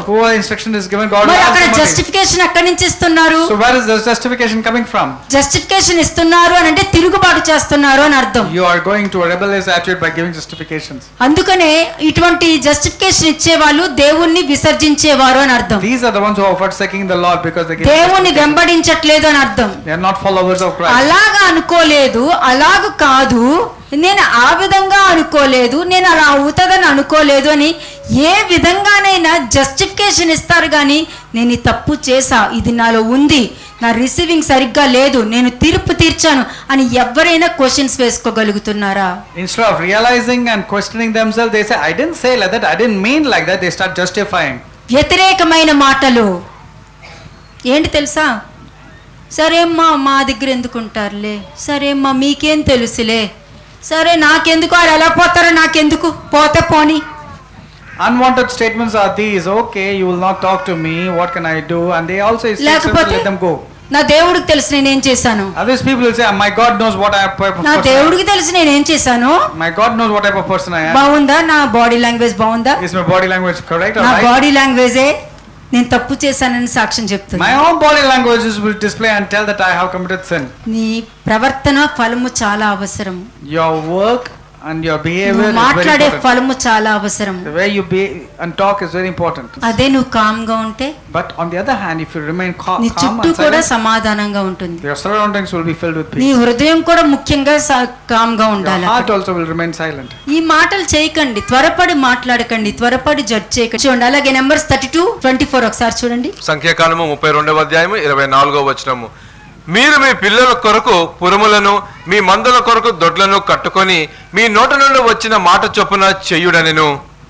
poor instruction is given, God will మరి ask అక్కడ the money. జస్టిఫికేషన్ ఎక్కడి నుంచి ఇస్తున్నారు So where is the justification coming from? Justification ఇస్తున్నారు అని అంటే తిరుగుబాటు చేస్తున్నారు అని అర్థం You are going to a rebellious attitude by giving justifications. అందుకనే ఇటువంటి జస్టిఫికేషన్ ఇచ్చేవాళ్ళు దేవుణ్ణి విసర్జించేవారు అని అర్థం These are the ones who are forsaking the Lord because they give దేవుణ్ణి justification. వెంబడించట్లేదు అని అర్థం They are not followers of Christ. అలాగా అనుకోలేదు అలాగ కాదు నేను ఆ విధంగా అనుకోలేదు నేను అలా అవుతుందని అనుకోలేదు అని ఏ విధంగానైనా జస్టిఫికేషన్ ఇస్తారు కానీ నేను ఈ తప్పు చేసా ఇది నాలో ఉంది నా రిసీవింగ్ సరిగ్గా లేదు నేను తీర్పు తీర్చాను అని ఎవరైనా క్వశ్చన్స్ వేసుకోగలుగుతున్నారా Instead of realizing and questioning themselves, they say, I didn't say like that, I didn't mean like that. They start justifying. వ్యతిరేకమైన మాటలు ఏంటి తెలుసా సరే అమ్మా మా దగ్గర ఎందుకుంటారులే సరే అమ్మా మీకేం తెలుసులే సరే నాకెందుకు వాళ్ళు ఎలా పోతారో నాకెందుకు పోతే పోని Unwanted statements are these, okay, you will not talk to me, what can I do? And they also say, లేకపోతే let them go. నా దేవుడికి తెలుసు నేనేం చేశాను Others people will say, my God knows what type of నా person I దేవుడికి తెలుసు నేనేం చేశాను am. My God knows what type of person I am. బాగుందా నా బాడీ లాంగ్వేజ్ బాగుందా Is my body language correct or నా right? బాడీ లాంగ్వేజే నేను తప్పు చేశానని సాక్ష్యం చెప్తుంది My own body languages will display and tell that I have committed sin. నీ ప్రవర్తన ఫలము చాలా అవసరం Your work and your behavior నువ్వు is very మాట్లాడే important. ఫలము చాలా అవసరం The way you be and talk is very important. అదే నువ్వు కామ్గా ఉంటే But on the other hand, if you remain ca- నీ calm చుట్టూ and కూడా silent, సమాధానంగా ఉంటుంది your surroundings will be filled with నీ peace. హృదయం కూడా ముఖ్యంగా స- కామ్గా Your ఉండాలి heart అక్కడ. also will remain silent. ఈ మాటలు చేయకండి త్వరపడి మాట్లాడకండి త్వరపడి జడ్జ్ చేయకండి చూడండి అలాగే Numbers thirty two twenty four ఒకసారి చూడండి సంఖ్యాకాలము ముప్పై రెండవ అధ్యాయము ఇరవై నాలుగో వచనము మీరు మీ పిల్లల కొరకు పురములను మీ మందుల కొరకు దొడ్లను కట్టుకొని మీ నోట నుండి వచ్చిన మాట చొప్పున చెయ్యుడనెను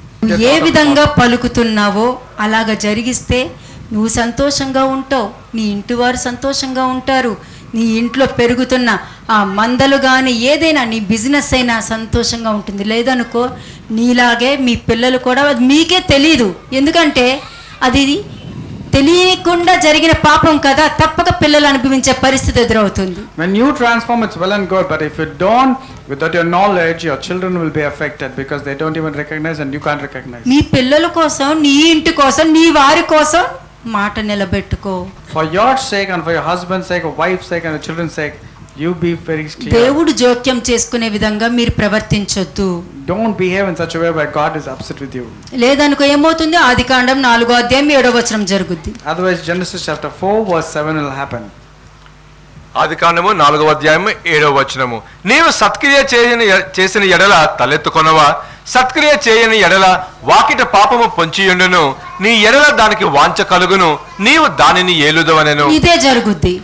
ఏ విధంగా పలుకుతున్నావో అలాగ జరిగిస్తే నువ్వు సంతోషంగా ఉంటావు నీ ఇంటి వారు సంతోషంగా ఉంటారు నీ ఇంట్లో పెరుగుతున్న ఆ మందలు కానీ ఏదైనా నీ బిజినెస్ అయినా సంతోషంగా ఉంటుంది లేదనుకో నీలాగే మీ పిల్లలు కూడా అది మీకే తెలియదు ఎందుకంటే అది తెలియకుండా జరిగిన పాపం కదా తప్పక పిల్లలు అనుభవించే పరిస్థితి ఎదురవుతుంది When you transform, it's well and good. But if you don't, without your knowledge, your children will be affected because they don't even recognize and you can't recognize. నీ పిల్లల కోసం నీ ఇంటి కోసం నీ వారి కోసం మాట నిలబెట్టుకో For your sake and for your husband's sake, or wife's sake, and your children's sake, you be very clear. దేవుడు జోక్యం చేసుకునే విధంగా మీరు ప్రవర్తించొద్దు Don't behave in such a way where God is upset with you. లేదనుకో ఏమవుతుంది ఆది కాండం నాలుగో అధ్యాయం ఏడో వచనం జరుగుద్ది Otherwise, Genesis chapter 4, verse 7 will happen. ఆది కాండము నాలుగవ అధ్యాయము ఏడవ వచనము నీవు సత్క్రియ చేయని చేసిన ఎడల తలెత్తుకొనవా సత్క్రియ చేయని ఎడల వాకిట పాపము పొంచియుండును నీ ఎడల దానికి వాంచ కలుగును నీవు దానిని ఏలుదవనెను ఇదే జరుగుద్ది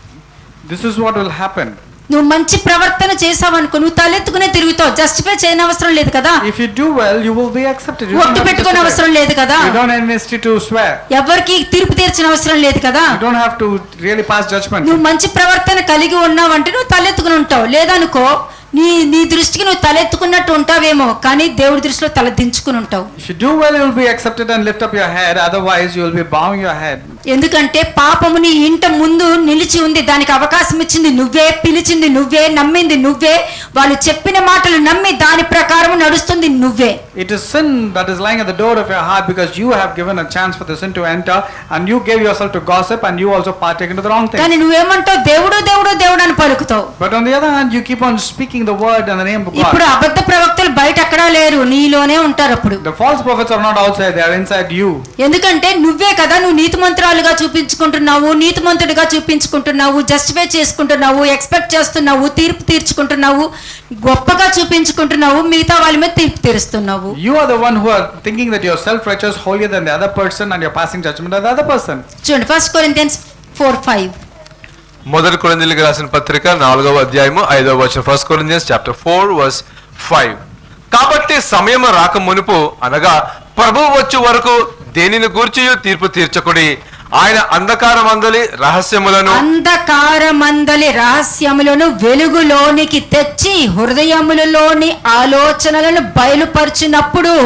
This is what will happen. నువ్వు మంచి ప్రవర్తన చేసావనుకో నువ్వు తలెత్తుకునే తిరుగుతావు జస్టిఫై చేయని అవసరం లేదు కదా If you do well, you will be accepted. You don't, ఒట్టు have to పెట్టుకునే justify. అవసరం లేదు కదా you don't have necessity to swear. ఎవరికి తీర్పు తీర్చిన అవసరం లేదు కదా You don't have to really pass judgment. నువ్వు మంచి ప్రవర్తన కలిగి ఉన్నావంటే నువ్వు తలెత్తుకుని ఉంటావు లేదనుకో నీ నీ దృష్టికి నువ్వు తలెత్తుకున్నట్టు ఉంటావేమో కానీ దేవుడి దృష్టిలో తల దించుకుని ఉంటావు If you do well, you will be accepted and lift up your head. Otherwise, you will be bowing your head. ఎందుకంటే పాపము నీ ఇంట ముందు నిలిచి ఉంది దానికి అవకాశం ఇచ్చింది నువ్వే పిలిచింది నువ్వే నమ్మింది నువ్వే వాళ్ళు చెప్పిన మాటలు నమ్మి దాని ప్రకారం నడుస్తుంది నువ్వే It is sin that is lying at the door of your heart because you have given a chance for the sin to enter and you gave yourself to gossip and you also partake into the wrong thing. కానీ నువ్వేమంటావు దేవుడు దేవుడు దేవుడు అని పలుకుతావు But on the other hand, you keep on speaking the word in the name of ఇప్పుడు God. అబద్ధ ప్రవక్తలు బయట ఎక్కడా లేరు నీలోనే ఉంటారు అప్పుడు The false prophets are not outside, they are inside you. ఎందుకంటే నువ్వే కదా నువ్వు నీతిమంతురాలుగా చూపించుకుంటున్నావు నీతిమంతుడిగా చూపించుకుంటున్నావు జస్టిఫై చేసుకుంటున్నావు ఎక్స్పెక్ట్ చేస్తున్నావు తీర్పు తీర్చుకుంటున్నావు గొప్పగా చూపించుకుంటున్నావు మిగతా వాళ్ళ మీద తీర్పు తీరుస్తున్నావు You are the one who are thinking that you are self-righteous, holier than the other person and you're passing judgment on the other person. చూడండి ఫస్ట్ కొరింథియన్స్ ఫోర్ ఫైవ్ మొదటి కొరింథీయులకు రాసిన పత్రిక నాలుగవ అధ్యాయము ఐదవ వచనం first Corinthians chapter four verse five కాబట్టి సమయం రాక మునుపు అనగా ప్రభు వచ్చు వరకు దేనిని గూర్చి తీర్పు తీర్చకుడి ఆయన అంధకారమందలి రహస్యములను అంధకారమందలి రహస్యములను వెలుగులోనికి తెచ్చి హృదయములలోని ఆలోచనలను బయలుపరిచినప్పుడు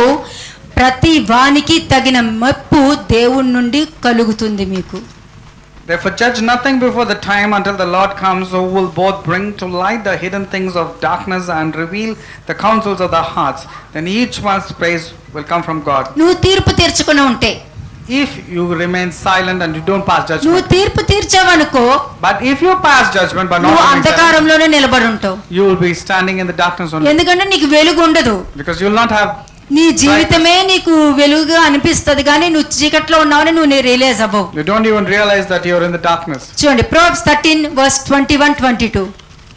ప్రతి వానికి తగిన మెప్పు దేవుని నుండి కలుగుతుంది మీకు Therefore, judge nothing before the time until the Lord comes, who will both bring to light the hidden things of darkness and reveal the counsels of the hearts. Then each one's praise will come from God. నువ్వు తీర్పు తీర్చుకుని ఉంటే if you remain silent and you don't pass నువ్వు judgment. తీర్పు తీర్చావనుకో But if you pass judgment but not నువ్వు remaining silent, అంధకారంలోనే నిలబడి ఉంటావు you will be standing in the darkness only. ఎందుకంటే నీకు వెలుగు ఉండదు Because you will not have, నీ జీవితమే నీకు వెలుగుగా అనిపిస్తది కానీ నువ్వు చీకట్లో ఉన్నావని నువ్వు రియలైజ్ అవ్వవు you don't even realize that you are in the darkness. చూడండి Proverbs thirteen verse twenty one twenty two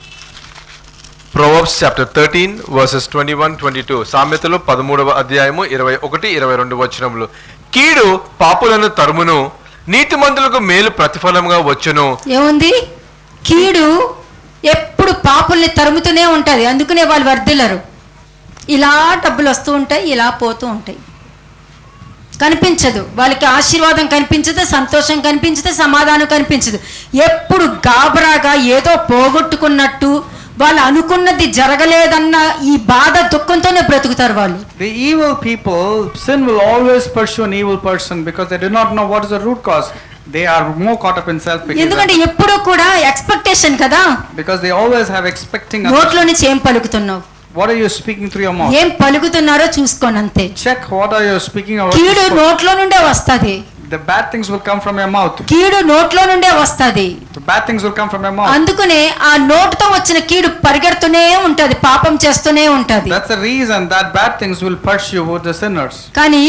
Proverbs chapter thirteen verses twenty one twenty two సామెతలు పదమూడవ అధ్యాయము ఇరవై ఒకటి ఇరవై రెండు వచనములు కీడు పాపులను తరుమును నీతిమంతులకు మేలు ప్రతిఫలంగా వచ్చును ఏముంది కీడు ఎప్పుడు పాపుల్ని తరుముతూనే ఉంటుంది అందుకనే వాళ్ళు వర్ధిల్లరు ఇలా డబ్బులు వస్తూ ఉంటాయి ఇలా పోతూ ఉంటాయి కనిపించదు వాళ్ళకి ఆశీర్వాదం కనిపించదు సంతోషం కనిపించదు సమాధానం కనిపించదు ఎప్పుడు గాబరాగా ఏదో పోగొట్టుకున్నట్టు వాళ్ళు అనుకున్నది జరగలేదన్న ఈ బాధ దుఃఖంతోనే బ్రతుకుతారు వాళ్ళు The evil people, sin will always pursue an evil person because they do not know what is the root cause. They are more caught up in self-pity. ఎందుకంటే than- ఎప్పుడూ కూడా ఎక్స్పెక్టేషన్ కదా Because they always have expecting others. నోట్లో నుంచి ఏం పలుకుతున్నావు What are you speaking through your mouth? ఏం పలుకుతున్నారో చూసుకోండి అంతే Check what are you speaking or what you కీడు spoke. నోట్లో నుండే వస్తది The bad things will come from your mouth. కీడు నోట్లో నుండే వస్తది The bad things will come from your mouth. అందుకనే ఆ నోటుతో వచ్చిన కీడు పరిగెడుతూనే ఉంటది పాపం చేస్తూనే ఉంటది That's the reason that bad things will pursue with the sinners. కానీ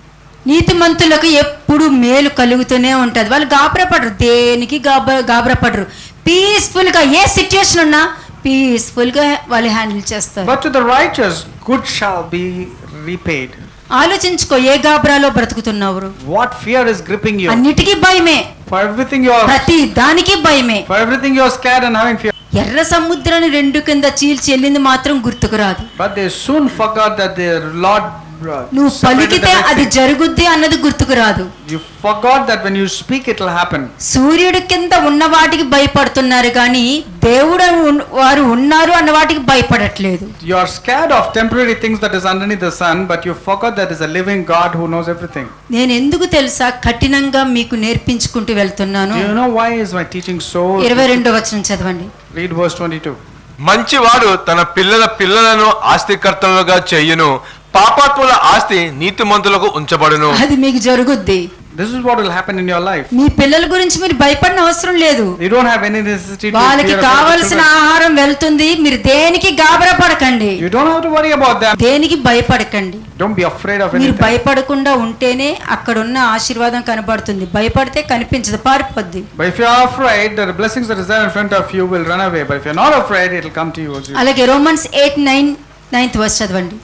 నీతిమంతులకు ఎప్పుడు మేలు కలుగుతూనే ఉంటది వాళ్ళు గాబరపడరు దేనికి గాబ గాబరపడరు పీస్ఫుల్ గా ఏ సిచ్యుయేషన్ ఉన్నా పీస్ఫుల్ గా వాళ్ళు హ్యాండిల్ చేస్తారు But to the righteous, good shall be repaid. ఆలోచించుకో ఏ గాబరాలో బ్రతుకుతున్నావు What fear is gripping you? అన్నిటికీ భయమే For everything you are, ప్రతి దానికి భయమే for everything you are scared and having fear. ఎర్ర సముద్రాన్ని రెండు కింద చీల్చి వెళ్ళింది మాత్రం గుర్తుకు రాదు But they soon forgot that their Lord uh, నువ్వు separated పలికితే the Red అది Sea. జరుగుద్ది అన్నది గుర్తుకు రాదు You forgot that when you speak it will happen. సూర్యుడి కింద ఉన్న వాటికి భయపడుతున్నారు కానీ దేవుడు ఉన్- వారు ఉన్నారు అన్న వాటికి భయపడట్లేదు You are scared of temporary things that is underneath the sun, but you forgot that is a living God who knows everything. నేను ఎందుకు తెలుసా కఠినంగా మీకు నేర్పించుకుంటూ వెళ్తున్నాను Do you know why is my teaching so? ఇరవై రెండో వచనం చదవండి Read verse 22. మంచివాడు తన పిల్లల పిల్లలను ఆస్తికర్తలుగా చెయ్యును పాపాత్ముల ఆస్తి నీతిమంతులకు ఉంచబడును అది మీకు జరుగుద్ది This is what will happen in your life. మీ పిల్లల గురించి మీరు భయపడిన అవసరం లేదు You don't have any necessity to వాళ్ళకి fear about your కావలసిన children. ఆహారం వెళ్తుంది మీరు దేనికి గాబరా పడకండి You don't have to worry about them. దేనికి భయపడకండి Don't be afraid of మీరు anything. భయపడకుండా ఉంటేనే అక్కడున్న ఆశీర్వాదం కనబడుతుంది భయపడితే కనిపించదు పారిపోద్ది But if you are afraid, the blessings that is there in front of you will run away. But if you're not afraid, it will come to you. as you- అలాగే Romans eight nine ninth verse చదవండి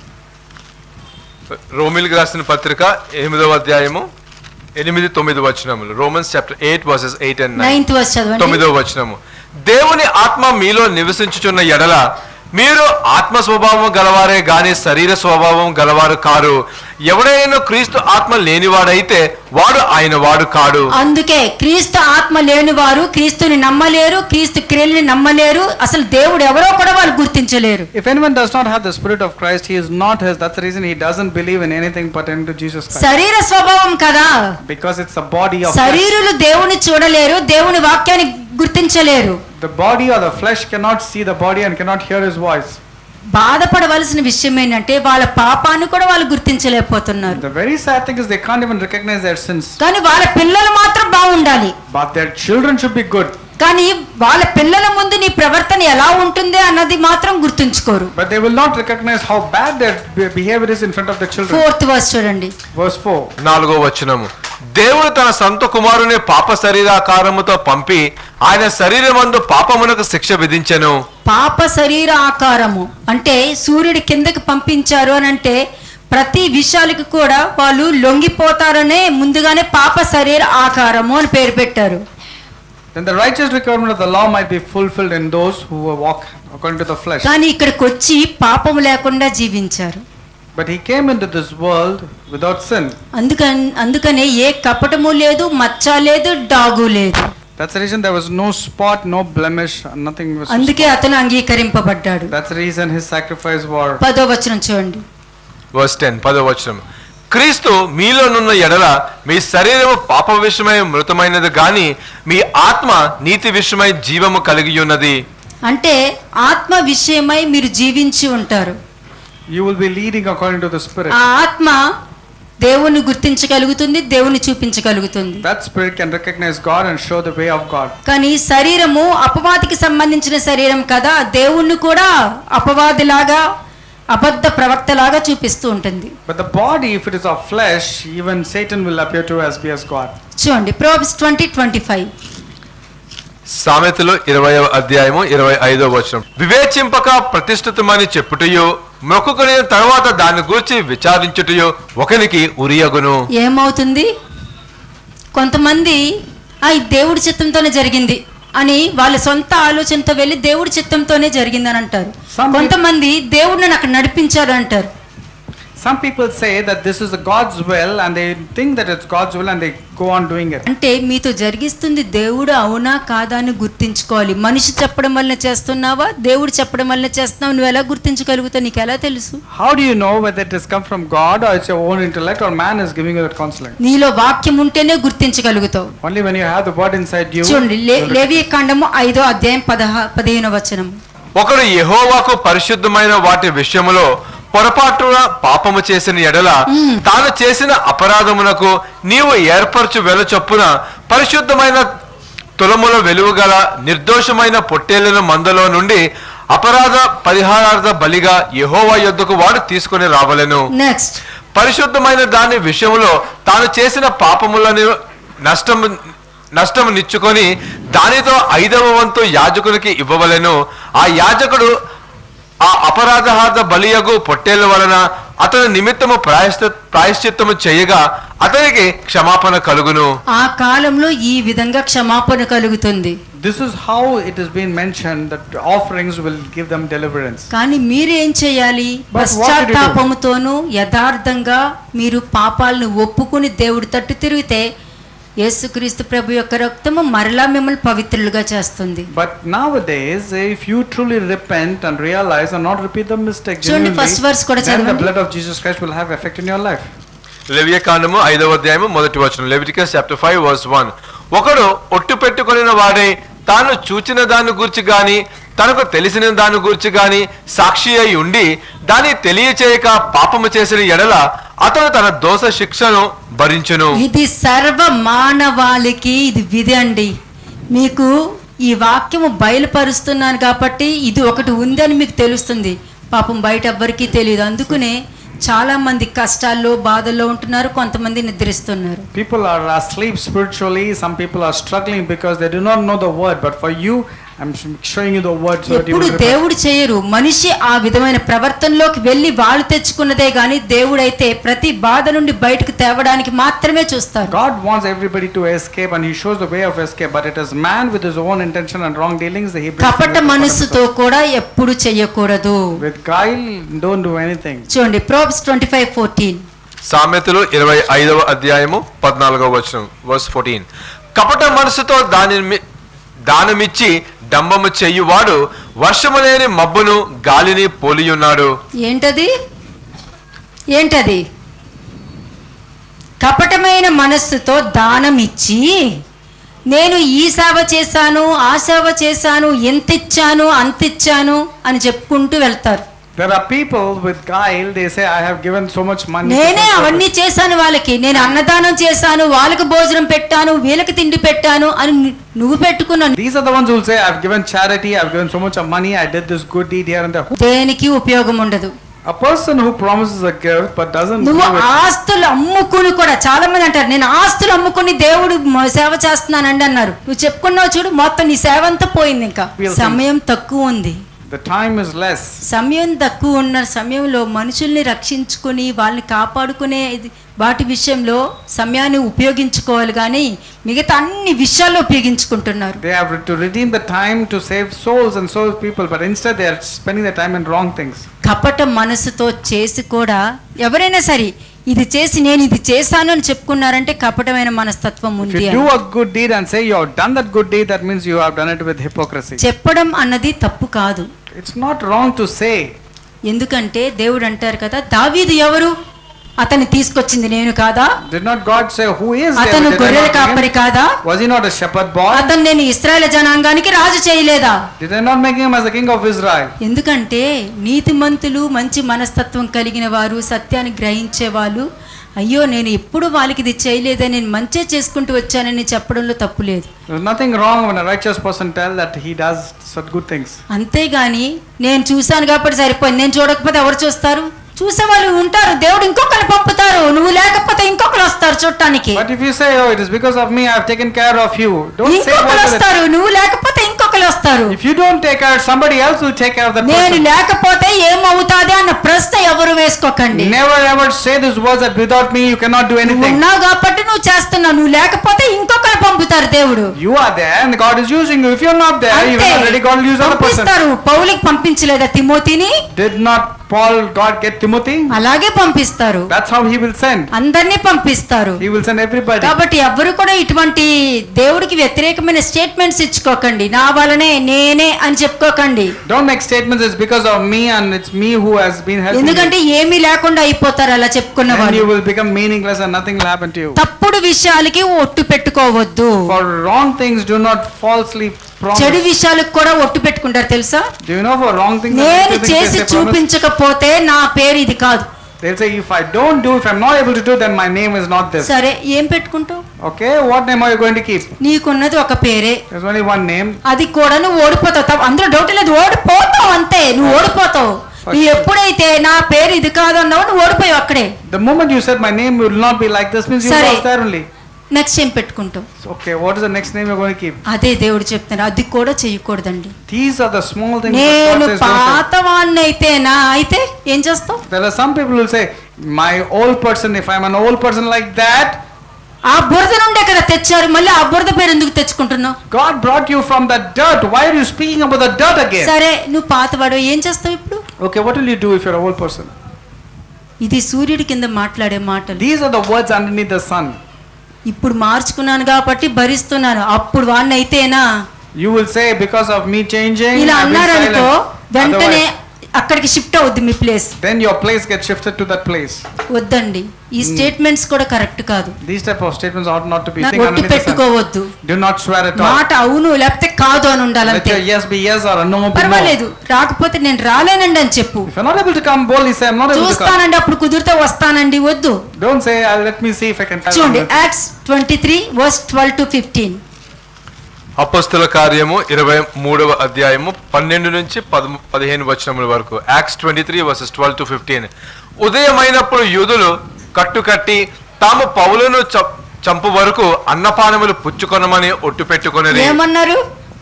రోమిల్కి రాసిన పత్రిక ఎనిమిదవ అధ్యాయము ఎనిమిది తొమ్మిది వచనములు Romans chapter eight verses eight and nine ninth verse చదవండి తొమ్మిదవ వచనము దేవుని ఆత్మ మీలో నివసించుచున్న ఎడల మీరు ఆత్మ స్వభావం గలవారే గాని శరీర స్వభావం గలవారు కారు ఎవడైనా క్రీస్తు ఆత్మ లేనివాడైతే వాడు ఆయన వాడు కాడు అందుకే క్రీస్తు ఆత్మ లేని వారు క్రీస్తుని నమ్మలేరు క్రీస్తు క్రియల్ని నమ్మలేరు అసలు దేవుడు ఎవరో కూడా వాళ్ళు గుర్తించలేరు If anyone does not have the Spirit of Christ, he is not his. That's the reason he doesn't believe in anything pertaining to Jesus Christ. శరీర స్వభావం కదా Because it's the body of flesh. శరీరులు దేవుని చూడలేరు దేవుని వాక్యాన్ని గుర్తించలేరు The body or the flesh cannot see the body and cannot hear his voice. బాధపడవలసిన విషయం ఏంటంటే వాళ్ళ పాపాన్ని కూడా వాళ్ళు గుర్తించలేకపోతున్నారు The very sad thing is they can't even recognize their sins. కానీ వాళ్ళ పిల్లలు మాత్రం బాగుండాలి But their children should be good. కానీ వాళ్ళ పిల్లల ముందు నీ ప్రవర్తన ఎలా ఉంటుంది అన్నది మాత్రం గుర్తుంచుకోరు But they will not recognize how bad their be- behavior is in front of the children. Fourth verse చూడండి Verse 4. నాలుగో వచనము దేవుడు తన సొంత కుమారుని పాప శరీరాకారముతో పంపి ఆయన శరీరమందు పాపమునకు శిక్ష విధించెను పాప శరీర ఆకారము అంటే సూర్యుడి కిందకి పంపించారు అని అంటే ప్రతి విషయాలకి కూడా వాళ్ళు లొంగిపోతారనే ముందుగానే పాప శరీర ఆకారము అని పేరు పెట్టారు Then the righteous requirement of the law might be fulfilled in those who walk according to the flesh. కానీ ఇక్కడికి వచ్చి పాపము లేకుండా జీవించారు But he came into this world without sin. అందుకని అందుకనే ఏ కపటము లేదు మచ్చ లేదు డాగు లేదు That's the reason there was no spot, no blemish, nothing was. అందుకే అతను అంగీకరింపబడ్డాడు That's the reason his sacrifice was. పదో వచనం చూడండి వర్స్ టెన్ పదో వచనం క్రీస్తు మీలోనున్న ఎడల మీ శరీరము పాప విషయమై మృతమైనది గాని మీ ఆత్మ నీతి విషయమై జీవము కలిగి ఉన్నది అంటే ఆత్మ విషయమై మీరు జీవించి ఉంటారు You will be leading according to the Spirit. ఆ ఆత్మ దేవుణ్ణి గుర్తించగలుగుతుంది దేవుని చూపించగలుగుతుంది That spirit can recognize God and show the way of God. కానీ శరీరము అపవాదికి సంబంధించిన శరీరం కదా దేవుణ్ణి కూడా అపవాదిలాగా అబద్ధ ప్రవక్తలాగా చూపిస్తూ ఉంటుంది But the body, if it is of flesh, even Satan will appear to us be as God. చూడండి ప్రోబ్స్ ట్వంటీ ట్వంటీ ఫైవ్ సామెతలు ఇరవై అధ్యాయము ఇరవై ఐదో వచనం వివేచింపక ప్రతిష్ఠితమని చెప్పుటయో మొక్కుకుని తర్వాత దాని గురించి విచారించుటయో ఒకనికి ఉరియగును ఏమవుతుంది కొంతమంది ఆ ఇది దేవుడి చిత్తంతోనే జరిగింది అని వాళ్ళ సొంత ఆలోచనతో వెళ్ళి దేవుడి చిత్తంతోనే జరిగిందని అంటారు Some కొంతమంది దేవుడిని నాకు నడిపించారు అంటారు Some people say that this is the God's will and they think that it's God's will and they go on doing it. అంటే మీతో జరిగిస్తుంది దేవుడు అవునా కాదా అని గుర్తించుకోవాలి మనిషి చెప్పడం వల్ల చేస్తున్నావా దేవుడు చెప్పడం వల్ల చేస్తున్నావు నువ్వు ఎలా గుర్తించగలుగుతావు నీకు ఎలా తెలుసు How do you know whether it has come from God or it's your own intellect or man is giving you that counseling? నీలో వాక్యం ఉంటేనే గుర్తించగలుగుతావు Only when you have the word inside you. చూడండి లే- you'll లేవియ కాండము ఐదో అధ్యాయం పదహ పదిహేను వచనం ఒకడు యెహోవాకు పరిశుద్ధమైన వాటి విషయములో పొరపాటున పాపము చేసిన ఎడల తాను చేసిన అపరాధమునకు నీవు ఏర్పరచు వెల చొప్పున పరిశుద్ధమైన తులముల వెలువగల నిర్దోషమైన పొట్టేళ్లను మందలో నుండి అపరాధ పరిహారార్థ బలిగా యెహోవా యొద్దకు వాడు తీసుకొని రావలెను నెక్స్ట్ పరిశుద్ధమైన దాని విషయంలో తాను చేసిన పాపములను నష్టము నష్టము నిచ్చుకొని దానితో ఐదవ వంతు యాజకునికి ఇవ్వవలెను ఆ యాజకుడు ఆ అపరాధహార్థ బలియగు పొట్టేళ్ల వలన అతని నిమిత్తము ప్రాయశ్చ ప్రాయశ్చిత్తము చేయగా అతనికి క్షమాపణ కలుగును ఆ కాలంలో ఈ విధంగా క్షమాపణ కలుగుతుంది This is how it has been mentioned that offerings will give them deliverance. కానీ మీరు ఏం చేయాలి But what did you do? పశ్చాత్తాపముతోనూ యథార్థంగా మీరు పాపాలను ఒప్పుకుని దేవుడి తట్టు తిరిగితే యేసుక్రీస్తు ప్రభు యొక్క రక్తము మరలా మిమ్మల్ని పవిత్రులుగా చేస్తుంది But nowadays, if you truly repent and realize and not repeat the mistake చూడండి, genuinely, first verse కూడా then the చదవండి. blood of Jesus Christ will have effect in your life. లెవియ కాండము ఐదవ అధ్యాయము మొదటి వచనం Leviticus chapter five verse one ఒకడు ఒట్టు పెట్టుకొనిన వాడే తాను చూచిన దాని గురించి గాని తనకు తెలిసిన దాని గురించి గాని సాక్షి అయి ఉండి దాన్ని తెలియచేయక పాపము చేసిన ఎడల అతను తన దోష శిక్షను భరించును ఇది సర్వ మానవాళికి ఇది విధి అండి మీకు ఈ వాక్యము బయలుపరుస్తున్నాను కాబట్టి ఇది ఒకటి ఉందని మీకు తెలుస్తుంది పాపం బయట ఎవ్వరికీ తెలియదు అందుకనే చాలా మంది కష్టాల్లో బాధల్లో ఉంటున్నారు కొంతమంది నిద్రిస్తున్నారు People are asleep spiritually, some people are struggling because they do not know the word. But for you, I'm showing you the word so that you ఎప్పుడు will repent. దేవుడు చేయరు మనిషి ఆ విధమైన ప్రవర్తనలోకి వెళ్ళి వాళ్ళు తెచ్చుకున్నదే గాని దేవుడైతే ప్రతి బాధ నుండి బయటకు తేవడానికి మాత్రమే చూస్తారు God wants everybody to escape and He shows the way of escape, but it is man with his own intention and wrong dealings that he brings కపట them upon మనస్సుతో himself. కూడా ఎప్పుడు చెయ్యకూడదు With guile, don't do anything. చూడండి Proverbs twenty five fourteen సామెతలు ఇరవై ఐదవ అధ్యాయము పద్నాలుగవ వచనం వర్స్ ఫోర్టీన్ కపట మనసుతో దాని దానమిచ్చి డంబము చెయ్యువాడు వర్షము లేని మబ్బును గాలిని పోలియున్నాడు ఏంటది ఏంటది కపటమైన మనస్సుతో దానం ఇచ్చి నేను ఈ సేవ చేశాను ఆ సేవ చేశాను ఎంత ఇచ్చాను అంత ఇచ్చాను అని చెప్పుకుంటూ వెళ్తారు There are people with guile, they say, I have given so much money. to నేనే such అవన్నీ purpose." చేశాను వాళ్ళకి నేను అన్నదానం చేశాను వాళ్ళకి భోజనం పెట్టాను వీళ్ళకి తిండి పెట్టాను అని ను- నువ్వు పెట్టుకున్నాను These are the ones who will say, I've given charity, I've given so much of money, I did this good deed here and there. దేనికి ఉపయోగం ఉండదు A person who promises a gift but doesn't నువ్వు give it, ఆస్తులు అమ్ముకుని కూడా చాలా మంది అంటారు నేను ఆస్తులు అమ్ముకుని దేవుడు మ- సేవ చేస్తున్నానండి అన్నారు నువ్వు చెప్పుకున్నావు చూడు మొత్తం నీ సేవ అంతా పోయింది ఇంకా We'll think. సమయం తక్కువ ఉంది the time is less. సమయం తక్కువ ఉన్న సమయంలో మనుషుల్ని రక్షించుకొని వాళ్ళని కాపాడుకునే ఇది- వాటి విషయంలో సమయాన్ని ఉపయోగించుకోవాలి కానీ మిగతా అన్ని విషయాల్లో ఉపయోగించుకుంటున్నారు They have to redeem the time to save souls and save people, but instead they are spending their time in wrong things. కపట మనసుతో చేసి కూడా ఎవరైనా సరే ఇది చేసి నేను ఇది చేశాను అని చెప్పుకున్నారంటే కపటమైన మనస్తత్వం If ఉంది you అని. do a good deed and say you have done that good deed, that means you have done it with hypocrisy. చెప్పడం అన్నది తప్పు కాదు It's not wrong to say. ఎందుకంటే దేవుడు అంటారు కదా దావీదు ఎవరు అతన్ని తీసుకొచ్చింది నేను కాదా Did not God say who is అతను David? Did I గొర్రెల not make కాపరి him? కాదా Was he not a shepherd boy? అతను నేను ఇస్రాయల్ జనాంగానికి రాజు చేయలేదా Did I not make him as the king of Israel? ఎందుకంటే నీతిమంతులు మంచి మనస్తత్వం కలిగిన వారు సత్యాన్ని గ్రహించే వాళ్ళు అయ్యో నేను ఎప్పుడు వాళ్ళకి ఇది చేయలేదే నేను మంచే చేసుకుంటూ వచ్చానని చెప్పడంలో తప్పు లేదు There's nothing wrong when a righteous person tell that he does such good things. అంతేగాని నేను చూశాను కాబట్టి సరిపోయింది నేను చూడకపోతే ఎవరు చూస్తారు చూసే వాళ్ళు ఉంటారు దేవుడు ఇంకొకరు పంపుతారు నువ్వు లేకపోతే ఇంకొకరు వస్తారు చూడటానికి But if you say, oh, it is because of me, I've taken care of you, don't say ఇంకొకరు what is it. వస్తారు నువ్వు లేకపోతే ఇంకొకరు వస్తారు If you don't take care, somebody else will take care of that నేను person. లేకపోతే ఏమవుతాది అన్న ప్రశ్న ఎవరు వేసుకోకండి Never ever say this words that without me you cannot do నువ్వు anything. ఉన్నావు కాబట్టి నువ్వు చేస్తున్నావు నువ్వు లేకపోతే ఇంకొకరు పంపుతారు దేవుడు You are there and God is using you. If you're not there, you అంతే are ready, God will use other person. పంపిస్తారు పౌలికి పంపించలేదా తిమోతిని Did not Paul, God get Timothy? అలాగే పంపిస్తారు That's how he will send. అందరినీ పంపిస్తారు He will send everybody. కాబట్టి ఎవ్వరు కూడా ఇటువంటి దేవుడికి వ్యతిరేకమైన స్టేట్మెంట్స్ ఇచ్చుకోకండి నా వలనే నేనే అని చెప్పుకోకండి Don't make statements, it's because of me and it's me who has been helping ఎందుకంటే you. ఏమీ లేకుండా అయిపోతారు అలా చెప్పుకున్న And వాళ్ళు you will become meaningless and nothing will happen to you. తప్పుడు విషయాలకి ఒట్టు పెట్టుకోవద్దు For wrong things, do not falsely చెడు promise. విషయాలకు కూడా ఒట్టు పెట్టుకుంటారు తెలుసా Do you know for wrong things, and నేను negative things చేసి they say promise? చూపించకపోతే నా పేరు ఇది కాదు They'll say, if I don't do, if I'm not able to do, then my name is not this. సరే ఏం పెట్టుకుంటావు Okay, what name are you going to keep? నీకున్నది ఒక పేరే There's only one name. అది కూడా నువ్వు ఓడిపోతావు తప్ప అందులో డౌట్ లేదు ఓడిపోతావు అంతే నువ్వు ఓడిపోతావు నువ్వు ఎప్పుడైతే నా పేరు ఇది కాదు అన్నావు నువ్వు ఓడిపోయావు అక్కడే The moment you said my name will not be like this, means you Sorry. lost there only. Next ఏం పెట్టుకుంటావు Okay, what is the next name you're going to keep? అదే దేవుడు చెప్తాను అది కూడా చేయకూడదండి These are the small things that నేను God says don't say. పాతవాణ్ణి అయితేనా అయితే ఏం చేస్తావు There are some people who say, my old person, if I'm an old person like that, ఆ బురద నుండి ఎక్కడ తెచ్చారు మళ్ళీ ఆ బురద పేరు ఎందుకు తెచ్చుకుంటున్నావు God brought you from the dirt. Why are you speaking about the dirt again? సరే నువ్వు పాతవాడు ఏం చేస్తావు ఇప్పుడు Okay, what will you do if you're an old person? ఇది సూర్యుడి కింద మాట్లాడే మాటలు These are the words underneath the sun. ఇప్పుడు మార్చుకున్నాను కాబట్టి భరిస్తున్నాను అప్పుడు వాడిని అయితేనా You will say, because of me changing, ఇలా I've been అన్నారనుకో silent. వెంటనే Otherwise, అక్కడికి షిఫ్ట్ అవుద్ది మీ place then your place gets shifted to that place. వద్దండి ఈ స్టేట్మెంట్స్ కూడా కరెక్ట్ కాదు These type of statements ought not to be నాకు seen ఒట్టి underneath the sun. పెట్టుకోవద్దు Do not swear at all. మాట అవును లేకపోతే కాదు అని Let ఉండాలంతే your yes be yes or a no be no. పర్వాలేదు రాకపోతే నేను రాలేనండి అని చెప్పు If you're not able to come, boldly say, I'm not able to come. చూస్తానండి అప్పుడు కుదిరితే వస్తానండి వద్దు Don't say, "Uh, let me see if I can tell చూడండి you. Acts twenty three verse twelve to fifteen అపస్తుల కార్యము ఇరవై మూడవ అధ్యాయము పన్నెండు నుంచి పదము పదిహేను వచనముల వరకు Acts twenty three verses twelve to fifteen ఉదయమైనప్పుడు యూదులు కట్టుకట్టి తాము పౌలను చ- చంపు వరకు అన్నపానములు పుచ్చుకొనమని ఒట్టు పెట్టుకొనిరి ఏమన్నారు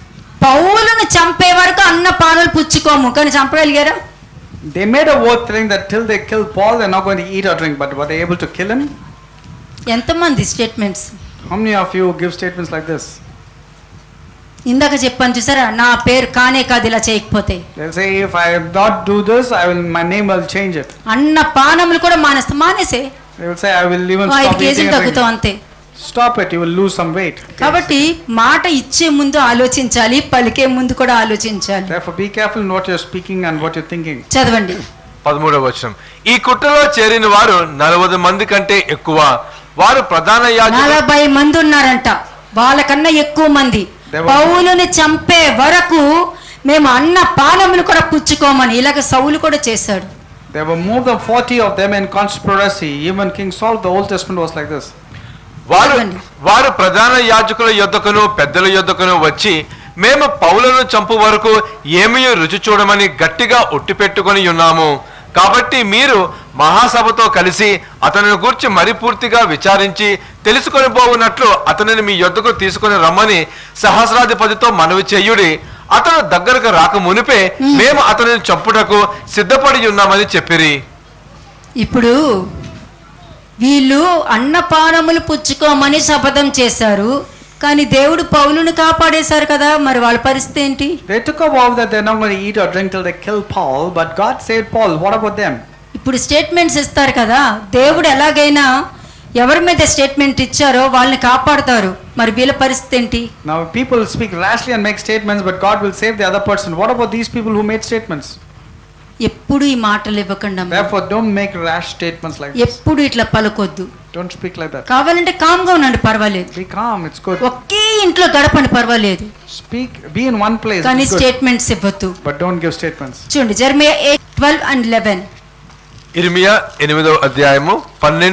పౌలను చంపే వరకు అన్న పానులు పుచ్చుకోము కానీ చంపగలిగారా They made a oath telling that till they kill Paul, they're not going to eat or drink. But were they able to kill him? ఎంతమంది statements How many of you give statements like this? ఇందాక చెప్పాను చూసారా నా పేరు కానే కాదు ఇలా చేయకపోతే They'll say, if I not do this, I will. My name will change it. అన్న పానములు కూడా మానేస్తా మానేసే They will say, I will even ఓ ఐదు stop eating కేజీలు and తగ్గుతావు drinking. అంతే Stop it. You will lose some weight. కాబట్టి మాట ఇచ్చే ముందు ఆలోచించాలి పలికే ముందు కూడా ఆలోచించాలి Therefore, be careful in what you're speaking and what you're thinking. చదవండి పదమూడవ వచనం ఈ కుట్రలో చేరిన వారు నలభై మంది కంటే ఎక్కువ వారు ప్రధాన యాజకులు నలభై మంది ఉన్నారంట వాళ్ళకన్నా ఎక్కువ మంది దేవా. పౌలుని చంపే వరకు మేము అన్న పానములు కూడా పుచ్చుకోమని ఇలాగ సౌలు కూడా చేశాడు There were more than 40 of them in conspiracy. Even King Saul, the Old Testament was like this. వారు చదవండి. వారు ప్రధాన యాజకుల యొద్దకును పెద్దల యొద్దకును వచ్చి మేము పౌలను చంపు వరకు ఏమీ రుచి చూడమని గట్టిగా ఒట్టి పెట్టుకొని ఉన్నాము కాబట్టి మీరు మహాసభతో కలిసి అతనిని గూర్చి మరి పూర్తిగా విచారించి తెలుసుకొని పోవునట్లు అతనిని మీ యొద్దకు తీసుకొని రమ్మని సహస్రాధిపతితో మనవి చెయ్యుడి అతను దగ్గరకు రాక మునిపే మేము అతనిని చంపుటకు సిద్ధపడి ఉన్నామని చెప్పిరి ఇప్పుడు వీళ్ళు అన్నపానములు పుచ్చుకోమని శపథం చేశారు కానీ దేవుడు పౌలుని కాపాడేశారు కదా మరి వాళ్ళ పరిస్థితి ఏంటి They took a vow that they're not going to eat or drink till they kill Paul, but God saved Paul. What about them? ఇప్పుడు స్టేట్మెంట్స్ ఇస్తారు కదా దేవుడు ఎలాగైనా ఎవరి మీద స్టేట్మెంట్ ఇచ్చారో వాళ్ళని కాపాడుతారు మరి వీళ్ళ పరిస్థితి ఏంటి Now, people speak rashly and make statements, but God will save the other person. What about these people who made statements? ఎప్పుడు ఈ మాటలు ఇవ్వకుండా అమ్మా. Therefore, don't make rash statements like this. ఎప్పుడు ఇట్లా పలకొద్దు Don't speak like that. కావాలంటే కామ్గా ఉండండి పర్వాలేదు Be calm, it's good. ఒకే ఇంట్లో గడపండి పర్వాలేదు Speak, be in one place, కానీ it's good. స్టేట్మెంట్స్ ఇవ్వద్దు but don't give statements. చూడండి Jeremiah eight twelve and eleven ఇర్మియా ఎనిమిదవ అధ్యాయము పన్నెండు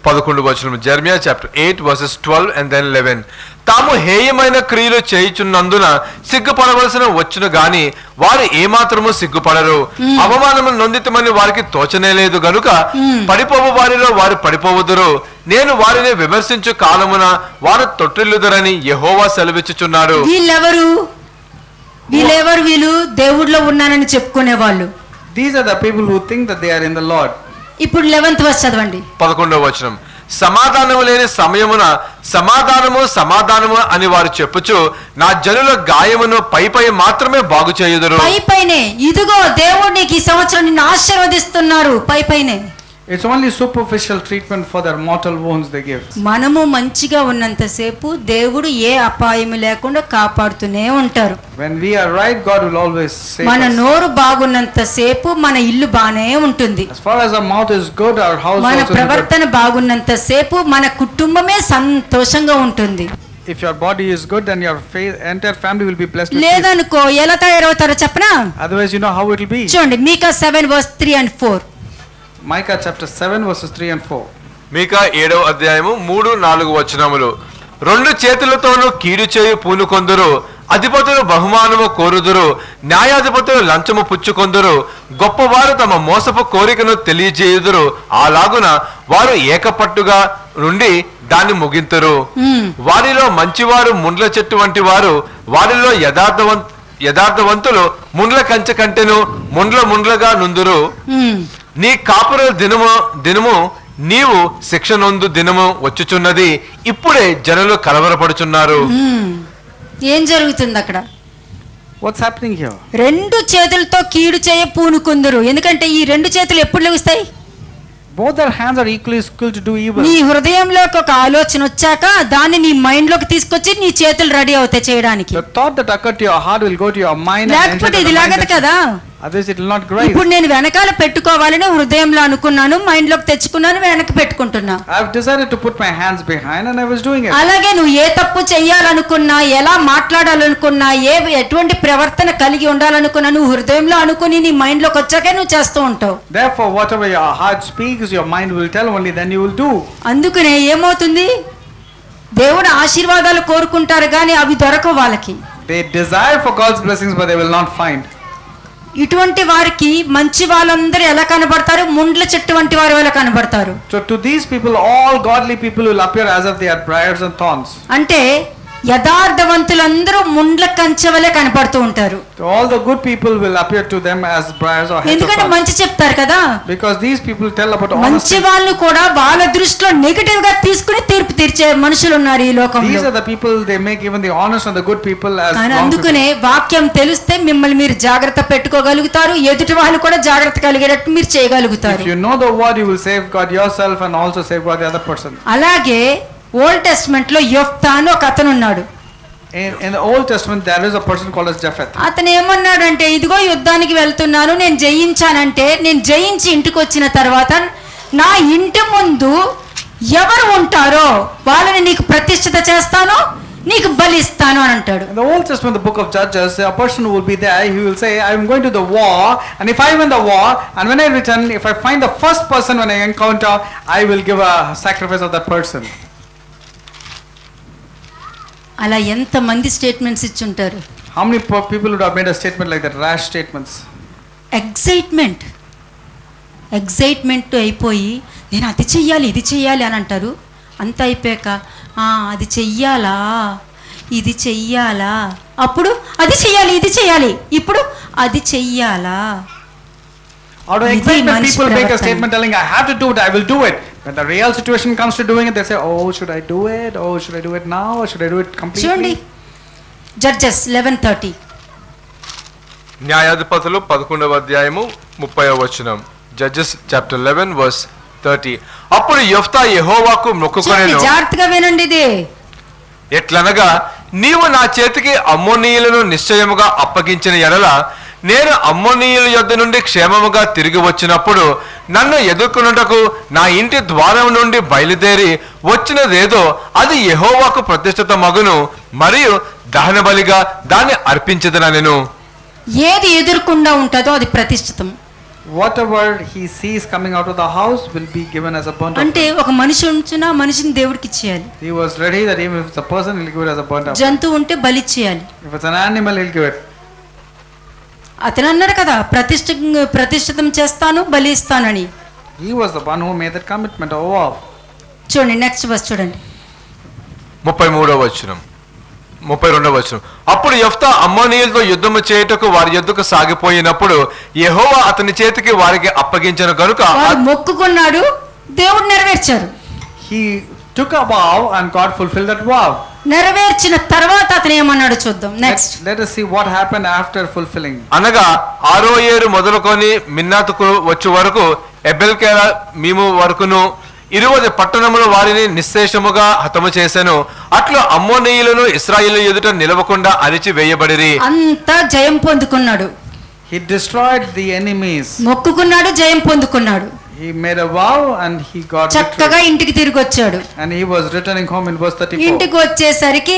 పదకొండు వచనం Jeremiah chapter eight verses twelve and then eleven తాము హేయమైన క్రియలు చేయుచున్నందున సిగ్గుపడవలసిన వచ్చును గాని వారు ఏమాత్రము సిగ్గుపడరు అవమానము నొందితమని వారికి తోచనే లేదు గనుక పడిపోవు వారిలో వారు పడిపోవుదురు నేను వారిని విమర్శించు కాలమున వారు తొట్టిల్లుదరని యెహోవా సెలవిచ్చుచున్నాడు వీళ్ళెవరు వీళ్ళెవరు వీళ్ళు దేవుడిలో ఉన్నానని చెప్పుకునే వాళ్ళు These are the people who think that they are in the Lord. ఇప్పుడు లెవెన్త్ వర్స్ చదవండి పదకొండవ వచనం సమాధానము లేని సమయమున సమాధానము సమాధానము అని వారు చెప్పుచు నా జనుల గాయమును పై పై మాత్రమే బాగు చేయుదురు పై పైనే ఇదిగో దేవుడు నీకు ఈ సంవత్సరం నిన్ను ఆశీర్వదిస్తున్నారు పై పైనే It's only superficial treatment for their mortal wounds they give. మనము మంచిగా ఉన్నంతసేపు దేవుడు ఏ అపాయము లేకుండా కాపాడుతూనే ఉంటారు When we are right, God will always save మన us. నోరు బాగున్నంతసేపు మన ఇల్లు బానే ఉంటుంది As far as our mouth is good, our house మన also is good. ప్రవర్తన బాగున్నంతసేపు మన కుటుంబమే సంతోషంగా ఉంటుంది If your body is good, then your fa- entire family will be blessed with peace. లేదనుకో ఎలా తయారవుతారో చెప్పనా Otherwise, you know how it will be. చూడండి Micah seven verse three and four Micah chapter 7, verses 3 and 4. మీకా ఏడవ అధ్యాయము మూడు నాలుగు వచనములు రెండు చేతులతోనూ కీడు చేయు పూనుకొందురు అధిపతులు బహుమానము కోరుదురు న్యాయాధిపతులు లంచము పుచ్చుకొందురు గొప్పవారు తమ మోసపు కోరికను తెలియజేయుదురు అలాగున వారు ఏకపట్టుగా నుండి దాన్ని ముగింతురు వారిలో మంచివారు ముండ్ల చెట్టు వంటి వారు వారిలో యథార్థవంత యథార్థవంతులు ముండ్ల కంచె కంటెను ముండ్ల ముండ్లగా నుందురు నీ కాపుర దినము దినము నీవు శిక్ష నొందు దినము వచ్చుచున్నది ఇప్పుడే జనులు కలవరపడుచున్నారు ఏం జరుగుతుంది అక్కడ What's happening here? రెండు చేతులతో కీడు చేయ పూనుకుందరు ఎందుకంటే ఈ రెండు చేతులు ఎప్పుడు లభిస్తాయి Both their hands are equally skilled to do evil. నీ హృదయంలోకి ఒక ఆలోచన వచ్చాక దాన్ని నీ మైండ్ లోకి తీసుకొచ్చి నీ చేతులు రెడీ అవుతాయి చేయడానికి The thought that occurred to your heart will go to your mind and enter లేకపోతే the ఇది mind లాగదు that- కదా Otherwise, it will not grace. ఇప్పుడు నేను వెనకాల పెట్టుకోవాలని హృదయంలో అనుకున్నాను మైండ్ లోకి తెచ్చుకున్నాను వెనక పెట్టుకుంటున్నా I've decided to put my hands behind and I was doing it. అలాగే నువ్వు ఏ తప్పు చెయ్యాలనుకున్నా ఎలా మాట్లాడాలనుకున్నా ఏ ఎటువంటి ప్రవర్తన కలిగి ఉండాలనుకున్నా నువ్వు హృదయంలో అనుకుని నీ మైండ్ లోకి వచ్చాకే నువ్వు చేస్తూ ఉంటావు Therefore, whatever your heart speaks, your mind will tell only then you will do. అందుకనే ఏమవుతుంది దేవుడు ఆశీర్వాదాలు కోరుకుంటారు కానీ అవి దొరకవు వాళ్ళకి They desire for God's blessings, but they will not find. ఇటువంటి వారికి మంచి వాళ్ళందరూ ఎలా కనబడతారు ముండ్ల చెట్టు వంటి వారు ఎలా కనబడతారు So, to these people, all godly people will appear as if they are briars and thorns. అంటే యథార్థవంతులందరూ ముండ్ల కంచె వలె కనపడుతూ ఉంటారు So, all the good people will appear to them as briars or heads of ఎందుకంటే thorns. మంచి చెప్తారు కదా Because these people tell about మంచి honesty. వాళ్ళు కూడా వాళ్ళ దృష్టిలో నెగిటివ్ గా తీసుకుని తీర్పు తీర్చే మనుషులు ఉన్నారు ఈ These లోకంలో are the people they make even the honest and the good people as కానీ wrong people. అందుకనే వాక్యం తెలిస్తే మిమ్మల్ని మీరు జాగ్రత్త పెట్టుకోగలుగుతారు ఎదుటి వాళ్ళు కూడా జాగ్రత్త కలిగేటట్టు మీరు చేయగలుగుతారు If you know the word, you will safeguard yourself and also safeguard the other person. అలాగే ఓల్డ్ టెస్ట్మెంట్ లో యొఫ్తా అని ఒక అతను ఉన్నాడు In, in the Old Testament, there is a person called as Japheth. అతను ఏమన్నాడంటే ఇదిగో యుద్ధానికి వెళ్తున్నాను నేను జయించానంటే నేను జయించి ఇంటికి వచ్చిన తర్వాత నా ఇంటి ముందు ఎవరు ఉంటారో వాళ్ళని నీకు ప్రతిష్ఠిత చేస్తాను నీకు బలిస్తాను అని అంటాడు In the Old Testament, the book of Judges, a person will be there, he will say, I'm going to the war, and if I win the war, and when I return, if I find the first person when I encounter, I will give a sacrifice of that person. అలా ఎంతమంది statements ఇచ్చుంటారు How many po- people would have made a statement like that, rash statements? Excitement excitement అయిపోయి నేను అది చెయ్యాలి ఇది చెయ్యాలి అని అంటారు అంత అయిపోయాక "ఆ, అది చెయ్యాలా ఇది చెయ్యాలా అప్పుడు అది చెయ్యాలి ఇది చెయ్యాలి ఇప్పుడు అది చెయ్యాలా Out of ఇది excitement, మనిషి people make a ప్రవర్తన. statement telling, I have to do it, I will do it. When the real situation comes to doing it, they say, Oh, should I do it? Oh, should I do it now? Or should I do it చూడండి completely? Judges eleven thirty న్యాయాధిపతులు పదకొండవ అధ్యాయము ముప్పై వచనం Judges chapter eleven verse thirty అప్పుడు యొఫ్తా యెహోవాకు చూడండి మొక్కుకొనెను జాగ్రత్తగా వినండి ఇది ఎట్లనగా నీవు నా చేతికి అమ్మోనీయులను నిశ్చయముగా అప్పగించిన ఎడల నేను అమ్మోనీయుల యొద్ద నుండి క్షేమముగా తిరిగి వచ్చినప్పుడు నన్ను ఎదుర్కొనుటకు నా ఇంటి ద్వారం నుండి బయలుదేరి వచ్చినదేదో అది యెహోవాకు ప్రతిష్ఠిత మగును మరియు దహన బలిగా దాన్ని అర్పించదన నేను ఏది ఎదుర్కొండా ఉంటుందో అది ప్రతిష్ఠితం whatever he sees coming out of the house will be given as a burnt offering. అంటే ఒక మనిషి ఉంచున ఆ మనిషిని దేవుడికి ఇచ్చేయాలి He was ready that even if it's a person, he'll give it as a burnt offering. జంతువు ఉంటే బలిచ్చేయాలి If it's an animal, he'll give it. అతను అన్నాడు కదా ప్రతిష్ఠ ప్రతిష్ఠితం చేస్తాను బలి ఇస్తానని He was the one who made that commitment of vow. చూడండి నెక్స్ట్ బస్ చూడండి ముప్పై మూడవ వచనం ముప్పై రెండవ వచనం అప్పుడు యెఫ్తా అమ్మోనీయులతో యుద్ధము చేయుటకు వారి యుద్ధకు సాగిపోయినప్పుడు యెహోవా అతని చేతికి వారికి అప్పగించిన కనుక వాడు మొక్కుకున్నాడు దేవుడు నెరవేర్చారు He took a vow and God fulfilled that vow. నెరవేర్చిన తర్వాత అతను ఏమన్నాడు చూద్దాం next Let, let us see what happened after fulfilling. అనగా ఆరో ఏరు మొదలుకొని మిన్నాతుకు వచ్చు వరకు ఎబెల్కేల మేము వరకును ఇరువది పట్టణముల వారిని నిశ్శేషముగా హతము చేశాను అట్లు అమ్మోనీయులను ఇస్రాయిల్ ఎదుట నిలవకుండా అరిచి వేయబడిరి అంతా జయం పొందుకున్నాడు He destroyed the enemies. మొక్కుకున్నాడు జయం పొందుకున్నాడు He made a vow and he got చక్కగా victory. ఇంటికి తిరిగి వచ్చాడు And he was returning home in verse 34. ఇంటికి వచ్చేసరికి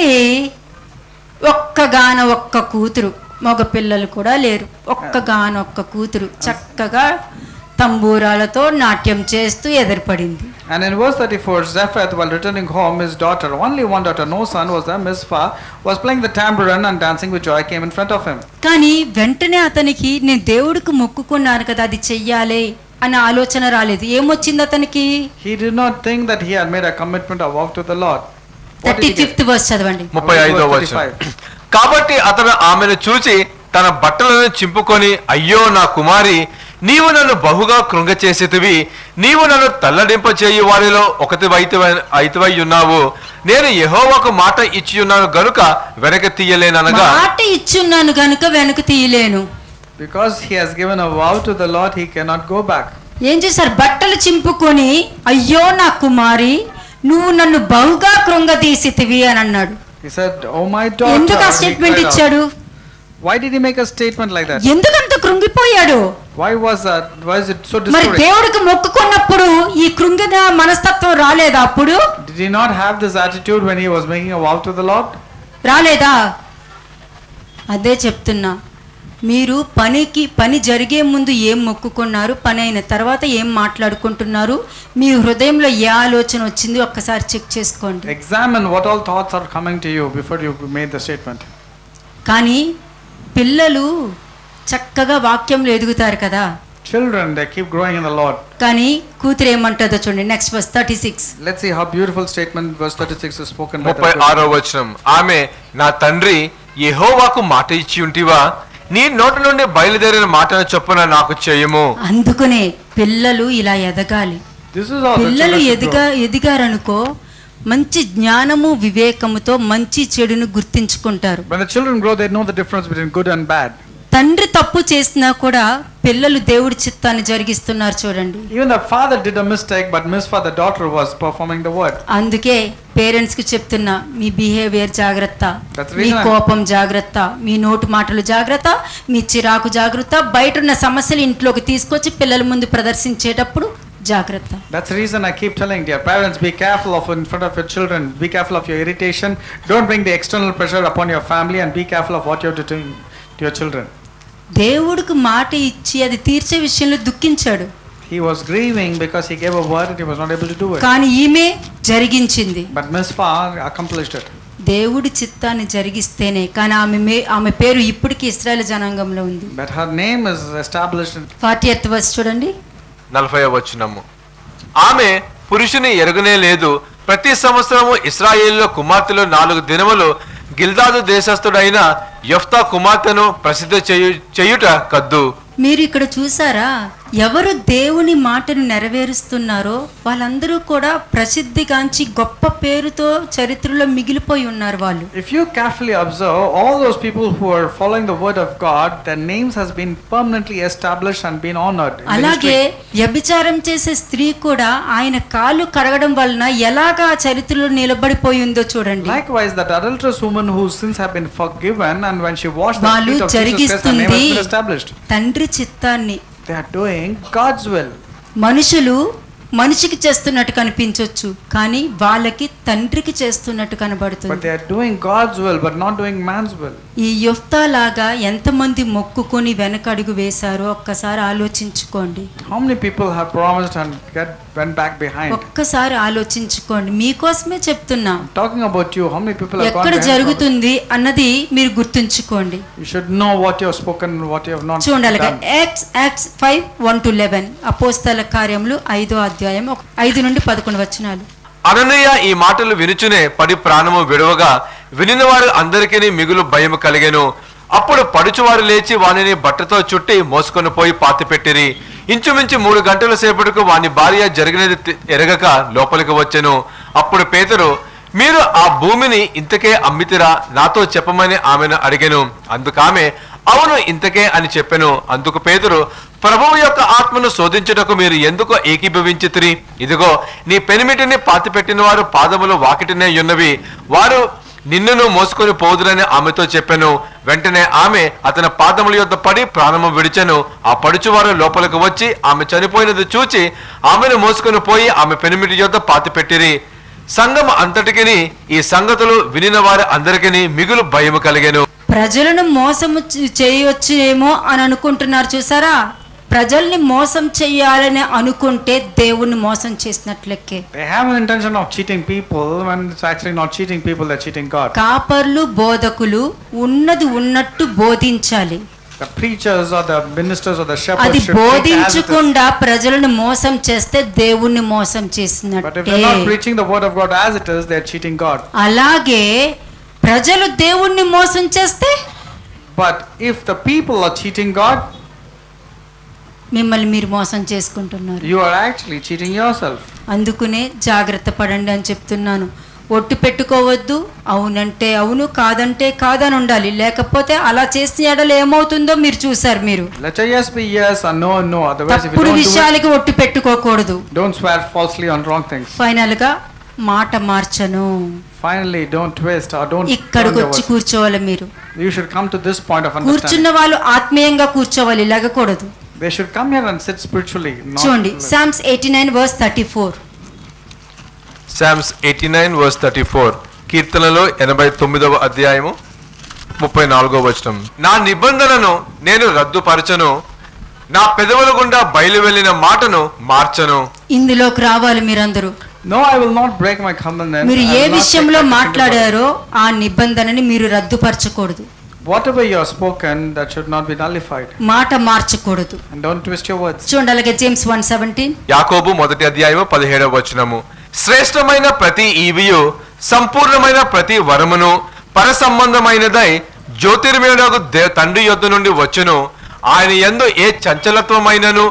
ఒక్కగాన ఒక్క కూతురు మగ పిల్లలు కూడా లేరు ఒక్కగాన ఒక్క కూతురు చక్కగా తంబూరాలతో నాట్యం చేస్తూ ఎదురుపడింది And in verse 34, Zephath, while returning home, his daughter, only one daughter, no son, was there, Mizpah, was playing the tambourine and dancing with joy, came in front of him. కానీ వెంటనే అతనికి నేను దేవుడికి మొక్కుకున్నాను కదా అది చెయ్యాలి అనే ఆలోచన రాలేదు ఏమొచ్చింది అతనికి He did not think that he had made a commitment or vow to the Lord. What thirty did he get? Fifth verse చదవండి ముప్పై ఐదో వచనం కాబట్టి అతను ఆమెను చూచి తన బట్టలను చింపుకొని అయ్యో నా కుమారి నీవు నన్ను బహుగా కృంగ చేసేటివి నీవు నన్ను తల్లడింప చేయు వారిలో ఒకటి అయితవై ఉన్నావు నేను యెహోవాకు మాట ఇచ్చి ఉన్నాను గనుక వెనక తీయలేననగా మాట ఇచ్చున్నాను గనుక వెనక తీయలేను Because he has given a vow to the Lord, he cannot go back. ఏం చేశారు బట్టలు చింపుకొని అయ్యో నా కుమారి నువ్వు నన్ను బహుగా కృంగదీసితివి అని అన్నాడు He said, Oh my daughter. ఎందుకు ఆ he స్టేట్మెంట్ cried out. ఇచ్చాడు Why did he make a statement like that? ఎందుకంత కృంగిపోయాడు Why was that? Why is it so మరి discouraged? దేవుడికి మొక్కుకున్నప్పుడు ఈ కృంగిన మనస్తత్వం రాలేదా అప్పుడు Did he not have this attitude when he was making a vow to the Lord? రాలేదా అదే చెప్తున్నా మీరు పనికి పని జరిగే ముందు ఏం మొక్కుకున్నారు పని అయిన తర్వాత ఏం మాట్లాడుకుంటున్నారు మీ హృదయంలో ఏ ఆలోచన వచ్చింది ఒక్కసారి చెక్ చేసుకోండి Examine what all thoughts are coming to you before you made the statement. కానీ పిల్లలు చక్కగా వాక్యంలో ఎదుగుతారు కదా Children, they keep growing in the Lord. కానీ కూతురు ఏమంటుందో చూడండి next verse thirty six Let's see how beautiful statement verse 36 is spoken by ముప్పై the ఆరో వచనం ఆమె నా తండ్రి యెహోవాకు మాట ఇచ్చి ఉంటివా నీ నోటి నుండి బయలుదేరిన మాటను చొప్పున నాకు చేయము అందుకనే పిల్లలు ఇలా ఎదగాలి This is how the పిల్లలు children should ఎదిగా grow. ఎదిగారనుకో మంచి జ్ఞానము వివేకముతో మంచి చెడును గుర్తించుకుంటారు When the children grow, they know the difference between good and bad. తండ్రి తప్పు చేసినా కూడా పిల్లలు దేవుడి చిత్తాన్ని జరిగిస్తున్నారు చూడండి Even the father did a mistake, but Mizpah, the daughter, was performing the word. అందుకే పేరెంట్స్ కి చెప్తున్నా మీ బిహేవియర్ జాగ్రత్త That's the me reason I- కోపం జాగ్రత్త మీ నోటు మాటలు జాగ్రత్త మీ చిరాకు జాగ్రత్త బయట ఉన్న సమస్యలు ఇంట్లోకి తీసుకొచ్చి పిల్లల ముందు ప్రదర్శించేటప్పుడు జాగ్రత్త That's the reason I keep telling dear parents, be careful of in front of your children. Be careful of your irritation. Don't bring the external pressure upon your family, and be careful of what you're doing to your children. దేవుడికి మాట ఇచ్చి అది తీర్చే విషయంలో దుఃఖించాడు He was grieving because he gave a word and he was not able to do it. కానీ ఈమె జరిగించింది But Mizpah accomplished it. దేవుడి చిత్తాన్ని జరిగిస్తేనే కానీ ఆమె మే ఆమె పేరు ఇప్పటికీ ఇస్రాయల్ జనాంగంలో ఉంది But her name is established in forty eighth verse చూడండి నలభై వచనము ఆమె పురుషుని ఎరుగనే లేదు ప్రతి సంవత్సరము ఇస్రాయేల్లో కుమార్తెలు నాలుగు దినములు గిల్దాదు దేశస్థుడైన యొఫ్తా కుమార్తెను ప్రసిద్ధ చేయు చేయుట కద్దు మీరు ఇక్కడ చూసారా ఎవరు దేవుని మాటను నెరవేరుస్తున్నారో వాళ్ళందరూ కూడా ప్రసిద్ధిగాంచి గొప్ప పేరుతో చరిత్రలో మిగిలిపోయి ఉన్నారు వాళ్ళు If you carefully observe, all those people who are following the word of God, their names has been permanently established and been honored. in the అలాగే history. వ్యభిచారం చేసే స్త్రీ కూడా ఆయన కాళ్ళు కడగడం వలన ఎలాగా ఆ చరిత్రలో నిలబడిపోయి ఉందో చూడండి Likewise, that adulterous woman whose sins have been forgiven, and when she washed the వాళ్ళు feet of Jesus Christ, her name has జరిగిస్తుంది been established. తండ్రి చిత్తాన్ని They are doing God's will. మనుషులు మనిషికి చేస్తున్నట్టు కనిపించవచ్చు కానీ వాళ్ళకి తండ్రికి చేస్తున్నట్టు But కనబడుతుంది they are doing God's will, but not doing man's will. ఈ యుఫ్తా లాగా ఎంతమంది మొక్కుకొని వెనకడుగు వేశారో ఒక్కసారి ఆలోచించుకోండి How many people have promised and get went back behind? ఒక్కసారి ఆలోచించుకోండి మీకోసమే చెప్తున్నా Talking about you, how many people have gone ఎక్కడ behind? జరుగుతుంది అన్నది మీరు గుర్తుంచుకోండి You should know what you have spoken and what you have not చూడాలి done. Acts Acts five one to eleven అపోస్తల కార్యములు ఐదో అధ్యాయం ఒక- ఐదు నుండి పదకొండు వచనాలు అననయ్య ఈ మాటలు వినుచునే పడి ప్రాణము విడవగా వినిన వారు అందరికీ మిగులు భయము కలిగెను అప్పుడు పడుచువారు లేచి వానిని బట్టతో చుట్టి మోసుకొని పోయి పాతిపెట్టిరి ఇంచుమించు మూడు గంటల సేపటికి వాని భార్య జరిగినది తె- ఎరగక లోపలికి వచ్చెను అప్పుడు పేతురు మీరు ఆ భూమిని ఇంతకే అమ్మితిరా నాతో చెప్పమని ఆమెను అడిగెను అందుకామె అవును ఇంతకే అని చెప్పెను అందుకు పేతురు ప్రభువు యొక్క ఆత్మను శోధించుటకు మీరు ఎందుకు ఏకీభవించితిరి ఇదిగో నీ పెనిమిటిని పాతిపెట్టిన వారు పాదములు వాకిటినే ఉన్నవి వారు నిన్నును మోసుకొని పోదురని ఆమెతో చెప్పెను వెంటనే ఆమె అతని పాదముల యొద్ద పడి ప్రాణము విడిచెను ఆ పడుచువారు లోపలికి వచ్చి ఆమె చనిపోయినది చూచి ఆమెను మోసుకొని పోయి ఆమె పెనిమిటి యొద్ద పాతిపెట్టిరి సంఘం అంతటికిని ఈ సంగతులు వినిన వారి అందరికీ మిగులు భయము కలిగెను ప్రజలను మోసము చే- చేయవచ్చునేమో అని అనుకుంటున్నారు చూసారా ప్రజల్ని మోసం చెయ్యాలని అనుకుంటే దేవుణ్ణి మోసం చేసినట్లెక్కే They have an intention of cheating people when it's actually not cheating people, they're cheating God. కాపర్లు బోధకులు ఉన్నది ఉన్నట్టు బోధించాలి The preachers or the ministers or the shepherds అది should preach as it is. బోధించకుండా ప్రజలను మోసం చేస్తే దేవుణ్ణి మోసం But if చేసినట్టే they're not preaching the word of God as it is, they're cheating God. అలాగే ప్రజలు దేవుణ్ణి మోసం చేస్తే But if the people are cheating God, మిమ్మల్ని మీరు మోసం చేసుకుంటున్నారు you are actually cheating yourself. అందుకునే జాగ్రత్త పడండి అని చెప్తున్నాను ఒట్టు పెట్టుకోవద్దు అవునంటే అవును కాదంటే కాదని ఉండాలి లేకపోతే అలా చేసిన ఎడలు ఏమవుతుందో మీరు చూసారు మీరు Let your yes be yes and no no. Otherwise, if you తప్పుడు don't do it, విషయాలకి ఒట్టు పెట్టుకోకూడదు don't swear falsely on wrong things. Final గా మాట మార్చను Finally, don't twist or don't. ఇక్కడికి turn your వచ్చి words. కూర్చోవాలి మీరు You should come to this point of understanding. కూర్చున్న వాళ్ళు ఆత్మీయంగా కూర్చోవాలి లెగకూడదు They should come here and sit spiritually. Not చూడండి Psalms eighty nine verse thirty four Psalms eighty nine verse thirty four కీర్తనలో ఎనభై తొమ్మిదవ అధ్యాయము ముప్పై నాలుగో వచనం నా నిబంధనను నేను రద్దుపరచను నా పెదవుల గుండా బయలు వెళ్ళిన మాటను మార్చను ఇందులోకి రావాలి మీరందరూ No, I will not break my covenant. మీరు I ఏ will not విషయంలో take my finger మాట్లాడారో ఆ నిబంధనని మీరు రద్దుపరచకూడదు away. Whatever you have spoken, that should not be nullified. మాట మార్చకూడదు And don't twist your words. చూడండి అలాగే జేమ్స్ వన్ సెవెంటీన్ యాకోబు మొదటి అధ్యాయము పదిహేడవ వచనము శ్రేష్టమైన ప్రతి ఈవియు సంపూర్ణమైన ప్రతి వరమును పరసంబంధమైనదై జ్యోతిర్మయుడకు దే తండ్రి యొద్ద నుండి వచ్చును ఆయన యందు ఏ చంచలత్వమైనను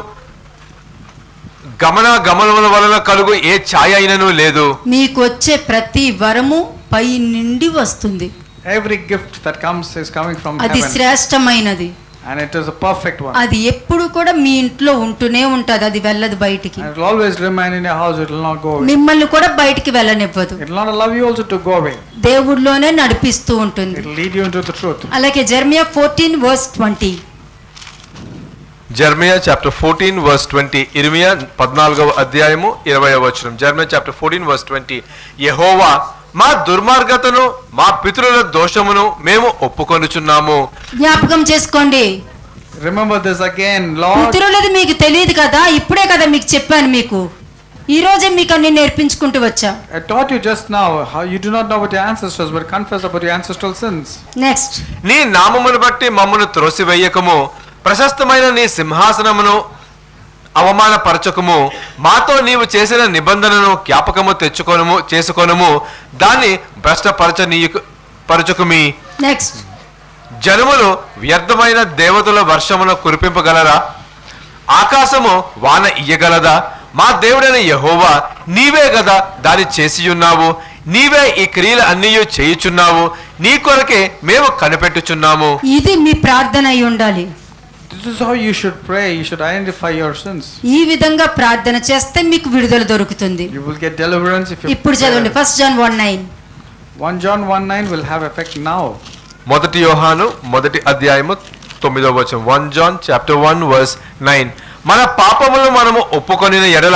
గమన గమనముల వలన కలుగు ఏ ఛాయ అయినను లేదు మీకు వచ్చే ప్రతి వరము పై నుండి వస్తుంది Every gift that comes is coming from అది heaven. శ్రేష్టమైనది And it is a perfect one. అది ఎప్పుడు కూడా మీ ఇంట్లో ఉంటూనే ఉంటది అది వెళ్ళదు బయటికి And it will always remain in your house, it will not go away. మిమ్మల్ని కూడా బయటికి వెళ్ళనివ్వదు It will not allow you also to go away. దేవుడిలోనే నడిపిస్తూ ఉంటుంది It will lead you into the truth. అలాగే Jeremiah fourteen verse twenty Jeremiah chapter fourteen verse twenty ఇర్మియా పద్నాలుగవ అధ్యాయము ఇరవై వచనం Jeremiah chapter fourteen verse twenty యహోవా మా దుర్మార్గతను మా పితరుల దోషమును మేము ఒప్పుకొనుచున్నాము జ్ఞాపకం చేసుకోండి Remember this again, Lord. పితరులది మీకు తెలియదు కదా ఇప్పుడే కదా మీకు చెప్పాను మీకు ఈ రోజే మీకు అన్ని నేర్పించుకుంటూ వచ్చా I taught you just now how you do not know about your ancestors, but confess about your ancestral sins. Next నీ నామమును బట్టి మమ్మను త్రోసివేయకము ప్రశస్తమైన నీ సింహాసనమును అవమానపరచకము మాతో నీవు చేసిన నిబంధనను జ్ఞాపకము తెచ్చుకొనము చేసుకొనము దాన్ని భ్రష్టపరచ నీయకు పరచుకుమి నెక్స్ట్ జనములు వ్యర్థమైన దేవతల వర్షమును కురిపింపగలరా ఆకాశము వాన ఇయ్యగలదా మా దేవుడైన యహోవా నీవే గదా దాన్ని చేసియున్నావు నీవే ఈ క్రియలు అన్నీ చేయుచున్నావు నీ కొరకే మేము కనిపెట్టుచున్నాము ఇది మీ ప్రార్థన అయి ఉండాలి This is how you should pray. You should identify your sins. ఈ విధంగా ప్రార్థన చేస్తే మీకు విడుదల దొరుకుతుంది You will get deliverance if you ఇప్పుడు చదవండి first John one nine 1 John 1 9 will have effect now. మొదటి యోహాను మొదటి అధ్యాయము తొమ్మిదవ వచనం one John chapter one verse nine మన పాపములు మనము ఒప్పుకొనిన ఎడల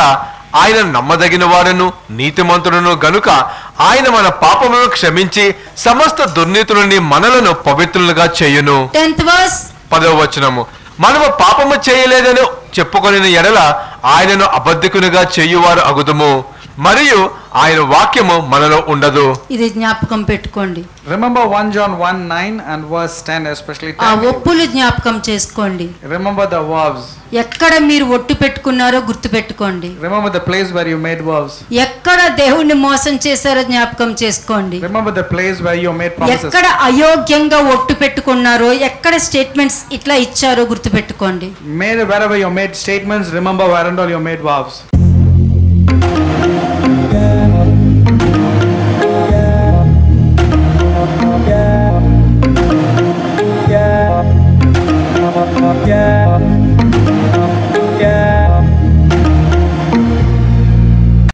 ఆయన నమ్మదగిన వాడును నీతిమంతుడును గనుక ఆయన మన పాపములను క్షమించి సమస్త దుర్నీతులని మనలను పవిత్రులుగా చేయును టెన్త్ వర్స్ పదవ వచనము మనము పాపము చేయలేదని చెప్పుకొని ఎడల ఆయనను అబద్ధికునిగా చేయువారు అగుదుము మరియు ఆయన వాక్యము మనలో ఉండదు ఇది జ్ఞాపకం పెట్టుకోండి Remember 1 John 1 9 and verse 10, especially ఆ 10. ఒప్పులు జ్ఞాపకం చేసుకోండి Remember the vows. ఎక్కడ మీరు ఒట్టు పెట్టుకున్నారో గుర్తు పెట్టుకోండి Remember the place where you made vows. ఎక్కడ దేవుణ్ణి మోసం చేశారో జ్ఞాపకం చేసుకోండి Remember the place where you made promises. ఎక్కడ అయోగ్యంగా ఒట్టు పెట్టుకున్నారో ఎక్కడ స్టేట్మెంట్స్ ఇట్లా ఇచ్చారో గుర్తు పెట్టుకోండి Made wherever you made statements, remember where and all you made vows. Yeah.